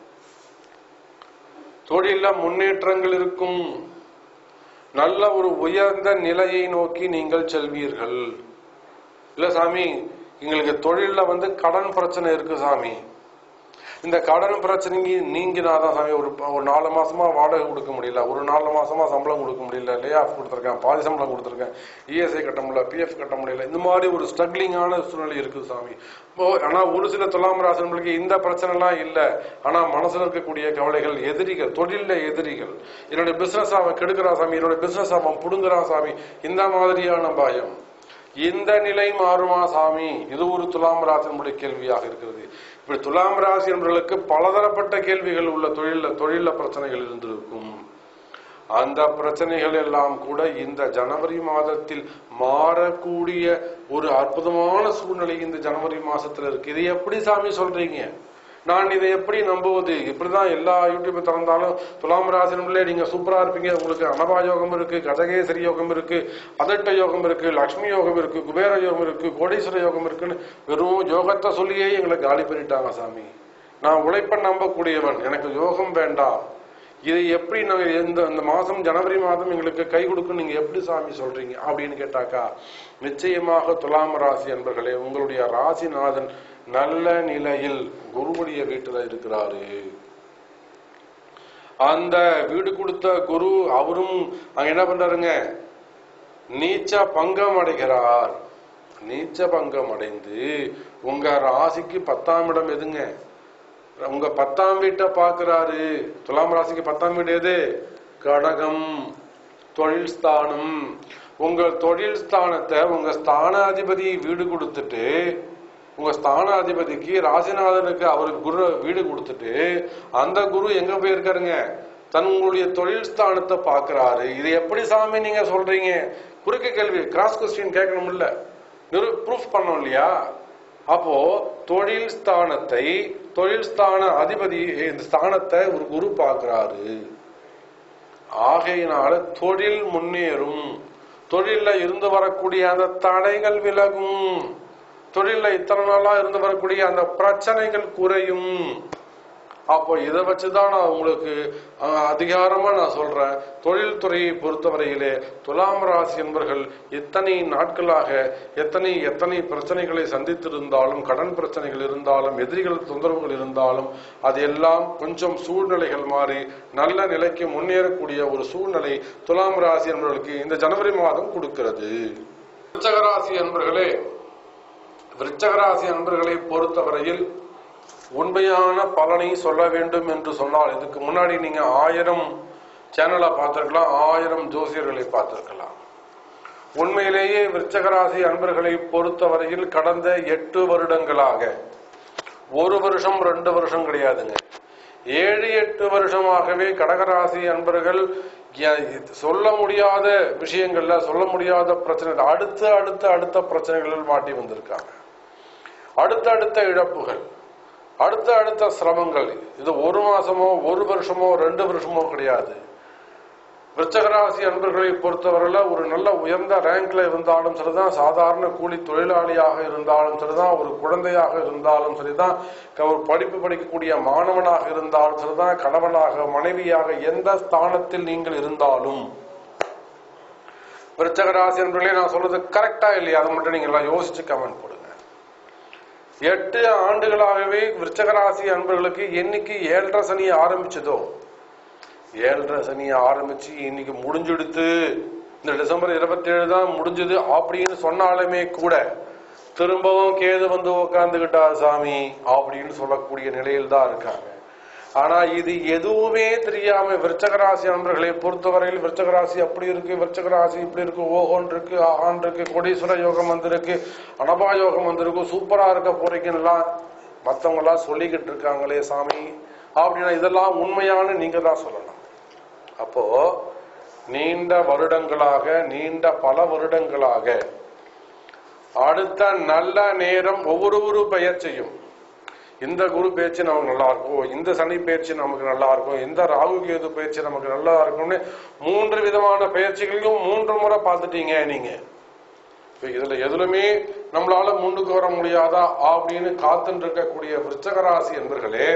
தொழில முன்னேற்றங்கள் இருக்கும் நல்ல ஒரு உயர்ந்த நிலையை நோக்கி நீங்கள் செல்வீர்கள் இல்ல சாமி எங்களுக்கு தொழில்ல வந்து கடன் பிரச்சனை இருக்கு சாமி இந்த கடன் பிரச்சனைக்கு நீங்கினாதான் சாமி ஒரு ஒரு நாலு மாசமா வாடகை கொடுக்க முடியல ஒரு நாலு மாசமா சம்பளம் கொடுக்க முடியல லே ஆஃப் கொடுத்துருக்கேன் பாதி சம்பளம் கொடுத்துருக்கேன் இஎஸ்ஐ கட்ட முடியல பிஎஃப் கட்ட முடியல இந்த மாதிரி ஒரு ஸ்ட்ரகிளிங்கான சூழ்நிலை இருக்குது சாமி இப்போ ஆனா ஒரு சில துலாம் ராசனங்களுக்கு இந்த பிரச்சனை எல்லாம் இல்ல ஆனா மனசுல இருக்கக்கூடிய கவலைகள் எதிரிகள் தொழில்ல எதிரிகள் என்னுடைய பிசினஸ் அவன் கெடுக்கிறான் சாமி என்னுடைய பிசினஸ் அவன் புடுங்குறான் சாமி இந்த மாதிரியான பயம் இந்த நிலை மாறுமா சாமி இது ஒரு துலாம் ராசினுடைய கேள்வியாக இருக்கிறது இப்படி துலாம் ராசி என்பவர்களுக்கு பலதரப்பட்ட கேள்விகள் உள்ள தொழில தொழில பிரச்சனைகள் இருந்திருக்கும் அந்த பிரச்சனைகள் எல்லாம் கூட இந்த ஜனவரி மாதத்தில் மாறக்கூடிய ஒரு அற்புதமான சூழ்நிலை இந்த ஜனவரி மாசத்துல இருக்கு இதை எப்படி சாமி சொல்றீங்க நான் இதை எப்படி நம்புவது இப்படிதான் எல்லா யூடியூப் திறந்தாலும் துலாம் ராசினங்களே நீங்க சூப்பரா இருப்பீங்க உங்களுக்கு அனபா யோகம் இருக்கு கஜகேசரி யோகம் இருக்கு அதட்ட யோகம் இருக்கு லக்ஷ்மி யோகம் இருக்கு குபேர யோகம் இருக்கு கோடீஸ்வர யோகம் இருக்குன்னு வெறும் யோகத்தை சொல்லியே எங்களை காலி பண்ணிட்டாங்க சாமி நான் உழைப்ப நம்பக்கூடியவன் எனக்கு யோகம் வேண்டாம் இதை எப்படி நாங்க இந்த இந்த மாதம் ஜனவரி மாதம் எங்களுக்கு கை கொடுக்கும் நீங்க எப்படி சாமி சொல்றீங்க அப்படின்னு கேட்டாக்கா நிச்சயமாக துலாம் ராசி என்பர்களே உங்களுடைய ராசிநாதன் நல்ல நிலையில் குருவுடைய வீட்டுல இருக்கிறாரு அந்த வீடு கொடுத்த குரு அவரும் அங்க என்ன பண்றாருங்க நீச்ச பங்கம் அடைகிறார் நீச்ச பங்கம் அடைந்து உங்க ராசிக்கு பத்தாம் இடம் எதுங்க உங்க பத்தாம் வீட்டை பாக்குறாரு துலாம் ராசிக்கு பத்தாம் வீடு எது கடகம் தொழில் ஸ்தானம் உங்க தொழில் ஸ்தானத்தை உங்க ஸ்தானாதிபதி வீடு கொடுத்துட்டு உங்க ஸ்தானாதிபதிக்கு ராசிநாதனுக்கு அவருக்கு குரு வீடு கொடுத்துட்டு அந்த குரு எங்க போயிருக்காருங்க தன்னுடைய தொழில் ஸ்தானத்தை பாக்குறாரு இது எப்படி சாமி நீங்க சொல்றீங்க குறுக்கு கேள்வி கிராஸ் கொஸ்டின் கேட்கணும்ல நிரு ப்ரூஃப் பண்ணோம் இல்லையா அப்போ தொழில் ஸ்தானத்தை தொழில் ஸ்தான அதிபதி இந்த ஸ்தானத்தை ஒரு குரு பார்க்கிறாரு ஆகையினால தொழில் முன்னேறும் தொழில்ல இருந்து வரக்கூடிய அந்த தடைகள் விலகும் தொழில்ல இத்தனை நாளா இருந்து வரக்கூடிய அந்த பிரச்சனைகள் குறையும் அப்போ இதை வச்சுதான் நான் உங்களுக்கு அஹ், அதிகாரமா நான் சொல்றேன் தொழில்துறையை பொறுத்தவரையிலே துலாம் ராசி என்பர்கள் எத்தனை நாட்களாக எத்தனை எத்தனை பிரச்சனைகளை சந்தித்திருந்தாலும் கடன் பிரச்சனைகள் இருந்தாலும் எதிரிகள் தொந்தரவுகள் இருந்தாலும் அதெல்லாம் கொஞ்சம் சூழ்நிலைகள் மாறி நல்ல நிலைக்கு முன்னேறக்கூடிய ஒரு சூழ்நிலை துலாம் ராசி என்பவர்களுக்கு இந்த ஜனவரி மாதம் கொடுக்கிறது விருச்சக ராசி என்பர்களே விருச்சக ராசி அன்பர்களை பொறுத்தவரையில் உண்மையான பலனை சொல்ல வேண்டும் என்று சொன்னால் இதுக்கு முன்னாடி நீங்க ஆயிரம் சேனலை பார்த்திருக்கலாம் ஆயிரம் ஜோசியர்களை பார்த்திருக்கலாம் உண்மையிலேயே விருச்சக ராசி அன்பர்களை பொறுத்தவரையில் கடந்த எட்டு வருடங்களாக ஒரு வருஷம் ரெண்டு வருஷம் கிடையாதுங்க ஏழு எட்டு வருஷமாகவே கடகராசி அன்பர்கள் ய- சொல்ல முடியாத விஷயங்கள்ல சொல்ல முடியாத பிரச்சனை அடுத்த அடுத்த அடுத்த பிரச்சனைகளில் மாட்டி வந்திருக்காங்க அடுத்தடுத்த இழப்புகள் அடுத்த அடுத்த சிரமங்கள் இது ஒரு மாசமோ ஒரு வருஷமோ ரெண்டு வருஷமோ கிடையாது விருச்சகராசி அன்பர்களை பொறுத்தவரையில ஒரு நல்ல உயர்ந்த ரேங்க்ல இருந்தாலும் சரிதான் சாதாரண கூலி தொழிலாளியாக இருந்தாலும் சரிதான் ஒரு குழந்தையாக இருந்தாலும் சரிதான் க- ஒரு படிப்பு படிக்கக்கூடிய மாணவனாக இருந்தாலும் சரிதான் கணவனாக மனைவியாக எந்த ஸ்தானத்தில் நீங்கள் இருந்தாலும் விருச்சகராசி அன்பர்களே நான் சொல்றது கரெக்டா இல்லையா அதை மட்டும் நீங்க எல்லாம் யோசிச்சு கமெண்ட் போடுங்க எட்டு ஆண்டுகளாகவே விருச்சகராசி அன்பர்களுக்கு என்னைக்கு ஏழரை சனி ஆரம்பிச்சதோ ஏழரை சனி ஆரம்பிச்சு இன்னைக்கு முடிஞ்சுடுத்து இந்த டிசம்பர் இருபத்தி ஏழு தான் முடிஞ்சது அப்படின்னு சொன்னாலுமே கூட திரும்பவும் கேது வந்து உக்காந்துக்கிட்டா சாமி அப்படின்னு சொல்லக்கூடிய நிலையில் தான் இருக்காங்க ஆனா இது எதுவுமே தெரியாம விருச்சகராசி நண்பர்களை பொறுத்தவரையில் விருச்சகராசி அப்படி இருக்கு விருச்சகராசி இப்படி இருக்கு ஓஹோன் இருக்கு ஆஹான் இருக்கு கோடீஸ்வர யோகம் வந்திருக்கு அனபா யோகம் வந்திருக்கு சூப்பரா இருக்க போறீங்கலாம் மத்தவங்க எல்லாம் சொல்லிக்கிட்டு இருக்காங்களே சாமி அப்படின்னா இதெல்லாம் உண்மையான நீங்க தான் சொல்லணும் அப்போ நீண்ட வருடங்களாக நீண்ட பல வருடங்களாக அடுத்த நல்ல நேரம் ஒவ்வொரு ஒரு பெயர்ச்சியும் இந்த குரு பேச்சு நமக்கு நல்லா இருக்கும் இந்த சனி பேச்சு நமக்கு நல்லா இருக்கும் இந்த ராகு கேது பேச்சு நமக்கு நல்லா இருக்கும்னு மூன்று விதமான பயிற்சிகளையும் மூன்று முறை பார்த்துட்டீங்க நீங்க இப்ப இதுல எதுலுமே நம்மளால முன்னுக்கு வர முடியாதா அப்படின்னு காத்துட்டு இருக்கக்கூடிய விருச்சகராசி என்பர்களே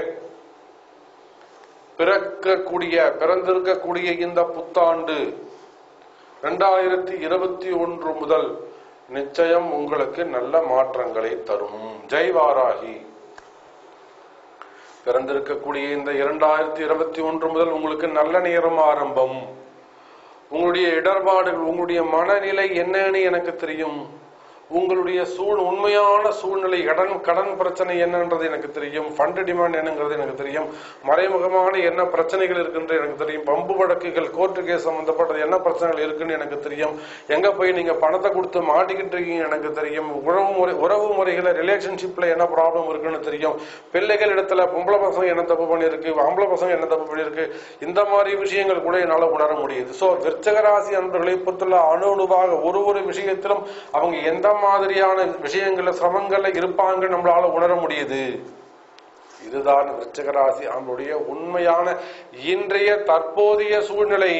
பிறக்கக்கூடிய பிறந்திருக்கக்கூடிய இந்த புத்தாண்டு ரெண்டாயிரத்தி இருபத்தி ஒன்று முதல் நிச்சயம் உங்களுக்கு நல்ல மாற்றங்களை தரும் ஜெய் வாராகி பிறந்திருக்கக்கூடிய இந்த இரண்டாயிரத்தி இருபத்தி ஒன்று முதல் உங்களுக்கு நல்ல நேரம் ஆரம்பம் உங்களுடைய இடர்பாடுகள் உங்களுடைய மனநிலை என்னன்னு எனக்கு தெரியும் உங்களுடைய சூழ் உண்மையான சூழ்நிலை கடன் கடன் பிரச்சனை என்னன்றது எனக்கு தெரியும் ஃபண்ட் டிமாண்ட் என்னங்கிறது எனக்கு தெரியும் மறைமுகமான என்ன பிரச்சனைகள் இருக்குன்றது எனக்கு தெரியும் பம்பு வழக்குகள் கோர்ட்டு கேஸ் சம்பந்தப்பட்டது என்ன பிரச்சனைகள் இருக்குன்னு எனக்கு தெரியும் எங்க போய் நீங்க பணத்தை கொடுத்து மாட்டிக்கிட்டு இருக்கீங்க எனக்கு தெரியும் உறவு முறை உறவு முறைகளை ரிலேஷன்ஷிப்ல என்ன ப்ராப்ளம் இருக்குன்னு தெரியும் பிள்ளைகள் இடத்துல பொம்பளை பசங்க என்ன தப்பு பண்ணிருக்கு ஆம்பளை பசங்க என்ன தப்பு பண்ணிருக்கு இந்த மாதிரி விஷயங்கள் கூட என்னால உணர முடியுது சோ விருச்சகராசி அன்பர்களை பொறுத்துள்ள அணு அணுவாக ஒரு ஒரு விஷயத்திலும் அவங்க எந்த மாதிரியான விஷயங்கள்ல சிரமங்கள்ல இருப்பாங்க நம்மளால உணர முடியுது இதுதான் விருச்சகராசி அவனுடைய உண்மையான இன்றைய தற்போதைய சூழ்நிலை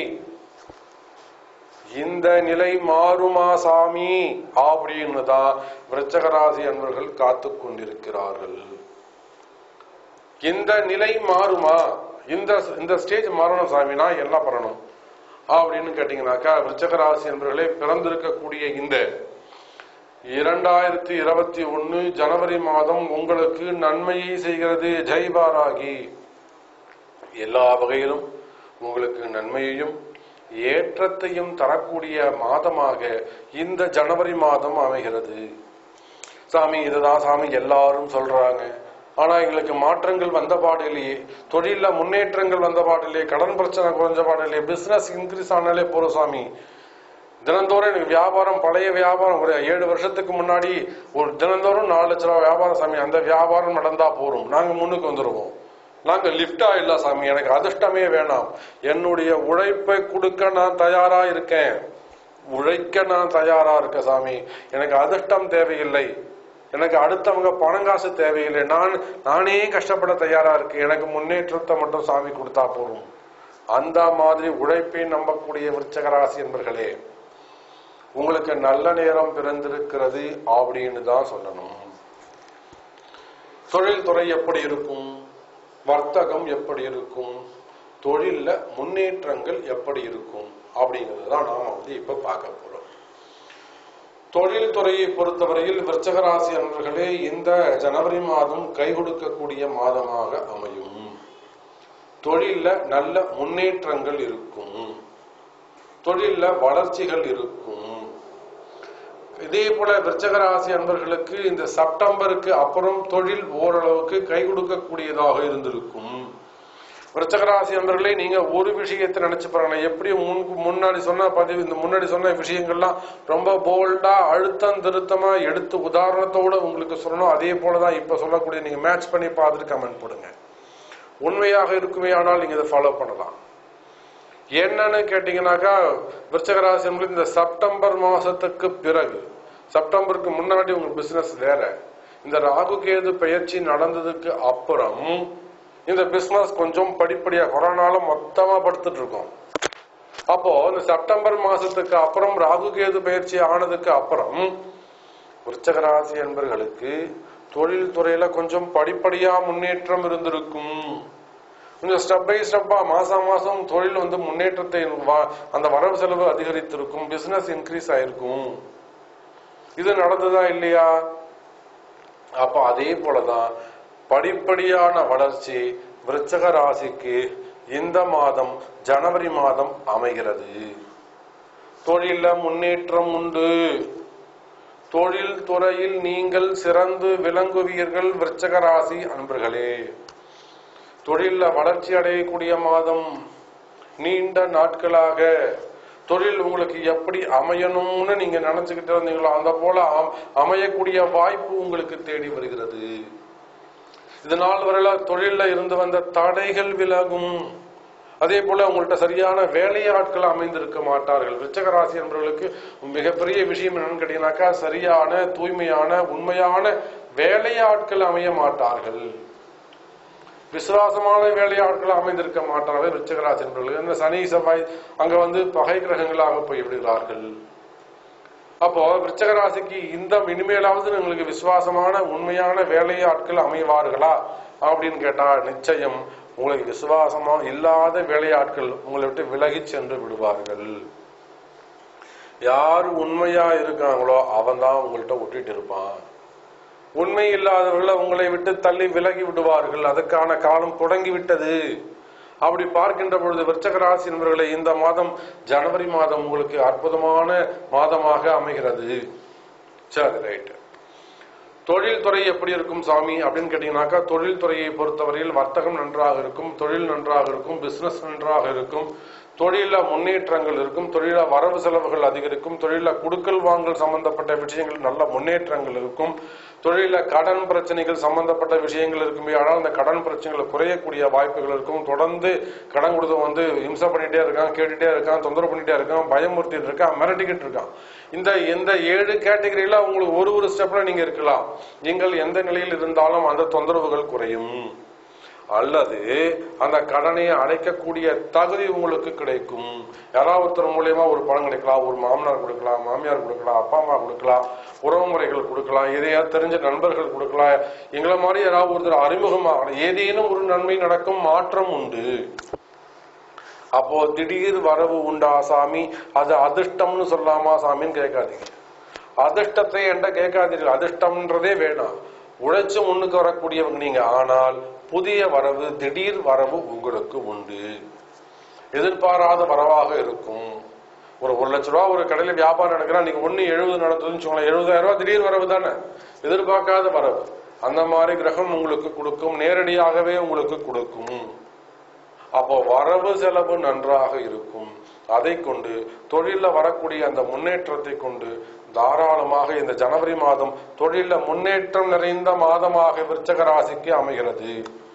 இந்த நிலை மாறுமா சாமி அப்படின்னு தான் விருச்சகராசி அன்பர்கள் காத்து கொண்டிருக்கிறார்கள் இந்த நிலை மாறுமா இந்த இந்த ஸ்டேஜ் மாறணும் சாமி நான் என்ன பண்ணணும் அப்படின்னு கேட்டீங்கன்னாக்கா விருச்சக ராசி என்பவர்களே பிறந்திருக்கக்கூடிய இந்த இரண்டாயிரத்தி இருபத்தி ஒன்னு ஜனவரி மாதம் உங்களுக்கு நன்மையை செய்கிறது ஜெய்பாராகி எல்லா வகையிலும் உங்களுக்கு நன்மையையும் ஏற்றத்தையும் தரக்கூடிய மாதமாக இந்த ஜனவரி மாதம் அமைகிறது சாமி இதுதான் சாமி எல்லாரும் சொல்றாங்க ஆனா எங்களுக்கு மாற்றங்கள் வந்த பாடிலேயே தொழில முன்னேற்றங்கள் வந்த பாடிலே கடன் பிரச்சனை குறைஞ்ச பாடிலே பிசினஸ் இன்க்ரீஸ் ஆனாலே போறோம் சாமி தினந்தோறும் எனக்கு வியாபாரம் பழைய வியாபாரம் ஒரு ஏழு வருஷத்துக்கு முன்னாடி ஒரு தினந்தோறும் நாலு லட்ச ரூபா வியாபாரம் சாமி அந்த வியாபாரம் நடந்தா போறோம் நாங்க முன்னுக்கு வந்துருவோம் நாங்க லிப்டா இல்ல சாமி எனக்கு அதிர்ஷ்டமே வேணாம் என்னுடைய உழைப்பை கொடுக்க நான் தயாரா இருக்கேன் உழைக்க நான் தயாரா இருக்கேன் சாமி எனக்கு அதிர்ஷ்டம் தேவையில்லை எனக்கு அடுத்தவங்க பணம் காசு தேவையில்லை நான் நானே கஷ்டப்பட தயாரா இருக்கேன் எனக்கு முன்னேற்றத்தை மட்டும் சாமி கொடுத்தா போதும் அந்த மாதிரி உழைப்பை நம்பக்கூடிய விருச்சகராசி என்பர்களே உங்களுக்கு நல்ல நேரம் பிறந்திருக்கிறது அப்படின்னு தான் சொல்லணும் தொழில்துறை எப்படி இருக்கும் வர்த்தகம் எப்படி இருக்கும் தொழில்ல முன்னேற்றங்கள் எப்படி இருக்கும் அப்படிங்கிறது தான் நாம வந்து இப்ப பார்க்க போறோம் தொழில் துறையை பொறுத்தவரையில் விருச்சக ராசி அன்பர்களே இந்த ஜனவரி மாதம் கை கொடுக்கக்கூடிய மாதமாக அமையும் தொழில்ல நல்ல முன்னேற்றங்கள் இருக்கும் தொழில்ல வளர்ச்சிகள் இருக்கும் இதே போல விருச்சக ராசி அன்பர்களுக்கு இந்த செப்டம்பருக்கு அப்புறம் தொழில் ஓரளவுக்கு கை கொடுக்கக்கூடியதாக இருந்திருக்கும் விருச்சக ராசி அன்பர்களே நீங்க ஒரு விஷயத்தை நினைச்சு பாருங்க எப்படி முன் முன்னாடி சொன்ன பதிவு இந்த முன்னாடி சொன்ன விஷயங்கள்லாம் ரொம்ப போல்டா அழுத்தம் திருத்தமா எடுத்து உதாரணத்தோட உங்களுக்கு சொல்லணும் அதே போலதான் இப்ப சொல்லக்கூடிய நீங்க மேட்ச் பண்ணி பார்த்துட்டு கமெண்ட் போடுங்க உண்மையாக இருக்குமே ஆனால் நீங்க இதை ஃபாலோ பண்ணலாம் என்னன்னு கேட்டீங்கன்னாக்கா விருச்சக ராசி அன்பர்களுக்கு இந்த செப்டம்பர் மாசத்துக்கு பிறகு செப்டம்பருக்கு முன்னாடி உங்க பிசினஸ் வேற இந்த ராகு கேது பயிற்சி நடந்ததுக்கு அப்புறம் இந்த பிசினஸ் கொஞ்சம் படிப்படியா கொரோனால மொத்தமா படுத்துட்டு இருக்கோம் அப்போ இந்த செப்டம்பர் மாசத்துக்கு அப்புறம் ராகு கேது பயிற்சி ஆனதுக்கு அப்புறம் விருச்சக ராசி என்பர்களுக்கு தொழில் துறையில கொஞ்சம் படிப்படியா முன்னேற்றம் இருந்திருக்கும் கொஞ்சம் ஸ்டெப் பை ஸ்டெப்பா மாசம் மாசம் தொழில் வந்து முன்னேற்றத்தை வ- அந்த வரவு செலவு அதிகரித்திருக்கும் பிசினஸ் இன்க்ரீஸ் ஆயிருக்கும் இது நடந்ததா இல்லையா அப்ப அதே போலதான் படிப்படியான வளர்ச்சி விருச்சக ராசிக்கு இந்த மாதம் ஜனவரி மாதம் அமைகிறது தொழில முன்னேற்றம் உண்டு தொழில் துறையில் நீங்கள் சிறந்து விளங்குவீர்கள் விருச்சக ராசி அன்பர்களே தொழில்ல வளர்ச்சி அடையக்கூடிய மாதம் நீண்ட நாட்களாக தொழில் உங்களுக்கு எப்படி அமையணும்னு நீங்க நினைச்சுக்கிட்டு இருந்தீங்களோ அந்த போல அம்- அமையக்கூடிய வாய்ப்பு உங்களுக்கு தேடி வருகிறது இது நாள் வரையில தொழில்ல இருந்து வந்த தடைகள் விலகும் அதே போல உங்கள்ட்ட சரியான வேலையாட்கள் அமைந்திருக்க மாட்டார்கள் விருச்சக ராசி என்பவர்களுக்கு மிகப்பெரிய விஷயம் என்னன்னு கேட்டீங்கன்னாக்கா சரியான தூய்மையான உண்மையான வேலையாட்கள் அமைய மாட்டார்கள் விசுவாசமான வேலையாட்கள் அமைந்திருக்க மாட்டார்கள் விருச்சகராசி என்பவர்கள் இந்த சனி செவ்வாய் அங்க வந்து பகை கிரகங்களாக போய் விடுகிறார்கள் அப்போ விருச்சக ராசிக்கு இந்த இனிமேலாவது உங்களுக்கு விசுவாசமான உண்மையான வேலையாட்கள் அமைவார்களா அப்படின்னு கேட்டா நிச்சயம் உங்களுக்கு விசுவாசமா இல்லாத வேலையாட்கள் உங்களை விட்டு விலகி சென்று விடுவார்கள் யார் உண்மையா இருக்காங்களோ அவன் தான் உங்கள்கிட்ட ஒட்டிட்டு இருப்பான் உண்மை இல்லாதவர்களை உங்களை விட்டு தள்ளி விலகி விடுவார்கள் அதற்கான காலம் தொடங்கி விட்டது அப்படி பார்க்கின்ற பொழுது விருச்சக ராசி என்பவர்களை இந்த மாதம் ஜனவரி மாதம் உங்களுக்கு அற்புதமான மாதமாக அமைகிறது சரி ரைட் தொழில் துறை எப்படி இருக்கும் சாமி அப்படின்னு கேட்டீங்கன்னாக்கா தொழில் துறையை பொறுத்தவரையில் வர்த்தகம் நன்றாக இருக்கும் தொழில் நன்றாக இருக்கும் பிசினஸ் நன்றாக இருக்கும் தொழில முன்னேற்றங்கள் இருக்கும் தொழில வரவு செலவுகள் அதிகரிக்கும் தொழில குடுக்கல் வாங்கல் சம்பந்தப்பட்ட விஷயங்கள் நல்ல முன்னேற்றங்கள் இருக்கும் தொழில கடன் பிரச்சனைகள் சம்பந்தப்பட்ட விஷயங்கள் இருக்குமே ஆனால் அந்த கடன் பிரச்சனைகள் குறையக்கூடிய வாய்ப்புகள் இருக்கும் தொடர்ந்து கடன் கொடுத்து வந்து இம்சை பண்ணிட்டே இருக்கான் கேட்டுட்டே இருக்கான் தொந்தரவு பண்ணிட்டே இருக்கான் பயமுறுத்திட்டு இருக்கான் மிரட்டிக்கிட்டு இருக்கான் இந்த இந்த ஏழு கேட்டகரியில உங்களுக்கு ஒரு ஒரு ஸ்டெப்ல நீங்க இருக்கலாம் நீங்கள் எந்த நிலையில் இருந்தாலும் அந்த தொந்தரவுகள் குறையும் அல்லது அந்த கடனை அடைக்கக்கூடிய தகுதி உங்களுக்கு கிடைக்கும் யாராவது ஒருத்தர் மூலியமா ஒரு பணம் கிடைக்கலாம் ஒரு மாமனார் கொடுக்கலாம் மாமியார் கொடுக்கலாம் அப்பா அம்மா கொடுக்கலாம் உறவு முறைகள் கொடுக்கலாம் எதையா தெரிஞ்ச நண்பர்கள் கொடுக்கலாம் எங்களை மாதிரி யாராவது ஒருத்தர் அறிமுகமாக ஏதேனும் ஒரு நன்மை நடக்கும் மாற்றம் உண்டு அப்போ திடீர் வரவு உண்டா சாமி அது அதிர்ஷ்டம்னு சொல்லாமா சாமின்னு கேட்காதீங்க அதிர்ஷ்டத்தை என்ற கேட்காதீர்கள் அதிர்ஷ்டம்ன்றதே வேணாம் உழைச்சு முன்னுக்கு வரக்கூடியவங்க நீங்க ஆனால் புதிய வரவு திடீர் வரவு உங்களுக்கு உண்டு எதிர்பாராத வரவாக இருக்கும் ஒரு ஒரு லட்ச ரூபா ஒரு கடையில வியாபாரம் நடக்கிறா நீங்க ஒண்ணு எழுபது நடத்துதுன்னு வச்சுக்கோங்களேன் எழுபதாயிரம் ரூபாய் திடீர் வரவு தானே எதிர்பார்க்காத வரவு அந்த மாதிரி கிரகம் உங்களுக்கு கொடுக்கும் நேரடியாகவே உங்களுக்கு கொடுக்கும் அப்போ வரவு செலவு நன்றாக இருக்கும் அதை கொண்டு தொழில வரக்கூடிய அந்த முன்னேற்றத்தை கொண்டு தாராளமாக இந்த ஜனவரி மாதம் தொழில முன்னேற்றம் நிறைந்த மாதமாக விருச்சக ராசிக்கு அமைகிறது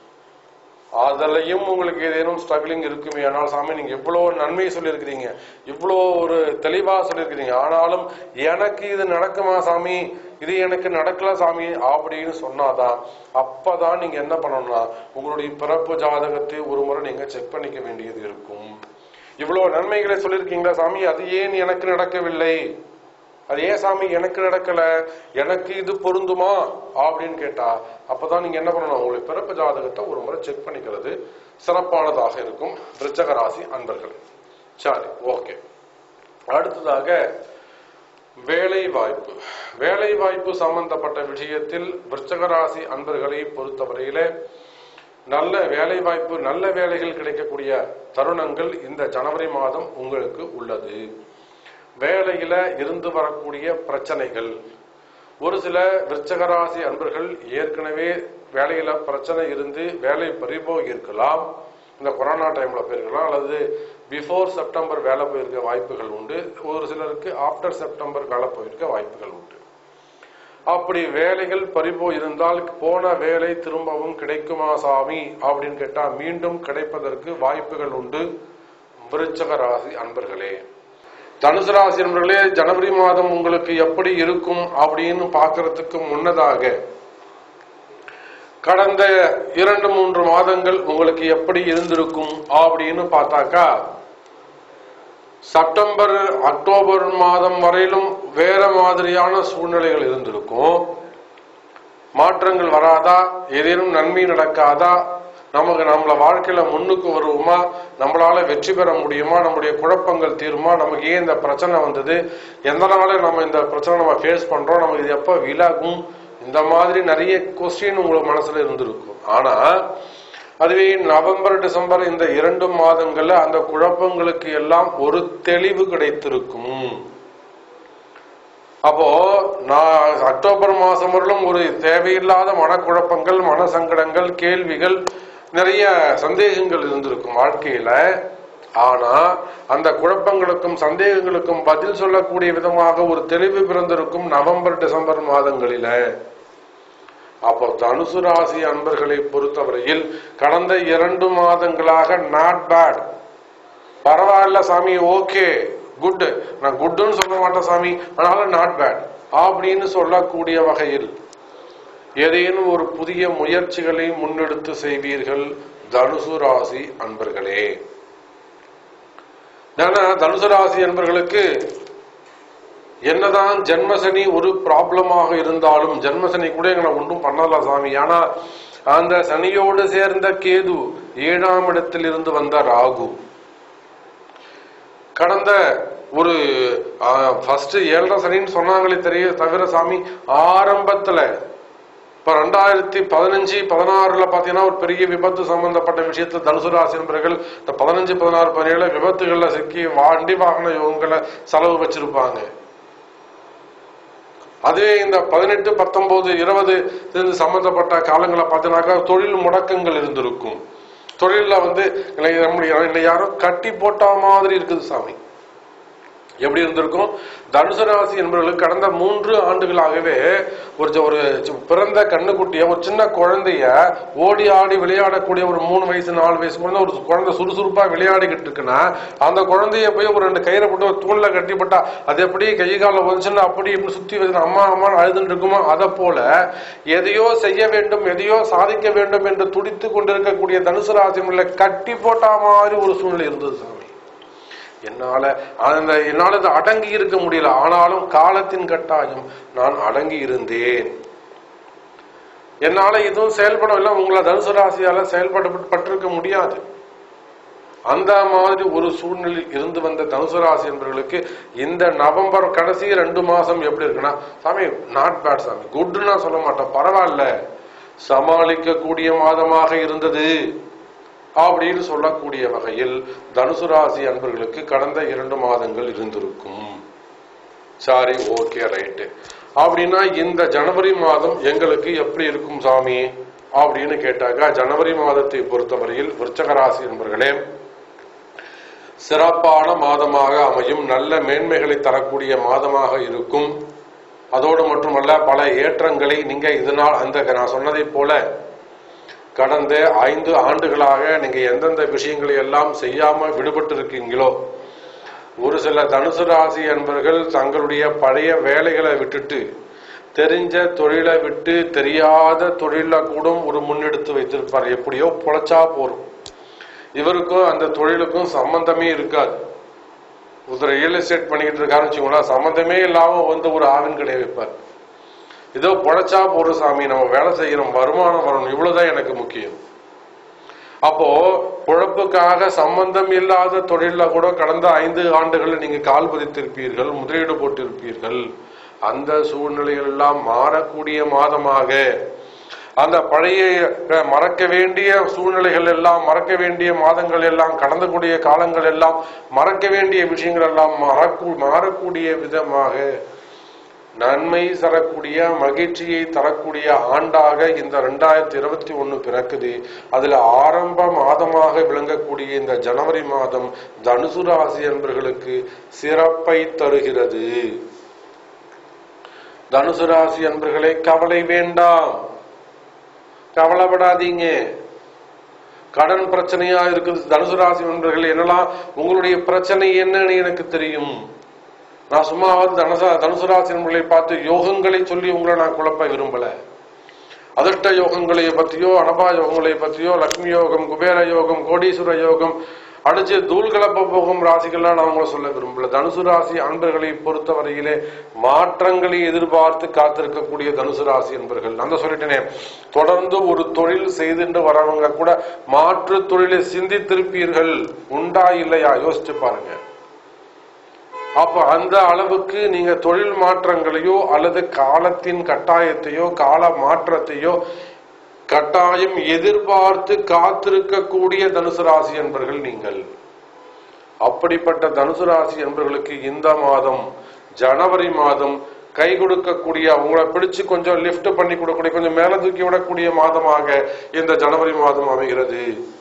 அதுலயும் உங்களுக்கு ஏதேனும் ஸ்ட்ரகிளிங் இருக்குமே ஆனால் சாமி நீங்க இவ்வளவு நன்மை சொல்லியிருக்கிறீங்க இவ்வளோ ஒரு தெளிவா சொல்லியிருக்கிறீங்க ஆனாலும் எனக்கு இது நடக்குமா சாமி இது எனக்கு நடக்கல சாமி அப்படின்னு சொன்னாதான் அப்பதான் நீங்க என்ன பண்ணணும்னா உங்களுடைய பிறப்பு ஜாதகத்தை ஒரு முறை நீங்க செக் பண்ணிக்க வேண்டியது இருக்கும் இவ்வளவு நன்மைகளை சொல்லியிருக்கீங்களா சாமி அது ஏன் எனக்கு நடக்கவில்லை அது ஏன் சாமி எனக்கு நடக்கல எனக்கு இது பொருந்துமா அப்படின்னு கேட்டா அப்பதான் நீங்க என்ன பண்ணணும் உங்களுடைய பிறப்பு ஜாதகத்தை ஒரு முறை செக் பண்ணிக்கிறது சிறப்பானதாக இருக்கும் விருச்சக ராசி அன்பர்கள் சரி ஓகே அடுத்ததாக வேலை வாய்ப்பு வேலை வாய்ப்பு சம்பந்தப்பட்ட விஷயத்தில் விருச்சக ராசி அன்பர்களை பொறுத்தவரையில நல்ல வேலை வாய்ப்பு நல்ல வேலைகள் கிடைக்கக்கூடிய தருணங்கள் இந்த ஜனவரி மாதம் உங்களுக்கு உள்ளது வேலையில இருந்து வரக்கூடிய பிரச்சனைகள் ஒரு சில விருச்சகராசி அன்பர்கள் ஏற்கனவே வேலையில பிரச்சனை இருந்து வேலை பறிபோகி இருக்கலாம் இந்த கொரோனா டைம்ல போயிருக்கலாம் அல்லது பிஃபோர் செப்டம்பர் வேலை போயிருக்க வாய்ப்புகள் உண்டு ஒரு சிலருக்கு ஆஃப்டர் செப்டம்பர் வேலை போயிருக்க வாய்ப்புகள் உண்டு அப்படி வேலைகள் பறிபோ இருந்தால் போன வேலை திரும்பவும் கிடைக்குமா சாமி அப்படின்னு கேட்டா மீண்டும் கிடைப்பதற்கு வாய்ப்புகள் உண்டு விருச்சக ராசி அன்பர்களே தனுசு ராசி நண்பர்களே ஜனவரி மாதம் உங்களுக்கு எப்படி இருக்கும் அப்படின்னு பார்க்கறதுக்கு முன்னதாக கடந்த இரண்டு மூன்று மாதங்கள் உங்களுக்கு எப்படி இருந்திருக்கும் அப்படின்னு பார்த்தாக்கா செப்டம்பர் அக்டோபர் மாதம் வரையிலும் வேற மாதிரியான சூழ்நிலைகள் இருந்திருக்கும் மாற்றங்கள் வராதா ஏதேனும் நன்மை நடக்காதா நமக்கு நம்மள வாழ்க்கையில முன்னுக்கு வருவோமா நம்மளால வெற்றி பெற முடியுமா நம்முடைய குழப்பங்கள் தீருமா நமக்கு ஏன் இந்த பிரச்சனை வந்தது எந்த நாள நம்ம இந்த பிரச்சனை நம்ம ஃபேஸ் பண்றோம் நமக்கு இது எப்ப விலகும் இந்த மாதிரி நிறைய கொஸ்டின் உங்களுக்கு மனசுல இருந்திருக்கும் ஆனா அதுவே நவம்பர் டிசம்பர் இந்த இரண்டு மாதங்கள்ல அந்த குழப்பங்களுக்கு எல்லாம் ஒரு தெளிவு கிடைத்திருக்கும் அப்போ நான் அக்டோபர் மாசம் வரலும் ஒரு தேவையில்லாத மனக்குழப்பங்கள் மனசங்கடங்கள் கேள்விகள் நிறைய சந்தேகங்கள் இருந்திருக்கும் வாழ்க்கையில ஆனா அந்த குழப்பங்களுக்கும் சந்தேகங்களுக்கும் பதில் சொல்லக்கூடிய விதமாக ஒரு தெளிவு பிறந்திருக்கும் நவம்பர் டிசம்பர் மாதங்களில அப்போ தனுசு ராசி அன்பர்களை பொறுத்தவரையில் கடந்த இரண்டு மாதங்களாக நாட் பேட் பரவாயில்ல சாமி ஓகே குட் நான் குட்னு சொல்ல மாட்டேன் சாமி அதனால நாட் பேட் அப்படின்னு சொல்லக்கூடிய வகையில் ஏதேனும் ஒரு புதிய முயற்சிகளை முன்னெடுத்து செய்வீர்கள் தனுசு ராசி அன்பர்களே ஏன்னா தனுசு ராசி அன்பர்களுக்கு என்னதான் ஜென்மசனி ஒரு ப்ராப்ளமாக இருந்தாலும் ஜென்மசனி கூட எங்களை ஒன்றும் பண்ணல சாமி ஆனா அந்த சனியோடு சேர்ந்த கேது ஏழாம் இடத்தில் இருந்து வந்த ராகு கடந்த ஒரு ஃபர்ஸ்ட் ஏழரை சனின்னு சொன்னாங்களே தெரிய தவிர சாமி ஆரம்பத்துல இப்ப ரெண்டாயிரத்தி பதினஞ்சு பதினாறுல பாத்தீங்கன்னா ஒரு பெரிய விபத்து சம்பந்தப்பட்ட விஷயத்துல தனுசு ராசி நண்பர்கள் இந்த பதினஞ்சு பதினாறு பதினேழு விபத்துகள்ல சிக்கி வண்டி வாகன யோகங்களை செலவு வச்சிருப்பாங்க அதே இந்த பதினெட்டு பத்தொன்பது இருபது இது சம்பந்தப்பட்ட காலங்களை பார்த்தீங்கன்னாக்கா தொழில் முடக்கங்கள் இருந்திருக்கும் தொழில்ல வந்து என்னை நம்முடைய என்னை யாரோ கட்டி போட்ட மாதிரி இருக்குது சாமி எப்படி இருந்திருக்கும் தனுசு ராசி என்பவர்களுக்கு கடந்த மூன்று ஆண்டுகளாகவே ஒரு ஜ- ஒரு சி- பிறந்த கண்ணுக்குட்டிய ஒரு சின்ன குழந்தைய ஓடி ஆடி விளையாடக்கூடிய ஒரு மூணு வயசு நாலு வயசு குழந்தை ஒரு குழந்தை சுறுசுறுப்பா விளையாடிக்கிட்டு இருக்குன்னா அந்த குழந்தைய போய் ஒரு ரெண்டு கயிறை போட்டு ஒரு தூண்ல கட்டிப்பட்டா அது எப்படி கை கால வந்துச்சுன்னா அப்படி இப்படி சுத்தி வச்சு அம்மா அம்மா அழுதுட்டு இருக்குமோ அதை போல எதையோ செய்ய வேண்டும் எதையோ சாதிக்க வேண்டும் என்று துடித்து கொண்டிருக்கக்கூடிய தனுசு ராசி கட்டி போட்டா மாதிரி ஒரு சூழ்நிலை இருந்தது சாமி என்னால அந்த என்னால அது அடங்கி இருக்க முடியல ஆனாலும் காலத்தின் கட்டாயம் நான் அடங்கி இருந்தேன் என்னால எதுவும் செயல்படவில்லை உங்களை தனுசு ராசியால செயல்பட பட்டிருக்க முடியாது அந்த மாதிரி ஒரு சூழ்நிலையில் இருந்து வந்த தனுசு ராசி என்பவர்களுக்கு இந்த நவம்பர் கடைசி ரெண்டு மாசம் எப்படி இருக்குன்னா சாமி நாட் பேட் சாமி குட்னா சொல்ல மாட்டோம் பரவாயில்ல சமாளிக்கக்கூடிய மாதமாக இருந்தது அப்படின்னு சொல்லக்கூடிய வகையில் தனுசு ராசி அன்பர்களுக்கு கடந்த இரண்டு மாதங்கள் இருந்திருக்கும் சரி ஓகே ரைட்டு அப்படின்னா இந்த ஜனவரி மாதம் எங்களுக்கு எப்படி இருக்கும் சாமி அப்படின்னு கேட்டாக்கா ஜனவரி மாதத்தை பொறுத்தவரையில் விருச்சக ராசி என்பர்களே சிறப்பான மாதமாக அமையும் நல்ல மேன்மைகளை தரக்கூடிய மாதமாக இருக்கும் அதோடு மட்டுமல்ல பல ஏற்றங்களை நீங்க இதனால் அந்த நான் சொன்னதைப் போல கடந்த ஐந்து ஆண்டுகளாக நீங்க எந்தெந்த விஷயங்களை எல்லாம் செய்யாம விடுபட்டு இருக்கீங்களோ ஒரு சில தனுசு ராசி அன்பர்கள் தங்களுடைய பழைய வேலைகளை விட்டுட்டு தெரிஞ்ச தொழிலை விட்டு தெரியாத தொழில கூட ஒரு முன்னெடுத்து வைத்திருப்பார் எப்படியோ பொழைச்சா போறோம் இவருக்கும் அந்த தொழிலுக்கும் சம்பந்தமே இருக்காது ஒருத்தர் ரியல் எஸ்டேட் பண்ணிக்கிட்டு இருக்காருன்னு வச்சுக்கோங்களேன் சம்பந்தமே இல்லாம வந்து ஒரு ஆவின் கடையை வைப்பார் ஏதோ பொழைச்சா போற சாமி நம்ம வேலை செய்யணும் வருமானம் வரணும் இவ்வளவுதான் எனக்கு முக்கியம் அப்போ பொழப்புக்காக சம்பந்தம் இல்லாத தொழில கூட கடந்த ஐந்து ஆண்டுகளில் நீங்க கால் பதித்திருப்பீர்கள் முதலீடு போட்டிருப்பீர்கள் அந்த சூழ்நிலைகள் எல்லாம் மாறக்கூடிய மாதமாக அந்த பழைய அஹ், மறக்க வேண்டிய சூழ்நிலைகள் எல்லாம் மறக்க வேண்டிய மாதங்கள் எல்லாம் கடந்தக்கூடிய காலங்கள் எல்லாம் மறக்க வேண்டிய விஷயங்கள் எல்லாம் மறக்கு மாறக்கூடிய விதமாக நன்மை தரக்கூடிய மகிழ்ச்சியை தரக்கூடிய ஆண்டாக இந்த ரெண்டாயிரத்தி இருபத்தி ஒண்ணு பிறக்குது அதுல ஆரம்ப மாதமாக விளங்கக்கூடிய இந்த ஜனவரி மாதம் தனுசு ராசி என்பர்களுக்கு சிறப்பை தருகிறது தனுசு ராசி என்பர்களே கவலை வேண்டாம் கவலைப்படாதீங்க கடன் பிரச்சனையா இருக்குது தனுசு ராசி நண்பர்கள் என்னலாம் உங்களுடைய பிரச்சனை என்னன்னு எனக்கு தெரியும் நான் சும்மாவது தனுசா தனுசு ராசி நண்பர்களை பார்த்து யோகங்களை சொல்லி உங்களை நான் குழப்ப விரும்பல அதிர்ஷ்ட யோகங்களை பத்தியோ அனபா யோகங்களை பத்தியோ லக்ஷ்மி யோகம் குபேர யோகம் கோடீஸ்வர யோகம் அடிச்சு தூள் கலப்ப போகும் ராசிகள்லாம் நான் உங்களை சொல்ல விரும்பல தனுசு ராசி அன்பர்களை பொறுத்தவரையிலே மாற்றங்களை எதிர்பார்த்து காத்திருக்கக்கூடிய தனுசு ராசி என்பர்கள் நான் தான் சொல்லிட்டேனே தொடர்ந்து ஒரு தொழில் செய்துட்டு வரவங்க கூட மாற்று தொழிலை சிந்தித்திருப்பீர்கள் உண்டா இல்லையா யோசிச்சு பாருங்க அப்ப அந்த அளவுக்கு நீங்க தொழில் மாற்றங்களையோ அல்லது காலத்தின் கட்டாயத்தையோ கால மாற்றத்தையோ கட்டாயம் எதிர்பார்த்து காத்திருக்கக்கூடிய தனுசு ராசி என்பர்கள் நீங்கள் அப்படிப்பட்ட தனுசு ராசி என்பர்களுக்கு இந்த மாதம் ஜனவரி மாதம் கை கொடுக்கக்கூடிய உங்களை பிடிச்சு கொஞ்சம் லிஃப்ட் பண்ணி கொடுக்கக்கூடிய கொஞ்சம் மேல தூக்கி விடக்கூடிய மாதமாக இந்த ஜனவரி மாதம் அமைகிறது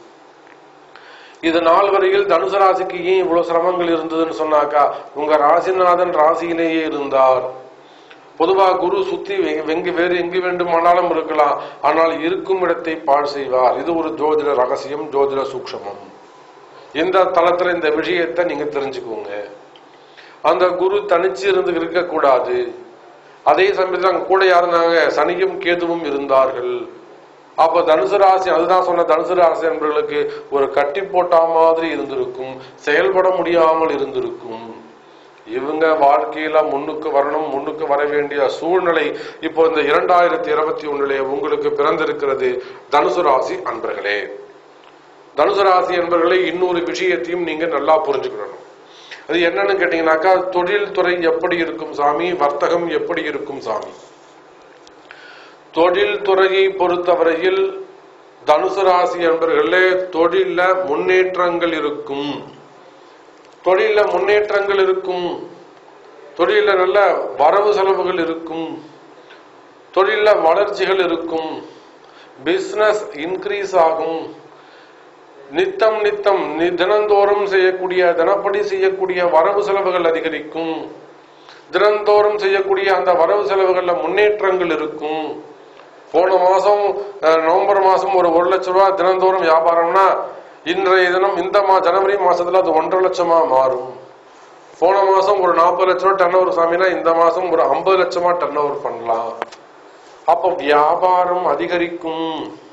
இது நாள் வரையில் தனுசு ராசிக்கு ஏன் இவ்வளவு சிரமங்கள் இருந்ததுன்னு சொன்னாக்கா உங்க ராசிநாதன் ராசியிலேயே இருந்தார் பொதுவா குரு சுத்தி வெ- வெங்கு வேறு எங்கு வேண்டுமானாலும் இருக்கலாம் ஆனால் இருக்கும் இடத்தை பாழ் செய்வார் இது ஒரு ஜோதிட ரகசியம் ஜோதிட சூக்ஷமம் இந்த தளத்துல இந்த விஷயத்தை நீங்க தெரிஞ்சுக்கோங்க அந்த குரு தனிச்சு இருந்து இருக்கக்கூடாது அதே சமயத்துல அங்க கூட யாருந்தாங்க சனியும் கேதுவும் இருந்தார்கள் அப்ப தனுசு ராசி அதுதான் சொன்ன தனுசு ராசி என்பவர்களுக்கு ஒரு கட்டி போட்டா மாதிரி இருந்திருக்கும் செயல்பட முடியாமல் இருந்திருக்கும் இவங்க வாழ்க்கையில முன்னுக்கு வரணும் முன்னுக்கு வர வேண்டிய சூழ்நிலை இப்போ இந்த இரண்டாயிரத்தி இருபத்தி ஒண்ணுல உங்களுக்கு பிறந்திருக்கிறது தனுசு ராசி அன்பர்களே தனுசு ராசி என்பவர்களே இன்னொரு விஷயத்தையும் நீங்க நல்லா புரிஞ்சுக்கணும் அது என்னன்னு கேட்டீங்கன்னாக்கா தொழில் துறை எப்படி இருக்கும் சாமி வர்த்தகம் எப்படி இருக்கும் சாமி தொழில் துறையை பொறுத்தவரையில் தனுசு ராசி என்பவர்களே தொழில்ல முன்னேற்றங்கள் இருக்கும் தொழில்ல முன்னேற்றங்கள் இருக்கும் தொழில்ல நல்ல வரவு செலவுகள் இருக்கும் தொழில்ல வளர்ச்சிகள் இருக்கும் பிசினஸ் இன்க்ரீஸ் ஆகும் நித்தம் நித்தம் நி- தினந்தோறும் செய்யக்கூடிய தினப்படி செய்யக்கூடிய வரவு செலவுகள் அதிகரிக்கும் தினந்தோறும் செய்யக்கூடிய அந்த வரவு செலவுகள்ல முன்னேற்றங்கள் இருக்கும் போன மாசம் அஹ், நவம்பர் மாசம் ஒரு ஒரு லட்ச ரூபாய் தினந்தோறும் வியாபாரம்னா இன்றைய தினம் இந்த மா ஜனவரி மாசத்துல அது ஒன்றரை லட்சமா மாறும் போன மாசம் ஒரு நாற்பது லட்ச ரூபாய் டர்ன் ஓவர் சாமினா இந்த மாசம் ஒரு ஐம்பது லட்சமா டர்ன் ஓவர் பண்ணலாம் அப்ப வியாபாரம் அதிகரிக்கும்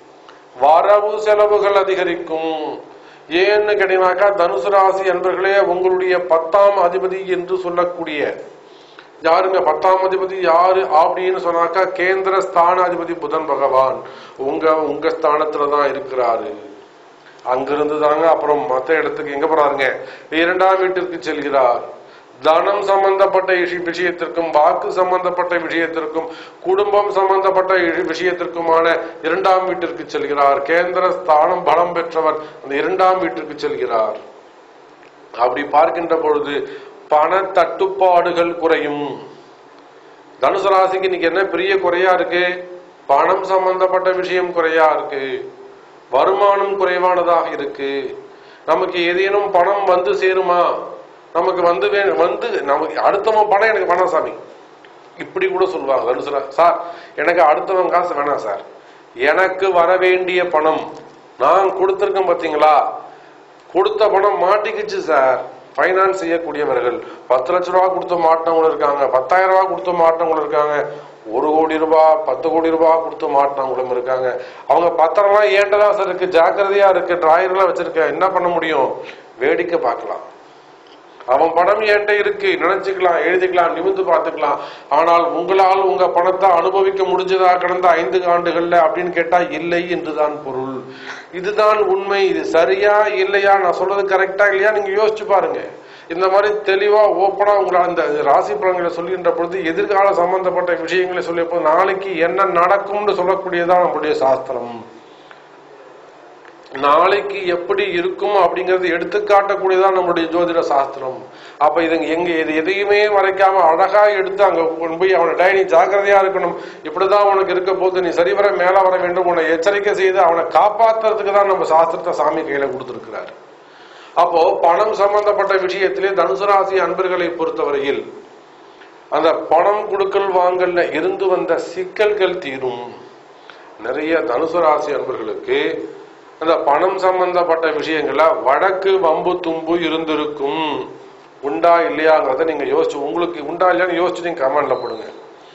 வரவு செலவுகள் அதிகரிக்கும் ஏன்னு கேட்டீங்கன்னாக்கா தனுசு ராசி என்பர்களே உங்களுடைய பத்தாம் அதிபதி என்று சொல்லக்கூடிய யாருங்க பத்தாம் அதிபதி யாரு அப்படின்னு சொன்னாக்கா கேந்திர ஸ்தானாதிபதி புதன் பகவான் உங்க உங்க ஸ்தானத்துல தான் இருக்கிறாரு அங்கிருந்து தாங்க அப்புறம் மத்த இடத்துக்கு எங்க போறாருங்க இரண்டாம் வீட்டிற்கு செல்கிறார் தனம் சம்பந்தப்பட்ட விஷய- விஷயத்திற்கும் வாக்கு சம்பந்தப்பட்ட விஷயத்திற்கும் குடும்பம் சம்பந்தப்பட்ட இ- விஷயத்திற்குமான இரண்டாம் வீட்டிற்கு செல்கிறார் கேந்திர ஸ்தானம் பலம் பெற்றவர் அந்த இரண்டாம் வீட்டிற்கு செல்கிறார் அப்படி பார்க்கின்ற பொழுது பண தட்டுப்பாடுகள் குறையும் தனுசு ராசிக்கு இன்னைக்கு என்ன பெரிய குறையா இருக்கு பணம் சம்பந்தப்பட்ட விஷயம் குறையா இருக்கு வருமானம் குறைவானதாக இருக்கு நமக்கு ஏதேனும் பணம் வந்து சேருமா நமக்கு வந்து வே- வந்து நமக்கு அடுத்தவன் பணம் எனக்கு வேணாம் சாமி இப்படி கூட சொல்லுவாங்க தனுசு ரா- சார் எனக்கு அடுத்தவன் காசு வேணாம் சார் எனக்கு வர வேண்டிய பணம் நான் கொடுத்திருக்கேன் பாத்தீங்களா கொடுத்த பணம் மாட்டிக்கிச்சு சார் ஃபைனான்ஸ் செய்யக்கூடியவர்கள் பத்து லட்ச ரூபா கொடுத்து மாட்டினவங்களும் இருக்காங்க பத்தாயிரம் ரூபாய் கொடுத்து மாட்டினவங்களும் இருக்காங்க ஒரு கோடி ரூபாய் பத்து கோடி ரூபாய் கொடுத்து மாட்டினவங்களும் இருக்காங்க அவங்க பத்திரம்லாம் ஏன்டா சார் இருக்கு ஜாக்கிரதையா இருக்கு டிராயர்லாம் வச்சிருக்கேன் என்ன பண்ண முடியும் வேடிக்கை பார்க்கலாம் அவன் பணம் என்கிட்ட இருக்கு நினைச்சுக்கலாம் எழுதிக்கலாம் நிமிந்து பார்த்துக்கலாம் ஆனால் உங்களால் உங்க பணத்தை அனுபவிக்க முடிஞ்சதா கடந்த ஐந்து ஆண்டுகள்ல அப்படின்னு கேட்டா இல்லை என்றுதான் பொருள் இதுதான் உண்மை இது சரியா இல்லையா நான் சொல்றது கரெக்டா இல்லையா நீங்க யோசிச்சு பாருங்க இந்த மாதிரி தெளிவா ஓப்பனா உங்களை அந்த ராசி பலன்களை சொல்கின்ற பொழுது எதிர்கால சம்பந்தப்பட்ட விஷயங்களை சொல்லிய போது நாளைக்கு என்ன நடக்கும்னு சொல்லக்கூடியதான் நம்முடைய சாஸ்திரம் நாளைக்கு எப்படி இருக்கும் அப்படிங்கறது எடுத்து காட்டக்கூடியதான் நம்மளுடைய ஜோதிட சாஸ்திரம் அப்ப இது எங்க இது எதையுமே மறைக்காம அழகா எடுத்து அங்க கொண்டு போய் அவனை டே நீ ஜாக்கிரதையா இருக்கணும் இப்படிதான் உனக்கு இருக்க போது நீ சரிவர மேல வர வேண்டும் உன்னை எச்சரிக்கை செய்து அவனை காப்பாத்துறதுக்கு தான் நம்ம சாஸ்திரத்தை சாமி கையில கொடுத்திருக்கிறார் அப்போ பணம் சம்பந்தப்பட்ட விஷயத்திலே தனுசு ராசி அன்பர்களை பொறுத்தவரையில் அந்த பணம் கொடுக்கல் வாங்கல்ல இருந்து வந்த சிக்கல்கள் தீரும் நிறைய தனுசு ராசி அன்பர்களுக்கு அந்த பணம் சம்பந்தப்பட்ட விஷயங்கள வழக்கு வம்பு தும்பு இருந்திருக்கும் உண்டா இல்லையாங்கிறத நீங்க யோசிச்சு உங்களுக்கு உண்டா இல்லையான்னு யோசிச்சு நீங்க கமெண்ட்ல போடுங்க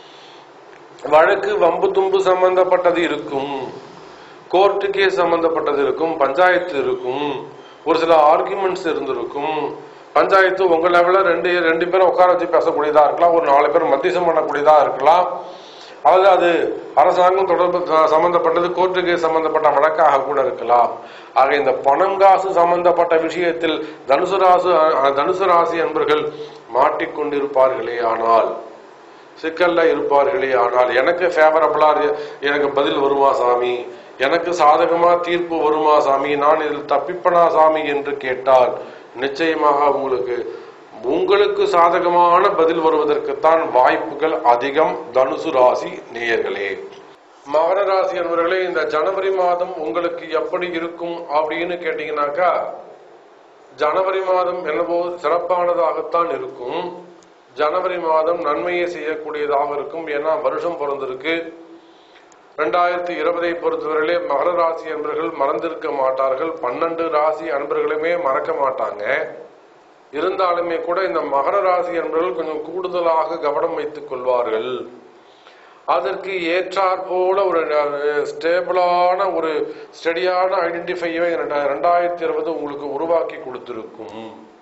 வழக்கு வம்பு தும்பு சம்பந்தப்பட்டது இருக்கும் கோர்ட்டு கேஸ் சம்பந்தப்பட்டது இருக்கும் பஞ்சாயத்து இருக்கும் ஒரு சில ஆர்குமெண்ட்ஸ் இருந்திருக்கும் பஞ்சாயத்து உங்க லெவல்ல ரெண்டு ரெண்டு பேரும் உட்கார வச்சு பேசக்கூடியதா இருக்கலாம் ஒரு நாலு பேர் மத்தியசம் பண்ணக்கூடியதா இருக்கலாம் அதாவது அது அரசாங்கம் தொடர்பு ச- சம்பந்தப்பட்டது கோர்ட்டு கேஸ் சம்பந்தப்பட்ட வழக்காக கூட இருக்கலாம் ஆக இந்த பணம் காசு சம்பந்தப்பட்ட விஷயத்தில் தனுசு ராசு அஹ், தனுசு ராசி என்பர்கள் மாட்டிக்கொண்டிருப்பார்களே ஆனால் சிக்கல்ல இருப்பார்களே ஆனால் எனக்கு ஃபேவரபிளா எனக்கு பதில் வருமா சாமி எனக்கு சாதகமா தீர்ப்பு வருமா சாமி நான் இதில் தப்பிப்பனா சாமி என்று கேட்டால் நிச்சயமாக உங்களுக்கு உங்களுக்கு சாதகமான பதில் வருவதற்குத்தான் வாய்ப்புகள் அதிகம் தனுசு ராசி நேயர்களே மகர ராசி என்பவர்களே இந்த ஜனவரி மாதம் உங்களுக்கு எப்படி இருக்கும் அப்படின்னு கேட்டீங்கன்னாக்கா ஜனவரி மாதம் என்னவோ சிறப்பானதாகத்தான் இருக்கும் ஜனவரி மாதம் நன்மையை செய்யக்கூடியதாக இருக்கும் ஏன்னா வருஷம் பிறந்திருக்கு ரெண்டாயிரத்தி இருபதை பொறுத்தவரையிலே மகர ராசி அன்பர்கள் மறந்திருக்க மாட்டார்கள் பன்னெண்டு ராசி அன்பர்களுமே மறக்க மாட்டாங்க இருந்தாலுமே கூட இந்த மகர ராசி அன்பர்கள் கொஞ்சம் கூடுதலாக கவனம் வைத்துக் கொள்வார்கள் அதற்கு ஏற்றாற் போல ஒரு ஸ்டேபிளான ஒரு ஸ்டடியான ஐடென்டிஃபைவை ரெண்டாயிரத்தி இருபது உங்களுக்கு உருவாக்கி கொடுத்திருக்கும்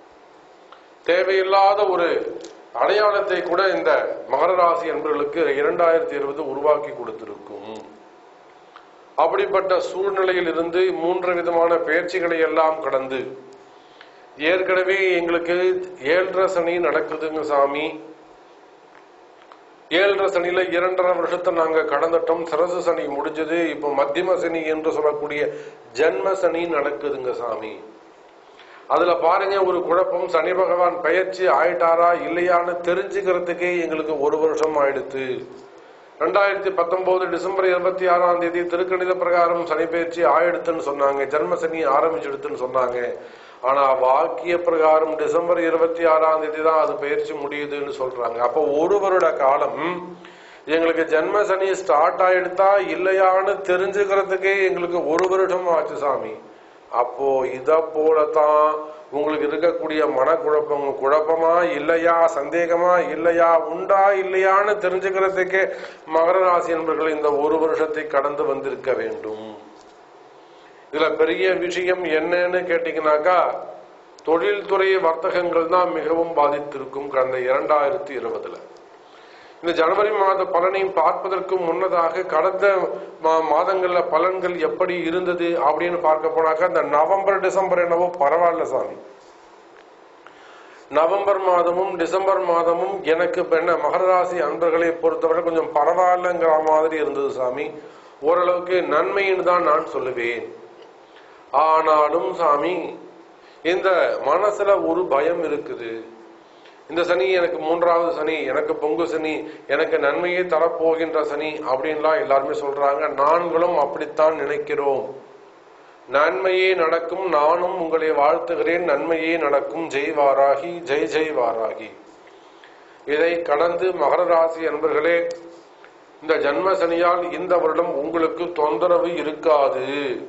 தேவையில்லாத ஒரு அடையாளத்தை கூட இந்த மகர ராசி என்பவர்களுக்கு இரண்டாயிரத்தி இருபது உருவாக்கி கொடுத்திருக்கும் அப்படிப்பட்ட சூழ்நிலையில் இருந்து மூன்று விதமான பயிற்சிகளை எல்லாம் கடந்து ஏற்கனவே எங்களுக்கு ஏழரை சனி நடக்குதுங்க சாமி ஏழரை சனியில இரண்டரை வருஷத்தை நாங்க கடந்துட்டோம் சரசு சனி முடிஞ்சது இப்ப மத்தியம சனி என்று சொல்லக்கூடிய ஜென்ம சனி நடக்குதுங்க சாமி அதுல பாருங்க ஒரு குழப்பம் சனி பகவான் பயிற்சி ஆயிட்டாரா இல்லையான்னு தெரிஞ்சுக்கிறதுக்கே எங்களுக்கு ஒரு வருஷம் ஆயிடுத்து ரெண்டாயிரத்தி பத்தொன்பது டிசம்பர் இருபத்தி ஆறாம் தேதி திருக்கணித பிரகாரம் சனி பயிற்சி ஆயிடுத்துன்னு சொன்னாங்க ஜென்ம சனி ஆரம்பிச்சிடுத்துன்னு சொன்னாங்க ஆனா வாக்கிய பிரகாரம் டிசம்பர் இருபத்தி ஆறாம் தேதி தான் அது பயிற்சி முடியுதுன்னு சொல்றாங்க அப்போ ஒரு வருட காலம் எங்களுக்கு ஜென்ம சனி ஸ்டார்ட் ஆயிடுதா இல்லையான்னு தெரிஞ்சுக்கிறதுக்கே எங்களுக்கு ஒரு வருடம் ஆச்சு சாமி அப்போ இத போலதான் உங்களுக்கு இருக்கக்கூடிய மனக்குழப்பம் குழப்பமா இல்லையா சந்தேகமா இல்லையா உண்டா இல்லையான்னு தெரிஞ்சுக்கிறதுக்கே மகர ராசி என்பர்கள் இந்த ஒரு வருஷத்தை கடந்து வந்திருக்க வேண்டும் இதுல பெரிய விஷயம் என்னன்னு கேட்டீங்கன்னாக்கா தொழில்துறை வர்த்தகங்கள் தான் மிகவும் பாதித்திருக்கும் கடந்த இரண்டாயிரத்தி இருபதுல இந்த ஜனவரி மாத பலனை பார்ப்பதற்கு முன்னதாக கடந்த மா- மாதங்கள்ல பலன்கள் எப்படி இருந்தது அப்படின்னு பார்க்க போனாக்கா இந்த நவம்பர் டிசம்பர் என்னவோ பரவாயில்ல சாமி நவம்பர் மாதமும் டிசம்பர் மாதமும் எனக்கு இப்ப என்ன மகர ராசி அன்பர்களை பொறுத்தவரை கொஞ்சம் பரவாயில்லங்கிற மாதிரி இருந்தது சாமி ஓரளவுக்கு நன்மைன்னு தான் நான் சொல்லுவேன் ஆனாலும் சாமி இந்த மனசுல ஒரு பயம் இருக்குது இந்த சனி எனக்கு மூன்றாவது சனி எனக்கு பொங்கு சனி எனக்கு நன்மையை தரப்போகின்ற சனி அப்படின்லாம் எல்லாருமே சொல்றாங்க நான்களும் அப்படித்தான் நினைக்கிறோம் நன்மையே நடக்கும் நானும் உங்களை வாழ்த்துகிறேன் நன்மையே நடக்கும் ஜெய் வாராகி ஜெய் ஜெய் வாராகி இதை கடந்து மகர ராசி அன்பர்களே இந்த ஜன்ம சனியால் இந்த வருடம் உங்களுக்கு தொந்தரவு இருக்காது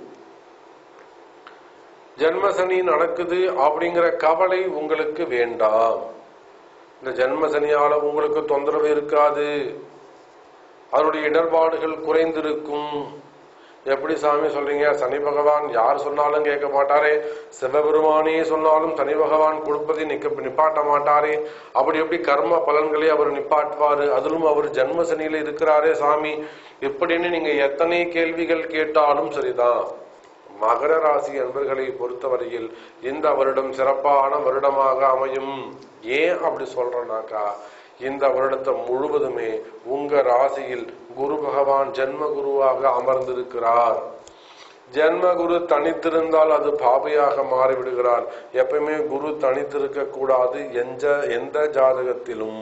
ஜன்ம சனி நடக்குது அப்படிங்கிற கவலை உங்களுக்கு வேண்டாம் இந்த ஜன்ம சனியால உங்களுக்கு தொந்தரவு இருக்காது அதனுடைய இடர்பாடுகள் குறைந்திருக்கும் எப்படி சாமி சொல்றீங்க சனி பகவான் யார் சொன்னாலும் கேட்க மாட்டாரே சிவபெருமானே சொன்னாலும் சனி பகவான் கொடுப்பதை நிக்க நிப்பாட்ட மாட்டாரே அப்படி எப்படி கர்ம பலன்களை அவர் நிப்பாட்டுவாரு அதிலும் அவர் ஜன்ம சனியில இருக்கிறாரே சாமி இப்படின்னு நீங்க எத்தனை கேள்விகள் கேட்டாலும் சரிதான் மகர ராசி அன்பர்களை பொறுத்தவரையில் இந்த வருடம் சிறப்பான வருடமாக அமையும் ஏன் அப்படி சொல்றேன்னாக்கா இந்த வருடத்தை முழுவதுமே உங்க ராசியில் குரு பகவான் ஜென்ம குருவாக அமர்ந்திருக்கிறார் ஜென்ம குரு தனித்திருந்தால் அது பாபையாக மாறிவிடுகிறார் எப்பயுமே குரு தனித்திருக்க கூடாது எந்த எந்த ஜாதகத்திலும்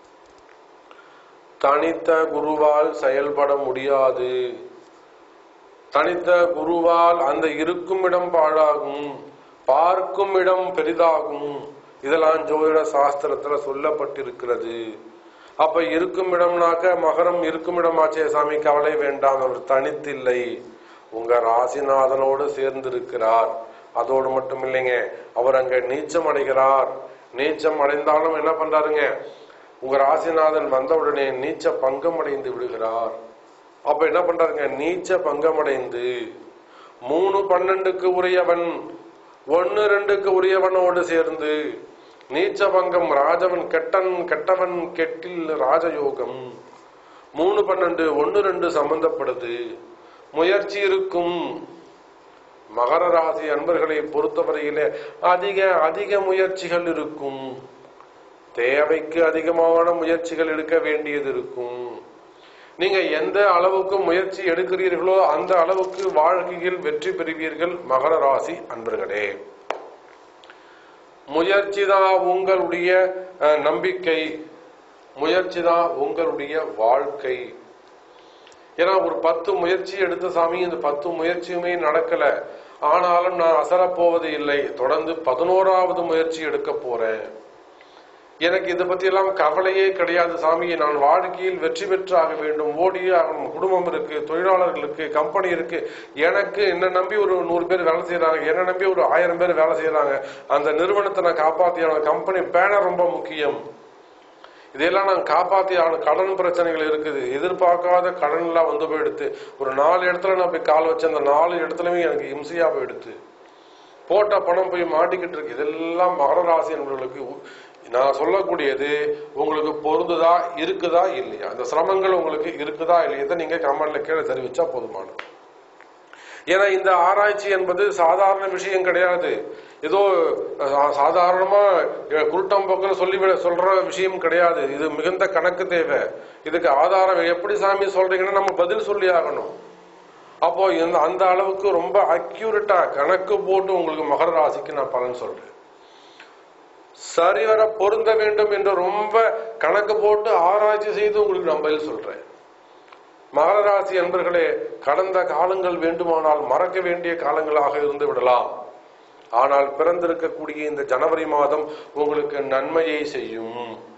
தனித்த குருவால் செயல்பட முடியாது தனித்த குருவால் அந்த இருக்கும் இடம் பாழாகும் பார்க்கும் இடம் பெரிதாகும் இதெல்லாம் ஜோதிட சாஸ்திரத்துல சொல்லப்பட்டிருக்கிறது அப்ப இருக்கும் இடம்னாக்க மகரம் இருக்கும் இடமாச்சே சாமி கவலை வேண்டாம் அவர் தனித்தில்லை உங்க ராசிநாதனோடு சேர்ந்திருக்கிறார் அதோடு மட்டும் இல்லைங்க அவர் அங்க நீச்சம் அடைகிறார் நீச்சம் அடைந்தாலும் என்ன பண்றாருங்க உங்க ராசிநாதன் வந்தவுடனே நீச்ச பங்கம் அடைந்து விடுகிறார் அப்ப என்ன பண்றாருங்க நீச்ச பங்கமடைந்து மூணு பன்னெண்டுக்கு உரியவன் ஒன்னு ரெண்டுக்கு உரியவனோடு சேர்ந்து நீச்ச பங்கம் ராஜவன் கெட்டன் கெட்டவன் கெட்டில் ராஜயோகம் மூணு பன்னெண்டு ஒன்னு ரெண்டு சம்பந்தப்படுது முயற்சி இருக்கும் மகர ராசி அன்பர்களை பொறுத்தவரையிலே அதிக அதிக முயற்சிகள் இருக்கும் தேவைக்கு அதிகமான முயற்சிகள் எடுக்க வேண்டியது இருக்கும் நீங்க எந்த அளவுக்கு முயற்சி எடுக்கிறீர்களோ அந்த அளவுக்கு வாழ்க்கையில் வெற்றி பெறுவீர்கள் மகர ராசி அன்பர்களே முயற்சி தான் உங்களுடைய அஹ், நம்பிக்கை முயற்சி தான் உங்களுடைய வாழ்க்கை ஏன்னா ஒரு பத்து முயற்சி எடுத்த சாமி இந்த பத்து முயற்சியுமே நடக்கல ஆனாலும் நான் அசரப் போவது இல்லை தொடர்ந்து பதினோராவது முயற்சி எடுக்க போறேன் எனக்கு இதை பத்தி எல்லாம் கவலையே கிடையாது சாமி நான் வாழ்க்கையில் வெற்றி பெற்றாக வேண்டும் ஓடியே ஆகணும் குடும்பம் இருக்கு தொழிலாளர்களுக்கு கம்பெனி இருக்கு எனக்கு என்ன நம்பி ஒரு நூறு பேர் வேலை செய்யறாங்க என்ன நம்பி ஒரு ஆயிரம் பேர் வேலை செய்யறாங்க அந்த நிறுவனத்தை நான் காப்பாத்தி ஆகணும் கம்பெனி பேனர் ரொம்ப முக்கியம் இதெல்லாம் நான் காப்பாத்தி ஆகணும் கடன் பிரச்சனைகள் இருக்குது எதிர்பார்க்காத கடன் எல்லாம் வந்து போயிடுத்து ஒரு நாலு இடத்துல நான் போய் கால் வச்ச அந்த நாலு இடத்துலயுமே எனக்கு இம்சையா போயிடுத்து போட்ட பணம் போய் மாட்டிக்கிட்டு இருக்கு இதெல்லாம் மகர ராசி என்பவர்களுக்கு உ- நான் சொல்லக்கூடியது உங்களுக்கு பொருந்துதா இருக்குதா இல்லையா அந்த சிரமங்கள் உங்களுக்கு இருக்குதா இல்லையா இதை நீங்க கமெண்ட்ல கீழே தெரிவிச்சா போதுமானது ஏன்னா இந்த ஆராய்ச்சி என்பது சாதாரண விஷயம் கிடையாது ஏதோ சா- சாதாரணமா அஹ், குருட்டம்போக்குன்னு சொல்லி சொல்ற விஷயம் கிடையாது இது மிகுந்த கணக்கு தேவை இதுக்கு ஆதாரம் எப்படி சாமி சொல்றீங்கன்னா நம்ம பதில் சொல்லி ஆகணும் அப்போ இந்த அந்த அளவுக்கு ரொம்ப அக்யூரேட்டா கணக்கு போட்டு உங்களுக்கு மகர ராசிக்கு நான் பலன் சொல்றேன் சரிவர பொருந்த வேண்டும் என்று ரொம்ப கணக்கு போட்டு ஆராய்ச்சி செய்து உங்களுக்கு நான் பதில் சொல்றேன் மகர ராசி அன்பர்களே கடந்த காலங்கள் வேண்டுமானால் மறக்க வேண்டிய காலங்களாக இருந்து விடலாம் ஆனால் பிறந்திருக்கக்கூடிய இந்த ஜனவரி மாதம் உங்களுக்கு நன்மையை செய்யும்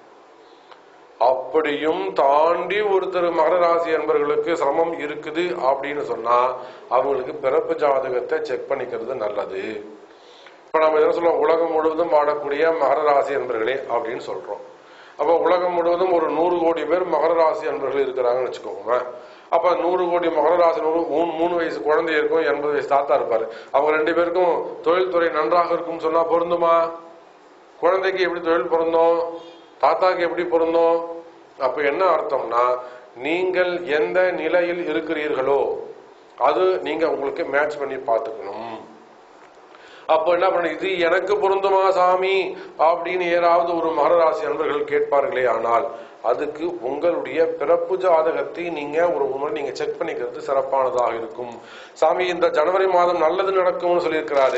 அப்படியும் தாண்டி ஒருத்தர் மகர ராசி அன்பர்களுக்கு சிரமம் இருக்குது அப்படின்னு சொன்னா அவங்களுக்கு பிறப்பு ஜாதகத்தை செக் பண்ணிக்கிறது நல்லது இப்ப நம்ம என்ன சொல்றோம் உலகம் முழுவதும் வாழக்கூடிய மகர ராசி அன்பர்களே அப்படின்னு சொல்றோம் அப்ப உலகம் முழுவதும் ஒரு நூறு கோடி பேர் மகர ராசி அன்பர்கள் இருக்கிறாங்கன்னு வச்சுக்கோங்க அப்ப நூறு கோடி மகர ராசி நூறு மூணு மூணு வயசு குழந்தை இருக்கும் எண்பது வயசு தாத்தா இருப்பாரு அவங்க ரெண்டு பேருக்கும் தொழில்துறை நன்றாக இருக்கும்னு சொன்னா பொருந்துமா குழந்தைக்கு எப்படி தொழில் பொருந்தும் தாத்தாக்கு எப்படி பொருந்தும் அப்ப என்ன அர்த்தம்னா நீங்கள் எந்த நிலையில் இருக்கிறீர்களோ அது நீங்க உங்களுக்கு மேட்ச் பண்ணி பார்த்துக்கணும் அப்ப என்ன பண்ண இது எனக்கு பொருந்துமா சாமி அப்படின்னு யாராவது ஒரு மகராசி அன்பர்கள் கேட்பார்களே ஆனால் அதுக்கு உங்களுடைய பிறப்பு ஜாதகத்தை நீங்க ஒரு முறை நீங்க செக் பண்ணிக்கிறது சிறப்பானதாக இருக்கும் சாமி இந்த ஜனவரி மாதம் நல்லது நடக்கும்னு சொல்லியிருக்கிறாரு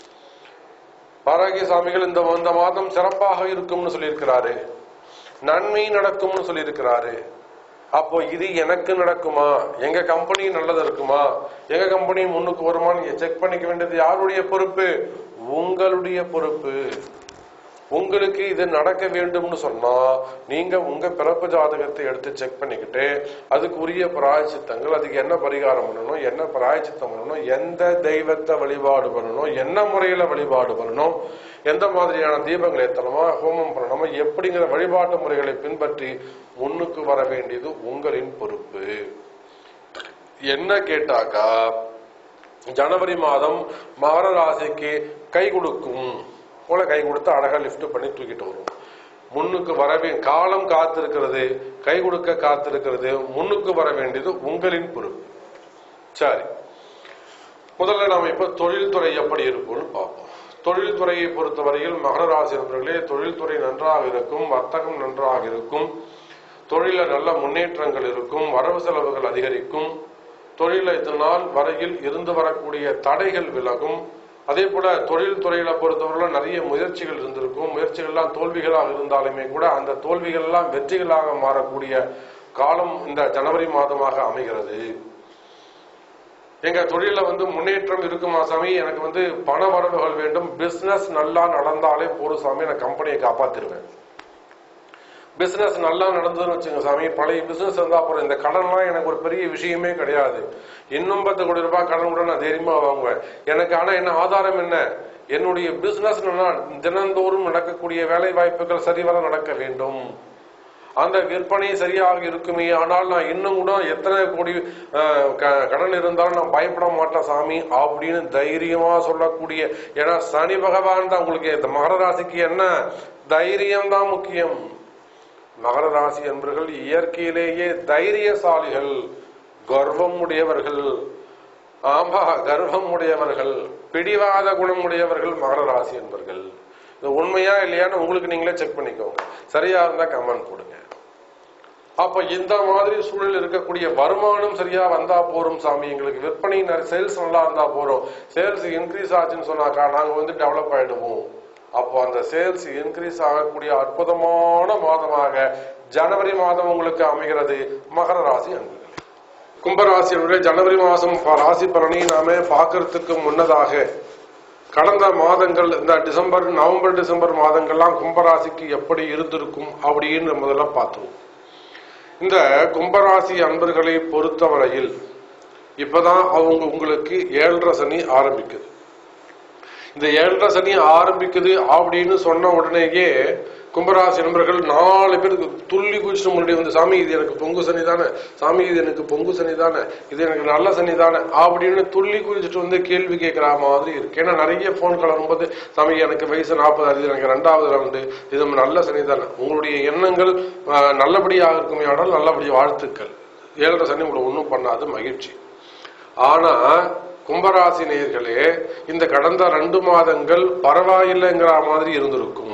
பாராகிய சாமிகள் இந்த இந்த மாதம் சிறப்பாக இருக்கும்னு சொல்லியிருக்கிறாரு நன்மை நடக்கும்னு சொல்லியிருக்கிறாரு அப்போ இது எனக்கு நடக்குமா எங்க கம்பெனி நல்லது இருக்குமா எங்க கம்பெனி முன்னுக்கு வருமா நீங்க செக் பண்ணிக்க வேண்டியது யாருடைய பொறுப்பு உங்களுடைய பொறுப்பு உங்களுக்கு இது நடக்க வேண்டும்னு சொன்னா நீங்க உங்க பிறப்பு ஜாதகத்தை எடுத்து செக் பண்ணிக்கிட்டு அதுக்கு உரிய பிராயச்சித்தங்கள் அதுக்கு என்ன பரிகாரம் பண்ணணும் என்ன பிராயச்சித்தம் பண்ணணும் எந்த தெய்வத்தை வழிபாடு பண்ணணும் என்ன முறையில வழிபாடு பண்ணணும் எந்த மாதிரியான தீபங்களை ஏத்தணுமா ஹோமம் பண்ணணுமா எப்படிங்கிற வழிபாட்டு முறைகளை பின்பற்றி முன்னுக்கு வர வேண்டியது உங்களின் பொறுப்பு என்ன கேட்டாக்கா ஜனவரி மாதம் மகர ராசிக்கு கை கொடுக்கும் போல கை கொடுத்து அழகா லிஃப்ட் பண்ணி தூக்கிட்டு வரும் முன்னுக்கு வரவே காலம் காத்திருக்கிறது கை கொடுக்க காத்திருக்கிறது முன்னுக்கு வர வேண்டியது உங்களின் பொறுப்பு சரி முதல்ல நாம இப்ப தொழில்துறை எப்படி இருக்கும்னு பார்ப்போம் தொழில்துறையை பொறுத்தவரையில் மகர ராசி நண்பர்களே தொழில்துறை நன்றாக இருக்கும் வர்த்தகம் நன்றாக இருக்கும் தொழில நல்ல முன்னேற்றங்கள் இருக்கும் வரவு செலவுகள் அதிகரிக்கும் தொழில இது நாள் வரையில் இருந்து வரக்கூடிய தடைகள் விலகும் அதே போல தொழில் துறையில பொறுத்தவரையில நிறைய முயற்சிகள் இருந்திருக்கும் முயற்சிகள்லாம் தோல்விகளாக இருந்தாலுமே கூட அந்த தோல்விகள் எல்லாம் வெற்றிகளாக மாறக்கூடிய காலம் இந்த ஜனவரி மாதமாக அமைகிறது எங்க தொழில வந்து முன்னேற்றம் இருக்குமா சாமி எனக்கு வந்து பண வரவுகள் வேண்டும் பிசினஸ் நல்லா நடந்தாலே போதும் சாமி நான் கம்பெனியை காப்பாத்திருவேன் பிசினஸ் நல்லா நடந்ததுன்னு வச்சுங்க சாமி பழைய பிசினஸ் இருந்தா போறோம் இந்த கடன்லாம் எனக்கு ஒரு பெரிய விஷயமே கிடையாது இன்னும் பத்து கோடி ரூபாய் கடன் கூட நான் தைரியமா வாங்குவேன் எனக்கு ஆனா என்ன ஆதாரம் என்ன என்னுடைய பிசினஸ் தினந்தோறும் நடக்கக்கூடிய வேலை வாய்ப்புகள் சரிவர நடக்க வேண்டும் அந்த விற்பனை சரியாக இருக்குமே ஆனால் நான் இன்னும் கூட எத்தனை கோடி அஹ், க- கடன் இருந்தாலும் நான் பயப்பட மாட்டேன் சாமி அப்படின்னு தைரியமா சொல்லக்கூடிய ஏன்னா சனி பகவான் தான் உங்களுக்கு இந்த மகர ராசிக்கு என்ன தைரியம் தான் முக்கியம் மகர ராசி என்பர்கள் இயற்கையிலேயே தைரியசாலிகள் கர்வம் உடையவர்கள் ஆமா கர்வம் உடையவர்கள் பிடிவாத குணம் உடையவர்கள் மகர ராசி என்பர்கள் இது உண்மையா இல்லையான்னு உங்களுக்கு நீங்களே செக் பண்ணிக்கோங்க சரியா இருந்தா கமெண்ட் போடுங்க அப்ப இந்த மாதிரி சூழல் இருக்கக்கூடிய வருமானம் சரியா வந்தா போறோம் சாமி எங்களுக்கு விற்பனை சேல்ஸ் நல்லா இருந்தா போறோம் சேல்ஸ் இன்க்ரீஸ் ஆச்சுன்னு சொன்னாக்கா நாங்க வந்து டெவலப் ஆயிடுவோம் அப்போ அந்த சேல்ஸ் இன்க்ரீஸ் ஆகக்கூடிய அற்புதமான மாதமாக ஜனவரி மாதம் உங்களுக்கு அமைகிறது மகர ராசி அன்பர்களே கும்பராசியினுடைய ஜனவரி மாதம் ப- ராசி பலனை நாம பார்க்கறதுக்கு முன்னதாக கடந்த மாதங்கள் இந்த டிசம்பர் நவம்பர் டிசம்பர் மாதங்கள்லாம் கும்பராசிக்கு எப்படி இருந்திருக்கும் அப்படின்னு முதல்ல பார்த்தோம் இந்த கும்பராசி அன்பர்களை பொறுத்தவரையில் இப்பதான் அவங்க உங்களுக்கு ஏழரை சனி ஆரம்பிக்குது இந்த ஏழரை சனி ஆரம்பிக்குது அப்படின்னு சொன்ன உடனேயே கும்பராசி நண்பர்கள் நாலு பேர் துள்ளி குதிச்சுட்டு முன்னாடி வந்து சாமி இது எனக்கு பொங்கு சனி தானே சாமி இது எனக்கு பொங்கு சனி தானே இது எனக்கு நல்ல சனி தானே அப்படின்னு துள்ளி குதிச்சுட்டு வந்து கேள்வி கேட்கிற மாதிரி இருக்கு ஏன்னா நிறைய போன் கால் வரும்போது சாமி எனக்கு வயசு நாற்பது ஆகுது எனக்கு ரெண்டாவது ரவுண்டு இது நல்ல சனி தானே உங்களுடைய எண்ணங்கள் ஆஹ், நல்லபடியாக இருக்குமே ஆனால் நல்லபடி வாழ்த்துக்கள் ஏழரை சனி உங்களை ஒன்றும் பண்ணாது மகிழ்ச்சி ஆனா கும்பராசி நேயர்களே இந்த கடந்த ரெண்டு மாதங்கள் பரவாயில்லைங்கிற மாதிரி இருந்திருக்கும்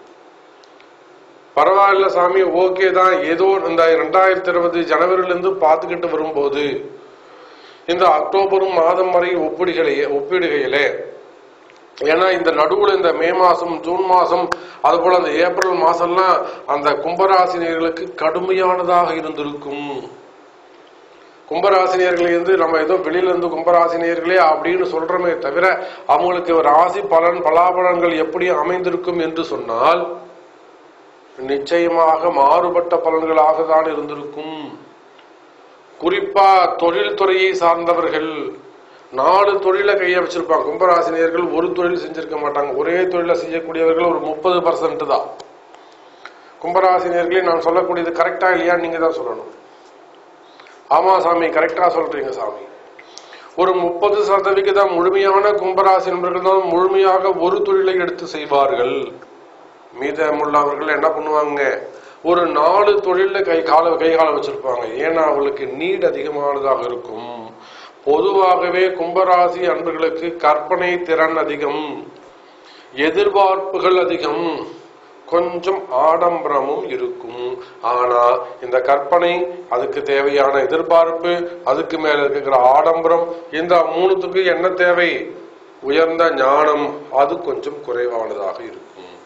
பரவாயில்ல சாமி ஓகே தான் ஏதோ இந்த ரெண்டாயிரத்தி இருபது ஜனவரியில இருந்து பார்த்துக்கிட்டு வரும்போது இந்த அக்டோபரும் மாதம் வரை ஒப்பிடுகையிலே ஒப்பிடுகையிலே ஏன்னா இந்த நடுவுல இந்த மே மாசம் ஜூன் மாசம் அது போல அந்த ஏப்ரல் மாசம்லாம் அந்த கும்பராசினியர்களுக்கு கடுமையானதாக இருந்திருக்கும் கும்பராசினியர்கள் இருந்து நம்ம ஏதோ வெளியில இருந்து கும்பராசினியர்களே அப்படின்னு சொல்றோமே தவிர அவங்களுக்கு ராசி பலன் பலாபலன்கள் எப்படி அமைந்திருக்கும் என்று சொன்னால் நிச்சயமாக மாறுபட்ட பலன்களாக தான் இருந்திருக்கும் குறிப்பா தொழில் துறையை சார்ந்தவர்கள் நாலு தொழிலை கையை வச்சிருப்பாங்க கும்பராசினியர்கள் ஒரு தொழில் செஞ்சிருக்க மாட்டாங்க ஒரே தொழிலை செய்யக்கூடியவர்கள் ஒரு முப்பது பர்சன்ட் தான் கும்பராசினியர்களே நான் சொல்லக்கூடியது கரெக்டா இல்லையா நீங்க தான் சொல்லணும் ஆமா சாமி கரெக்டா சொல்றீங்க சாமி ஒரு முப்பது சதவிகிதம் முழுமையான கும்பராசி நண்பர்கள் தான் முழுமையாக ஒரு தொழிலை எடுத்து செய்வார்கள் மீதமுள்ளவர்கள் என்ன பண்ணுவாங்க ஒரு நாலு தொழில கை கால கை கால வச்சிருப்பாங்க ஏன்னா அவங்களுக்கு நீட் அதிகமானதாக இருக்கும் பொதுவாகவே கும்பராசி அன்பர்களுக்கு கற்பனை திறன் அதிகம் எதிர்பார்ப்புகள் அதிகம் கொஞ்சம் ஆடம்பரமும் இருக்கும் ஆனா இந்த கற்பனை அதுக்கு தேவையான எதிர்பார்ப்பு அதுக்கு மேல இருக்கிற ஆடம்பரம் இந்த மூணுத்துக்கு என்ன தேவை உயர்ந்த ஞானம் அது கொஞ்சம் குறைவானதாக இருக்கும்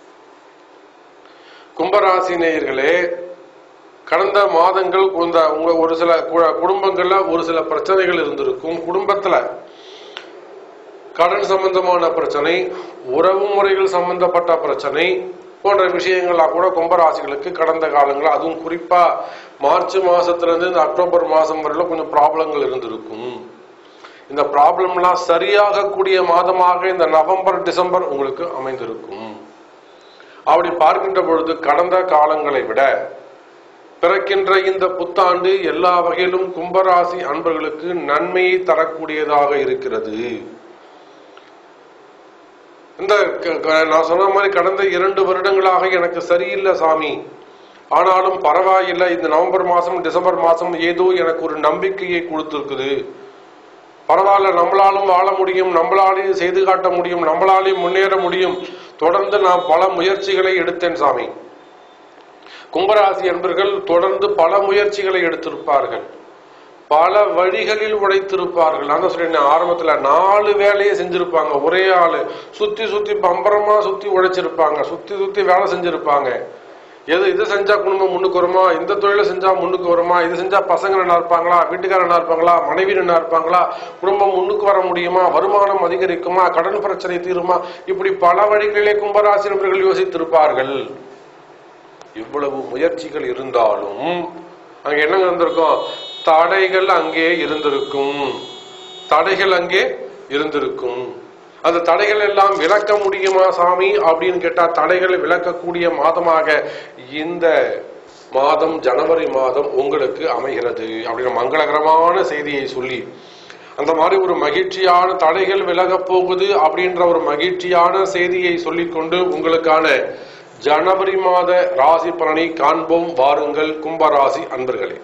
கும்பராசி நேயர்களே கடந்த மாதங்கள் இந்த உங்க ஒரு சில கு- குடும்பங்கள்ல ஒரு சில பிரச்சனைகள் இருந்திருக்கும் குடும்பத்துல கடன் சம்பந்தமான பிரச்சனை உறவு முறைகள் சம்பந்தப்பட்ட பிரச்சனை போன்ற விஷயங்கள்லாம் கூட கும்பராசிகளுக்கு கடந்த காலங்கள் அதுவும் குறிப்பா மார்ச் மாசத்துல இருந்து இந்த அக்டோபர் மாசம் வரையில கொஞ்சம் ப்ராப்ளங்கள் இருந்திருக்கும் இந்த ப்ராப்ளம்லாம் சரியாகக்கூடிய மாதமாக இந்த நவம்பர் டிசம்பர் உங்களுக்கு அமைந்திருக்கும் அப்படி பார்க்கின்ற பொழுது கடந்த காலங்களை விட பிறக்கின்ற இந்த புத்தாண்டு எல்லா வகையிலும் கும்பராசி அன்பர்களுக்கு நன்மையை தரக்கூடியதாக இருக்கிறது இந்த க- க- நான் சொன்ன மாதிரி கடந்த இரண்டு வருடங்களாக எனக்கு சரியில்லை சாமி ஆனாலும் பரவாயில்லை இந்த நவம்பர் மாசம் டிசம்பர் மாசம் ஏதோ எனக்கு ஒரு நம்பிக்கையை கொடுத்திருக்குது பரவாயில்ல நம்மளாலும் வாழ முடியும் நம்மளாலையும் செய்து காட்ட முடியும் நம்மளாலையும் முன்னேற முடியும் தொடர்ந்து நான் பல முயற்சிகளை எடுத்தேன் சாமி கும்பராசி என்பர்கள் தொடர்ந்து பல முயற்சிகளை எடுத்திருப்பார்கள் பல வழிகளில் உழைத்திருப்பார்கள் நான் தான் சொல்றேன் ஆரம்பத்துல நாலு வேலையை செஞ்சிருப்பாங்க ஒரே ஆளு சுத்தி சுத்தி பம்பரமா சுத்தி உழைச்சிருப்பாங்க சுத்தி சுத்தி வேலை செஞ்சிருப்பாங்க எது இது செஞ்சா குடும்பம் முன்னுக்கு வருமா இந்த தொழிலை செஞ்சா முன்னுக்கு வருமா இது செஞ்சா பசங்க நல்லா இருப்பாங்களா வீட்டுக்காரர் நல்லா இருப்பாங்களா மனைவி நல்லா இருப்பாங்களா குடும்பம் முன்னுக்கு வர முடியுமா வருமானம் அதிகரிக்குமா கடன் பிரச்சனை தீருமா இப்படி பல வழிகளிலே கும்பராசி நபர்கள் யோசித்திருப்பார்கள் இவ்வளவு முயற்சிகள் இருந்தாலும் அங்க என்ன இருந்திருக்கும் தடைகள் அங்கே இருந்திருக்கும் தடைகள் அங்கே இருந்திருக்கும் அந்த தடைகள் எல்லாம் விளக்க முடியுமா சாமி அப்படின்னு கேட்டா தடைகளை விளக்கக்கூடிய மாதமாக இந்த மாதம் ஜனவரி மாதம் உங்களுக்கு அமைகிறது அப்படின்ற மங்களகரமான செய்தியை சொல்லி அந்த மாதிரி ஒரு மகிழ்ச்சியான தடைகள் விலகப் போகுது அப்படின்ற ஒரு மகிழ்ச்சியான செய்தியை சொல்லிக்கொண்டு உங்களுக்கான ஜனவரி மாத ராசி பலனை காண்போம் வாருங்கள் கும்பராசி அன்பர்களே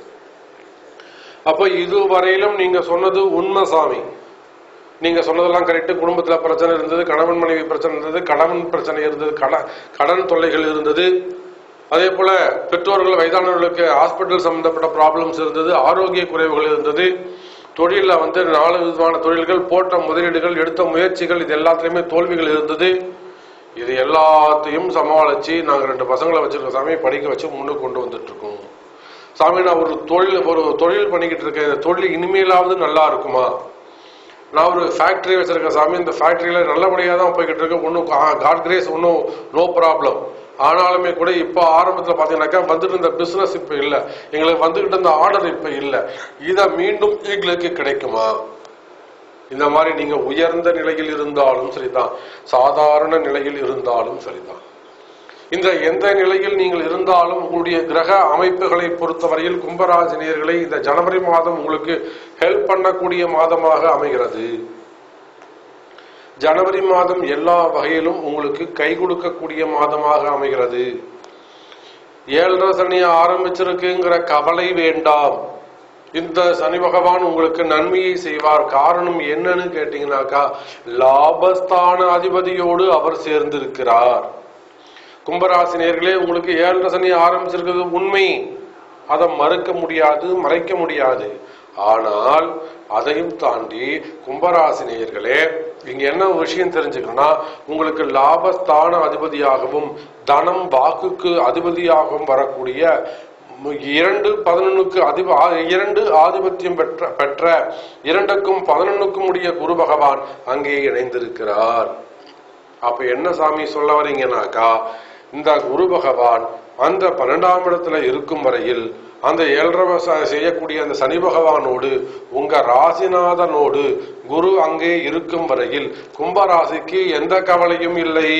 அப்ப இதுவரையிலும் நீங்க சொன்னது உண்மை சாமி நீங்க சொன்னதெல்லாம் கரெக்ட் குடும்பத்துல பிரச்சனை இருந்தது கணவன் மனைவி பிரச்சனை இருந்தது கணவன் பிரச்சனை இருந்தது கட- கடன் தொல்லைகள் இருந்தது அதே போல பெற்றோர்கள் வயதானவர்களுக்கு ஹாஸ்பிட்டல் சம்பந்தப்பட்ட ப்ராப்ளம்ஸ் இருந்தது ஆரோக்கிய குறைவுகள் இருந்தது தொழில வந்து நாலு விதமான தொழில்கள் போட்ட முதலீடுகள் எடுத்த முயற்சிகள் இது எல்லாத்துலயுமே தோல்விகள் இருந்தது இது எல்லாத்தையும் சமாளிச்சு நாங்க ரெண்டு பசங்களை வச்சிருக்க சாமி படிக்க வச்சு முன்னுக்கு கொண்டு வந்துட்டு இருக்கோம் சாமி நான் ஒரு தொழில் ஒரு தொழில் பண்ணிக்கிட்டு இருக்கேன் இந்த தொழில் இனிமேலாவது நல்லா இருக்குமா நான் ஒரு ஃபேக்டரி வச்சிருக்கேன் சாமி இந்த ஃபேக்டரியில நல்லபடியாக தான் போய்கிட்டு இருக்கு ஒன்றும் காட் கிரேஸ் ஒன்றும் நோ ப்ராப்ளம் ஆனாலுமே கூட இப்போ ஆரம்பத்தில் பார்த்தீங்கன்னாக்கா வந்துட்டு இருந்த பிசினஸ் இப்போ இல்லை எங்களுக்கு வந்துகிட்டு இருந்த ஆர்டர் இப்போ இல்லை இதை மீண்டும் எங்களுக்கு கிடைக்குமா இந்த மாதிரி நீங்க உயர்ந்த நிலையில் இருந்தாலும் சரிதான் சாதாரண நிலையில் இருந்தாலும் சரிதான் இந்த எந்த நிலையில் நீங்கள் இருந்தாலும் உங்களுடைய கிரக அமைப்புகளை பொறுத்தவரையில் கும்பராசினியர்களை இந்த ஜனவரி மாதம் உங்களுக்கு ஹெல்ப் பண்ணக்கூடிய மாதமாக அமைகிறது ஜனவரி மாதம் எல்லா வகையிலும் உங்களுக்கு கை கொடுக்கக்கூடிய மாதமாக அமைகிறது ஏழரை சனி ஆரம்பிச்சிருக்குங்கிற கவலை வேண்டாம் இந்த சனி பகவான் உங்களுக்கு நன்மையை செய்வார் காரணம் என்னன்னு கேட்டீங்கன்னாக்கா லாபஸ்தான அதிபதியோடு அவர் சேர்ந்திருக்கிறார் கும்பராசினியர்களே உங்களுக்கு ஏழரை சனி ஆரம்பிச்சிருக்கிறது உண்மை அதை மறுக்க முடியாது மறைக்க முடியாது ஆனால் அதையும் தாண்டி கும்பராசினியர்களே இங்க என்ன ஒரு விஷயம் தெரிஞ்சுக்கணும்னா உங்களுக்கு லாபஸ்தான அதிபதியாகவும் தனம் வாக்குக்கு அதிபதியாகவும் வரக்கூடிய இரண்டு பதினொன்னுக்கு அதிப ஆ- இரண்டு ஆதிபத்தியம் பெற்ற பெற்ற இரண்டுக்கும் பதினொன்னுக்கும் உடைய குரு பகவான் அங்கே இணைந்திருக்கிறார் அப்ப என்ன சாமி சொல்ல வரீங்கன்னாக்கா இந்த குரு பகவான் அந்த பன்னெண்டாம் இடத்துல இருக்கும் வரையில் அந்த ஏழரை ச- செய்யக்கூடிய அந்த சனி பகவானோடு உங்க ராசிநாதனோடு குரு அங்கே இருக்கும் வரையில் கும்பராசிக்கு எந்த கவலையும் இல்லை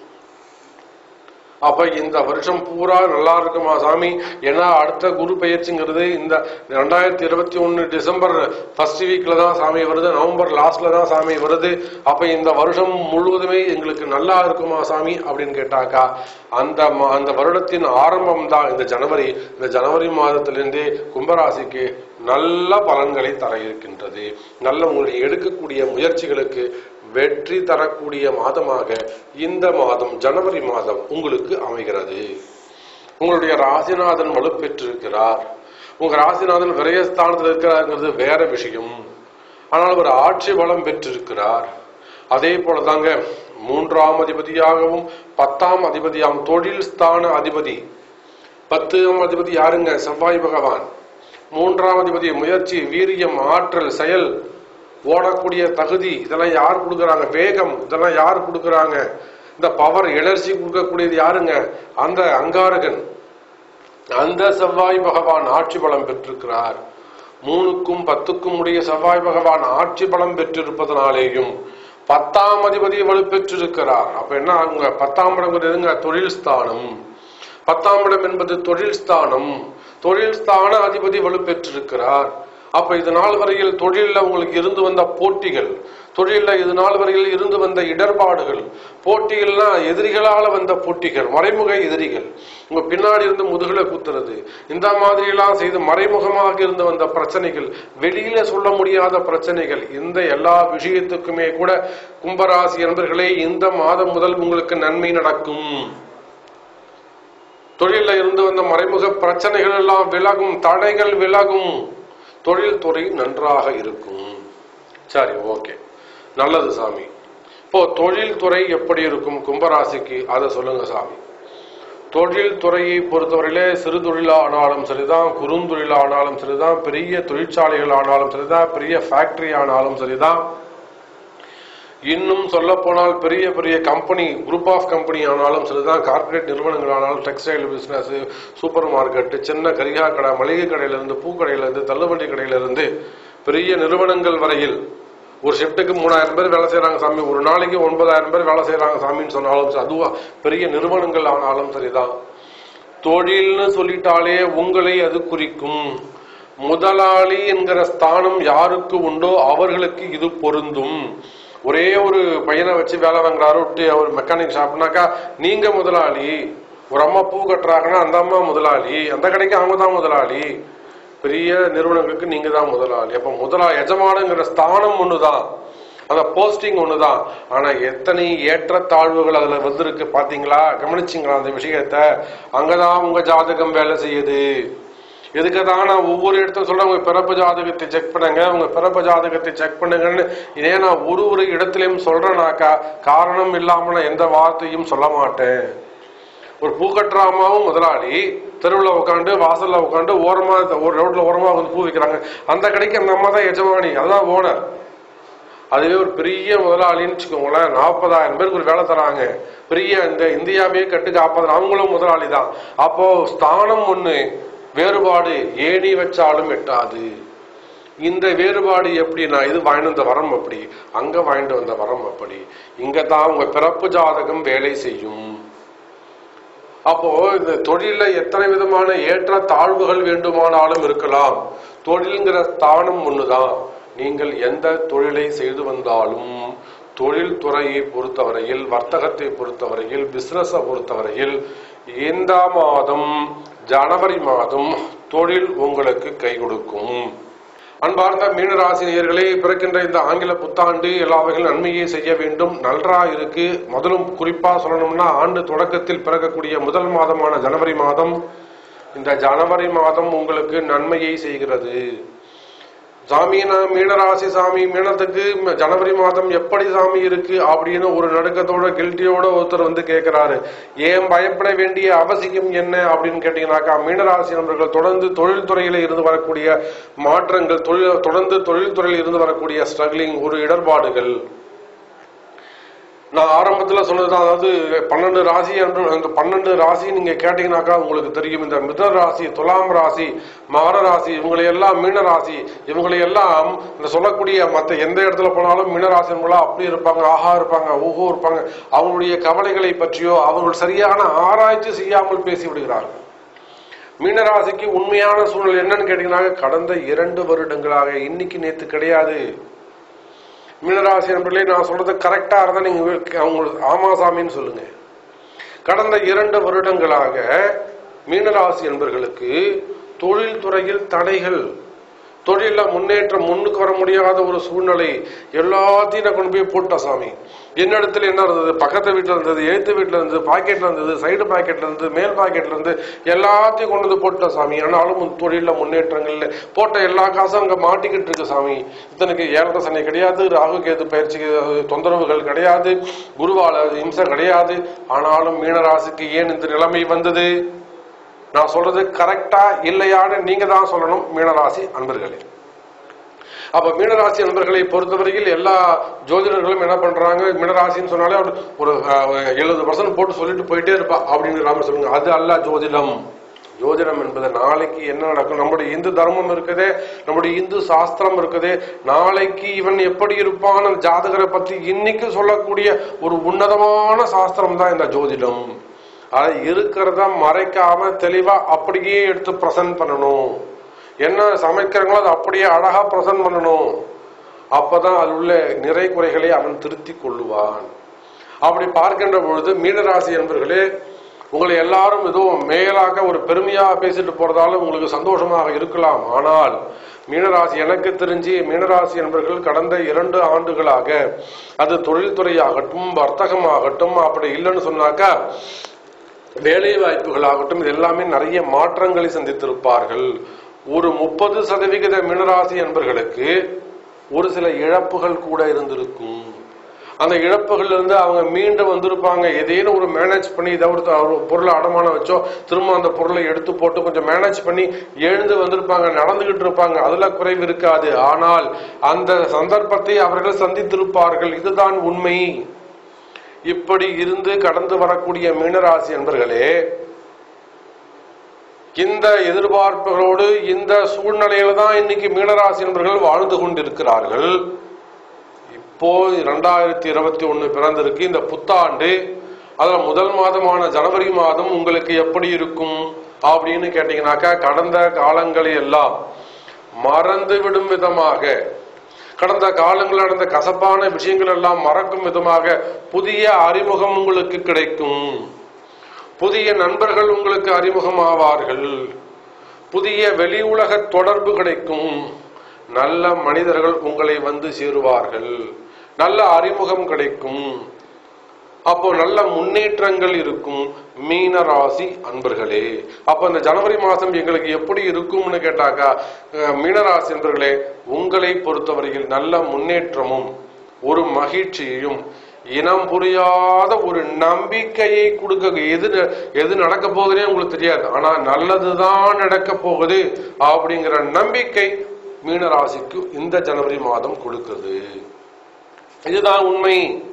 அப்ப இந்த வருஷம் பூரா நல்லா இருக்குமா சாமி ஏன்னா அடுத்த குரு பயிற்சிங்கிறது இந்த ரெண்டாயிரத்தி இருபத்தி ஒன்னு டிசம்பர் ஃபர்ஸ்ட் வீக்ல தான் சாமி வருது நவம்பர் லாஸ்ட்ல தான் சாமி வருது அப்ப இந்த வருஷம் முழுவதுமே எங்களுக்கு நல்லா இருக்குமா சாமி அப்படின்னு கேட்டாக்கா அந்த ம- அந்த வருடத்தின் ஆரம்பம் தான் இந்த ஜனவரி இந்த ஜனவரி மாதத்திலிருந்தே கும்பராசிக்கு நல்ல பலன்களை தர இருக்கின்றது நல்ல உங்களுடைய எடுக்கக்கூடிய முயற்சிகளுக்கு வெற்றி தரக்கூடிய மாதமாக இந்த மாதம் ஜனவரி மாதம் உங்களுக்கு அமைகிறது உங்களுடைய ராசிநாதன் வலுப்பெற்றிருக்கிறார் உங்க ராசிநாதன் விரயஸ்தானத்தில் இருக்கிறாருங்கிறது வேற விஷயம் ஆனால் அவர் ஆட்சி பலம் பெற்றிருக்கிறார் அதே போலதாங்க மூன்றாம் அதிபதியாகவும் பத்தாம் அதிபதியாகவும் தொழில் ஸ்தான அதிபதி பத்தாம் அதிபதி யாருங்க செவ்வாய் பகவான் மூன்றாம் அதிபதி முயற்சி வீரியம் ஆற்றல் செயல் ஓடக்கூடிய தகுதி இதெல்லாம் யார் கொடுக்கறாங்க வேகம் இதெல்லாம் யார் கொடுக்கறாங்க இந்த பவர் எனர்ஜி கொடுக்கக்கூடியது யாருங்க அந்த அங்காரகன் அந்த செவ்வாய் பகவான் ஆட்சி பலம் பெற்றிருக்கிறார் மூணுக்கும் பத்துக்கும் உடைய செவ்வாய் பகவான் ஆட்சி பலம் பெற்றிருப்பதனாலேயும் பத்தாம் அதிபதி வலுப்பெற்றிருக்கிறார் அப்ப என்ன ஆகுங்க பத்தாம் இடம் எதுங்க தொழில் ஸ்தானம் பத்தாம் இடம் என்பது தொழில் ஸ்தானம் தொழில் ஸ்தான அதிபதி வலுப்பெற்றிருக்கிறார் அப்ப இது நாள் வரையில் தொழில்ல உங்களுக்கு இருந்து வந்த போட்டிகள் தொழில்ல இது நாள் வரையில் இருந்து வந்த இடர்பாடுகள் போட்டிகள்னா எதிரிகளால வந்த போட்டிகள் மறைமுக எதிரிகள் உங்க பின்னாடி இருந்து முதுகுல குத்துறது இந்த மாதிரி எல்லாம் செய்து மறைமுகமாக இருந்து வந்த பிரச்சனைகள் வெளியில சொல்ல முடியாத பிரச்சனைகள் இந்த எல்லா விஷயத்துக்குமே கூட கும்பராசி என்பர்களே இந்த மாதம் முதல் உங்களுக்கு நன்மை நடக்கும் தொழில இருந்து வந்த மறைமுக பிரச்சனைகள் எல்லாம் விலகும் தடைகள் விலகும் தொழில் துறை நன்றாக இருக்கும் சரி ஓகே நல்லது சாமி இப்போ தொழில் துறை எப்படி இருக்கும் கும்பராசிக்கு அதை சொல்லுங்க சாமி தொழில் துறையை பொறுத்தவரையிலே சிறு தொழிலானாலும் சரிதான் குறுந்தொழிலானாலும் சரிதான் பெரிய தொழிற்சாலைகள் ஆனாலும் சரிதான் பெரிய ஃபேக்டரி ஆனாலும் சரிதான் இன்னும் சொல்ல போனால் பெரிய பெரிய கம்பெனி குரூப் ஆஃப் கம்பெனி ஆனாலும் சரிதான் கார்ப்பரேட் நிறுவனங்கள் ஆனாலும் டெக்ஸ்டைல் பிசினஸ் சூப்பர் மார்க்கெட் சின்ன கரிகா கடை மளிகை கடையில இருந்து பூக்கடையில இருந்து தள்ளுவண்டி கடையில இருந்து பெரிய நிறுவனங்கள் வரையில் ஒரு ஷிஃப்ட்டுக்கு மூணாயிரம் பேர் வேலை செய்யறாங்க சாமி ஒரு நாளைக்கு ஒன்பதாயிரம் பேர் வேலை செய்யறாங்க சாமின்னு சொன்னாலும் சரி, அதுவா பெரிய நிறுவனங்கள் ஆனாலும் சரிதான் தொழில்னு சொல்லிட்டாலே உங்களை அது குறிக்கும் முதலாளி என்கிற ஸ்தானம் யாருக்கு உண்டோ அவர்களுக்கு இது பொருந்தும் ஒரே ஒரு பையனை வச்சு வேலை வாங்குறாரு விட்டு அவர் மெக்கானிக் ஷாப்னாக்கா நீங்க முதலாளி ஒரு அம்மா பூ கட்டுறாங்கன்னா அந்த அம்மா முதலாளி அந்த கடைக்கு அவங்க தான் முதலாளி பெரிய நிறுவனங்களுக்கு நீங்க தான் முதலாளி அப்ப முதலா எஜமானுங்கிற ஸ்தானம் ஒண்ணுதான் அந்த போஸ்டிங் ஒண்ணுதான் ஆனா எத்தனை ஏற்றத்தாழ்வுகள் அதுல வந்திருக்கு பாத்தீங்களா கவனிச்சிங்களா அந்த விஷயத்த அங்கதான் உங்க ஜாதகம் வேலை செய்யுது இதுக்கு தான் நான் ஒவ்வொரு இடத்துல சொல்றேன் உங்க பிறப்பு ஜாதகத்தை செக் பண்ணுங்க உங்க பிறப்பு ஜாதகத்தை செக் பண்ணுங்கன்னு இதே நான் ஒரு ஒரு இடத்துலயும் சொல்றேனாக்கா காரணம் இல்லாம நான் எந்த வார்த்தையும் சொல்ல மாட்டேன் ஒரு பூக்கட்டுற அம்மாவும் முதலாளி தெருவில் உட்காந்து வாசல்ல உட்காந்து ஓரமா ஒரு ரோட்ல ஓரமா வந்து பூ விற்கிறாங்க அந்த கடைக்கு அந்த அம்மா தான் எஜமானி அதுதான் ஓனர் அதுவே ஒரு பெரிய முதலாளின்னு வச்சுக்கோங்களேன் நாற்பதாயிரம் பேருக்கு ஒரு வேலை தராங்க பெரிய இந்த இந்தியாவே கட்டு காப்பாது அவங்களும் முதலாளி தான் அப்போ ஸ்தானம் ஒண்ணு வேறுபாடு ஏணி வச்சாலும் எட்டாது இந்த வேறுபாடு எப்படின்னா இது வாங்கிட்டு வந்த வரம் அப்படி அங்க வாங்கிட்டு வந்த வரம் அப்படி இங்க தான் உங்க பிறப்பு ஜாதகம் வேலை செய்யும் அப்போ இந்த தொழில எத்தனை விதமான ஏற்ற தாழ்வுகள் வேண்டுமானாலும் இருக்கலாம் தொழில்ங்கிற ஸ்தானம் ஒண்ணுதான் நீங்கள் எந்த தொழிலை செய்து வந்தாலும் தொழில் துறையை பொறுத்தவரையில் வர்த்தகத்தை பொறுத்தவரையில் பிசினஸை பொறுத்தவரையில் இந்த மாதம் ஜனவரி மாதம் தொழில் உங்களுக்கு கை கொடுக்கும் அன்பார்ந்த மீனராசினியர்களே பிறக்கின்ற இந்த ஆங்கில புத்தாண்டு எல்லா வகையிலும் நன்மையை செய்ய வேண்டும் நன்றா இருக்கு முதலும் குறிப்பா சொல்லணும்னா ஆண்டு தொடக்கத்தில் பிறக்கக்கூடிய முதல் மாதமான ஜனவரி மாதம் இந்த ஜனவரி மாதம் உங்களுக்கு நன்மையை செய்கிறது சாமி நான் மீனராசி சாமி மீனத்துக்கு ம- ஜனவரி மாதம் எப்படி சாமி இருக்கு அப்படின்னு ஒரு நடுக்கத்தோட கில்ட்டியோட ஒருத்தர் வந்து கேட்கிறாரு ஏன் பயப்பட வேண்டிய அவசியம் என்ன அப்படின்னு கேட்டீங்கன்னாக்கா மீனராசி நண்பர்கள் தொடர்ந்து தொழில்துறையில இருந்து வரக்கூடிய மாற்றங்கள் தொழில் தொடர்ந்து தொழில்துறையில் இருந்து வரக்கூடிய ஸ்ட்ரகிளிங் ஒரு இடர்பாடுகள் நான் ஆரம்பத்துல சொன்னதுதான் அதாவது பன்னெண்டு ராசி என்று அந்த பன்னெண்டு ராசி நீங்க கேட்டீங்கன்னாக்கா உங்களுக்கு தெரியும் இந்த மிதன ராசி துலாம் ராசி மகர ராசி இவங்களை எல்லாம் மீன ராசி இவங்களை எல்லாம் இந்த சொல்லக்கூடிய மற்ற எந்த இடத்துல போனாலும் மீன ராசி அப்படி இருப்பாங்க ஆஹா இருப்பாங்க ஓஹோ இருப்பாங்க அவங்களுடைய கவலைகளை பற்றியோ அவர்கள் சரியான ஆராய்ச்சி செய்யாமல் பேசி விடுகிறார்கள் மீனராசிக்கு உண்மையான சூழல் என்னன்னு கேட்டீங்கன்னா கடந்த இரண்டு வருடங்களாக இன்னைக்கு நேத்து கிடையாது மீனராசி நண்பர்களே நான் சொல்றது கரெக்டா இருந்தா நீங்க வே- அவங்களுக்கு ஆமா சாமின்னு சொல்லுங்க கடந்த இரண்டு வருடங்களாக மீனராசி என்பர்களுக்கு தொழில் துறையில் தடைகள் தொழில முன்னேற்றம் முன்னுக்கு வர முடியாத ஒரு சூழ்நிலை எல்லாத்தையும் நான் கொண்டு போய் போட்டேன் சாமி என்னிடத்துல என்ன இருந்தது பக்கத்து வீட்டுல இருந்தது எழுத்து வீட்டுல இருந்தது பாக்கெட்ல இருந்தது சைடு பாக்கெட்ல இருந்து மேல் பாக்கெட்ல இருந்து எல்லாத்தையும் கொண்டு வந்து போட்டேன் சாமி ஆனாலும் உன் தொழில முன்னேற்றங்கள் இல்லை போட்ட எல்லா காசும் அங்க மாட்டிக்கிட்டு இருக்கு சாமி இத்தனைக்கு ஏழரை சனி கிடையாது ராகு கேது பயிற்சிக்கு தொந்தரவுகள் கிடையாது குருவால இம்சை கிடையாது ஆனாலும் மீனராசிக்கு ஏன் இந்த நிலைமை வந்தது நான் சொல்றது கரெக்டா இல்லையான்னு நீங்க தான் சொல்லணும் மீனராசி அன்பர்களே அப்ப மீனராசி அன்பர்களை பொறுத்தவரையில் எல்லா ஜோதிடர்களும் என்ன பண்றாங்க மீனராசின்னு சொன்னாலே அவர் ஒரு எழுபது பர்சன்ட் போட்டு சொல்லிட்டு போயிட்டே இருப்பா அப்படின்னு ராம சொல்லுங்க அது அல்ல ஜோதிடம் ஜோதிடம் என்பது நாளைக்கு என்ன நடக்கும் நம்முடைய இந்து தர்மம் இருக்குதே நம்முடைய இந்து சாஸ்திரம் இருக்குதே நாளைக்கு இவன் எப்படி இருப்பான் அந்த ஜாதகரை பற்றி இன்னைக்கு சொல்லக்கூடிய ஒரு உன்னதமான சாஸ்திரம் தான் இந்த ஜோதிடம் அதை இருக்கிறத மறைக்காம தெளிவா அப்படியே எடுத்து பிரசன்ட் பண்ணணும் என்ன சமைக்கிறாங்களோ அதை அப்படியே அழகா பிரசன்ட் பண்ணணும் அப்பதான் அதில் உள்ள நிறை குறைகளை அவன் திருத்திக் கொள்ளுவான் அப்படி பார்க்கின்ற பொழுது மீனராசி என்பர்களே உங்களை எல்லாரும் ஏதோ மேலாக ஒரு பெருமையா பேசிட்டு போறதால உங்களுக்கு சந்தோஷமாக இருக்கலாம் ஆனால் மீனராசி எனக்கு தெரிஞ்சு மீனராசி என்பர்கள் கடந்த இரண்டு ஆண்டுகளாக அது தொழில்துறையாகட்டும் வர்த்தகமாகட்டும் அப்படி இல்லைன்னு சொன்னாக்கா வேலை வாய்ப்புகளாகட்டும் இது எல்லாமே நிறைய மாற்றங்களை சந்தித்திருப்பார்கள் ஒரு முப்பது சதவிகித மீனராசி என்பர்களுக்கு ஒரு சில இழப்புகள் கூட இருந்திருக்கும் அந்த இழப்புகள்ல இருந்து அவங்க மீண்டு வந்திருப்பாங்க ஏதேனும் ஒரு மேனேஜ் பண்ணி இதை ஒரு ஒரு பொருளை அடமானம் வச்சோ திரும்ப அந்த பொருளை எடுத்து போட்டு கொஞ்சம் மேனேஜ் பண்ணி எழுந்து வந்திருப்பாங்க நடந்துகிட்டு இருப்பாங்க அதுல குறைவு இருக்காது ஆனால் அந்த சந்தர்ப்பத்தை அவர்கள் சந்தித்திருப்பார்கள் இதுதான் உண்மை இப்படி இருந்து கடந்து வரக்கூடிய மீனராசி என்பர்களே இந்த எதிர்பார்ப்புகளோடு இந்த சூழ்நிலையில தான் இன்னைக்கு மீனராசி என்பர்கள் வாழ்ந்து கொண்டிருக்கிறார்கள் இப்போ இரண்டாயிரத்தி இருபத்தி ஒண்ணு பிறந்திருக்கு இந்த புத்தாண்டு அதுல முதல் மாதமான ஜனவரி மாதம் உங்களுக்கு எப்படி இருக்கும் அப்படின்னு கேட்டீங்கன்னாக்கா கடந்த காலங்களை எல்லாம் மறந்து விடும் விதமாக கடந்த காலங்களில் நடந்த கசப்பான விஷயங்கள் எல்லாம் மறக்கும் விதமாக புதிய அறிமுகம் உங்களுக்கு கிடைக்கும் புதிய நண்பர்கள் உங்களுக்கு அறிமுகமாவார்கள் புதிய வெளி உலக தொடர்பு கிடைக்கும் நல்ல மனிதர்கள் உங்களை வந்து சேருவார்கள் நல்ல அறிமுகம் கிடைக்கும் அப்போ நல்ல முன்னேற்றங்கள் இருக்கும் மீன ராசி அன்பர்களே அப்ப இந்த ஜனவரி மாசம் எங்களுக்கு எப்படி இருக்கும்னு கேட்டாக்கா அஹ், மீனராசி அன்பர்களே உங்களை பொறுத்தவரையில் நல்ல முன்னேற்றமும் ஒரு மகிழ்ச்சியையும் இனம் புரியாத ஒரு நம்பிக்கையை கொடுக்க எது ந- எது நடக்க போகுதுன்னே உங்களுக்கு தெரியாது ஆனா நல்லதுதான் நடக்க போகுது அப்படிங்கிற நம்பிக்கை மீனராசிக்கு இந்த ஜனவரி மாதம் கொடுக்குது இதுதான் உண்மை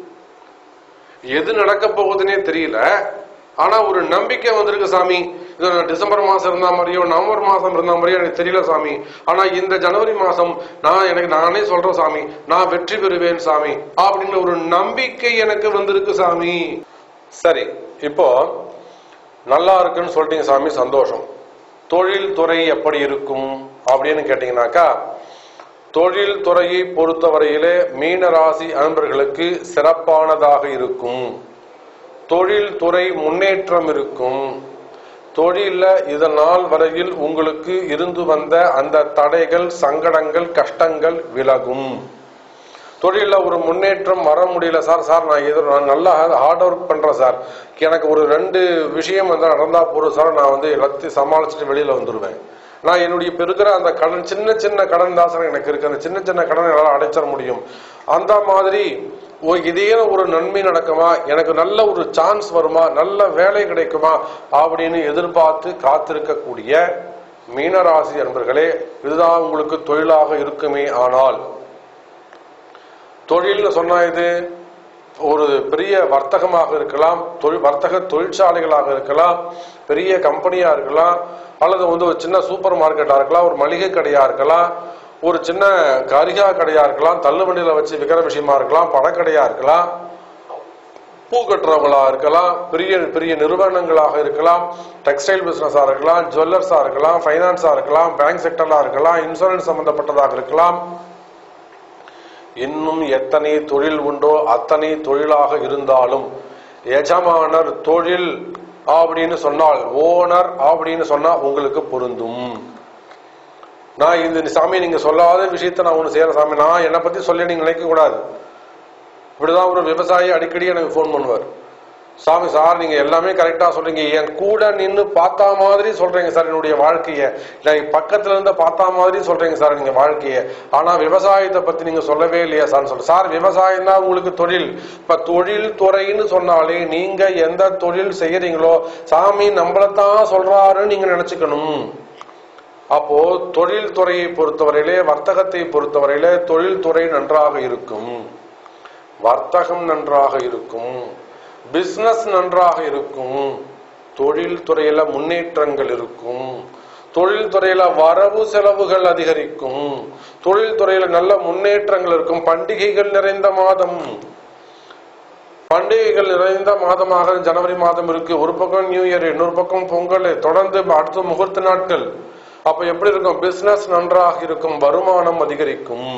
எது நடக்க போகுதுன்னே தெரியல ஆனா ஒரு நம்பிக்கை வந்திருக்கு சாமி இது நான் டிசம்பர் மாசம் இருந்த மாதிரியோ நவம்பர் மாசம் இருந்த மாதிரியோ எனக்கு தெரியல சாமி ஆனா இந்த ஜனவரி மாசம் நான் எனக்கு நானே சொல்றேன் சாமி நான் வெற்றி பெறுவேன் சாமி அப்படிங்கிற ஒரு நம்பிக்கை எனக்கு வந்திருக்கு சாமி சரி இப்போ நல்லா இருக்குன்னு சொல்லிட்டீங்க சாமி சந்தோஷம் தொழில் துறை எப்படி இருக்கும் அப்படின்னு கேட்டீங்கன்னாக்கா தொழில் துறையை பொறுத்தவரையிலே மீன ராசி அன்பர்களுக்கு சிறப்பானதாக இருக்கும் தொழில் துறை முன்னேற்றம் இருக்கும் தொழில இதனால் வரையில் உங்களுக்கு இருந்து வந்த அந்த தடைகள் சங்கடங்கள் கஷ்டங்கள் விலகும் தொழில ஒரு முன்னேற்றம் வர முடியல சார் சார் நான் எதிர் நான் நல்லா ஹார்ட் ஒர்க் பண்றேன் சார் எனக்கு ஒரு ரெண்டு விஷயம் வந்து நடந்தா போதும் சார் நான் வந்து எல்லாத்தையும் சமாளிச்சுட்டு வெளியில வந்துருவேன் நான் என்னுடைய பெருகிற அந்த கடன் சின்ன சின்ன கடன் தாசனம் எனக்கு இருக்கு அந்த சின்ன சின்ன கடன் என்னால் அடைச்சிட முடியும் அந்த மாதிரி ஓ- இதே ஒரு நன்மை நடக்குமா எனக்கு நல்ல ஒரு சான்ஸ் வருமா நல்ல வேலை கிடைக்குமா அப்படின்னு எதிர்பார்த்து காத்திருக்கக்கூடிய மீனராசி அன்பர்களே இதுதான் உங்களுக்கு தொழிலாக இருக்குமே ஆனால் தொழில்னு சொன்னா இது ஒரு பெரிய வர்த்தகமாக இருக்கலாம் தொழில் வர்த்தக தொழிற்சாலைகளாக இருக்கலாம் பெரிய கம்பெனியா இருக்கலாம் அல்லது வந்து ஒரு சின்ன சூப்பர் மார்க்கெட்டா இருக்கலாம் ஒரு மளிகை கடையா இருக்கலாம் ஒரு சின்ன கரிகா கடையா இருக்கலாம் தள்ளுவண்டியில வச்சு விற்கிற விஷயமா இருக்கலாம் பழக்கடையா இருக்கலாம் பூ கட்டுறவங்களா இருக்கலாம் பெரிய பெரிய நிறுவனங்களாக இருக்கலாம் டெக்ஸ்டைல் பிசினஸா இருக்கலாம் ஜுவல்லர்ஸா இருக்கலாம் ஃபைனான்ஸா இருக்கலாம் பேங்க் செக்டரா இருக்கலாம் இன்சூரன்ஸ் சம்பந்தப்பட்டதாக இருக்கலாம் இன்னும் எத்தனை தொழில் உண்டோ அத்தனை தொழிலாக இருந்தாலும் எஜமானர் தொழில் அப்படின்னு சொன்னால் ஓனர் அப்படின்னு சொன்னா உங்களுக்கு பொருந்தும் நான் இந்த சாமி நீங்க சொல்லாத விஷயத்த நான் ஒண்ணு செய்யறேன் சாமி நான் என்னை பத்தி சொல்லி நீங்க நினைக்க கூடாது இப்படிதான் ஒரு விவசாயி அடிக்கடி எனக்கு ஃபோன் பண்ணுவார் சாமி சார் நீங்க எல்லாமே கரெக்டா சொல்றீங்க என் கூட நின்னு பார்த்தா மாதிரி சொல்றீங்க சார் என்னுடைய வாழ்க்கைய இல்ல பக்கத்துல இருந்து பார்த்தா மாதிரி சொல்றீங்க சார் நீங்க வாழ்க்கைய ஆனா விவசாயத்தை பத்தி நீங்க சொல்லவே இல்லையா சார் சொல்ற சார் விவசாயம் தான் உங்களுக்கு தொழில் இப்ப தொழில் துறைன்னு சொன்னாலே நீங்க எந்த தொழில் செய்யறீங்களோ சாமி நம்மளத்தான் சொல்றாருன்னு நீங்க நினைச்சுக்கணும் அப்போ தொழில் துறையை பொறுத்தவரையிலே வர்த்தகத்தை பொறுத்தவரையிலே தொழில் துறை நன்றாக இருக்கும் வர்த்தகம் நன்றாக இருக்கும் பிசினஸ் நன்றாக இருக்கும் தொழில் துறையில முன்னேற்றங்கள் இருக்கும் தொழில் துறையில வரவு செலவுகள் அதிகரிக்கும் தொழில் துறையில நல்ல முன்னேற்றங்கள் இருக்கும் பண்டிகைகள் நிறைந்த மாதம் பண்டிகைகள் நிறைந்த மாதமாக ஜனவரி மாதம் இருக்கு ஒரு பக்கம் நியூ இயர் இன்னொரு பக்கம் பொங்கல் தொடர்ந்து அடுத்த முகூர்த்த நாட்கள் அப்ப எப்படி இருக்கும் பிசினஸ் நன்றாக இருக்கும் வருமானம் அதிகரிக்கும்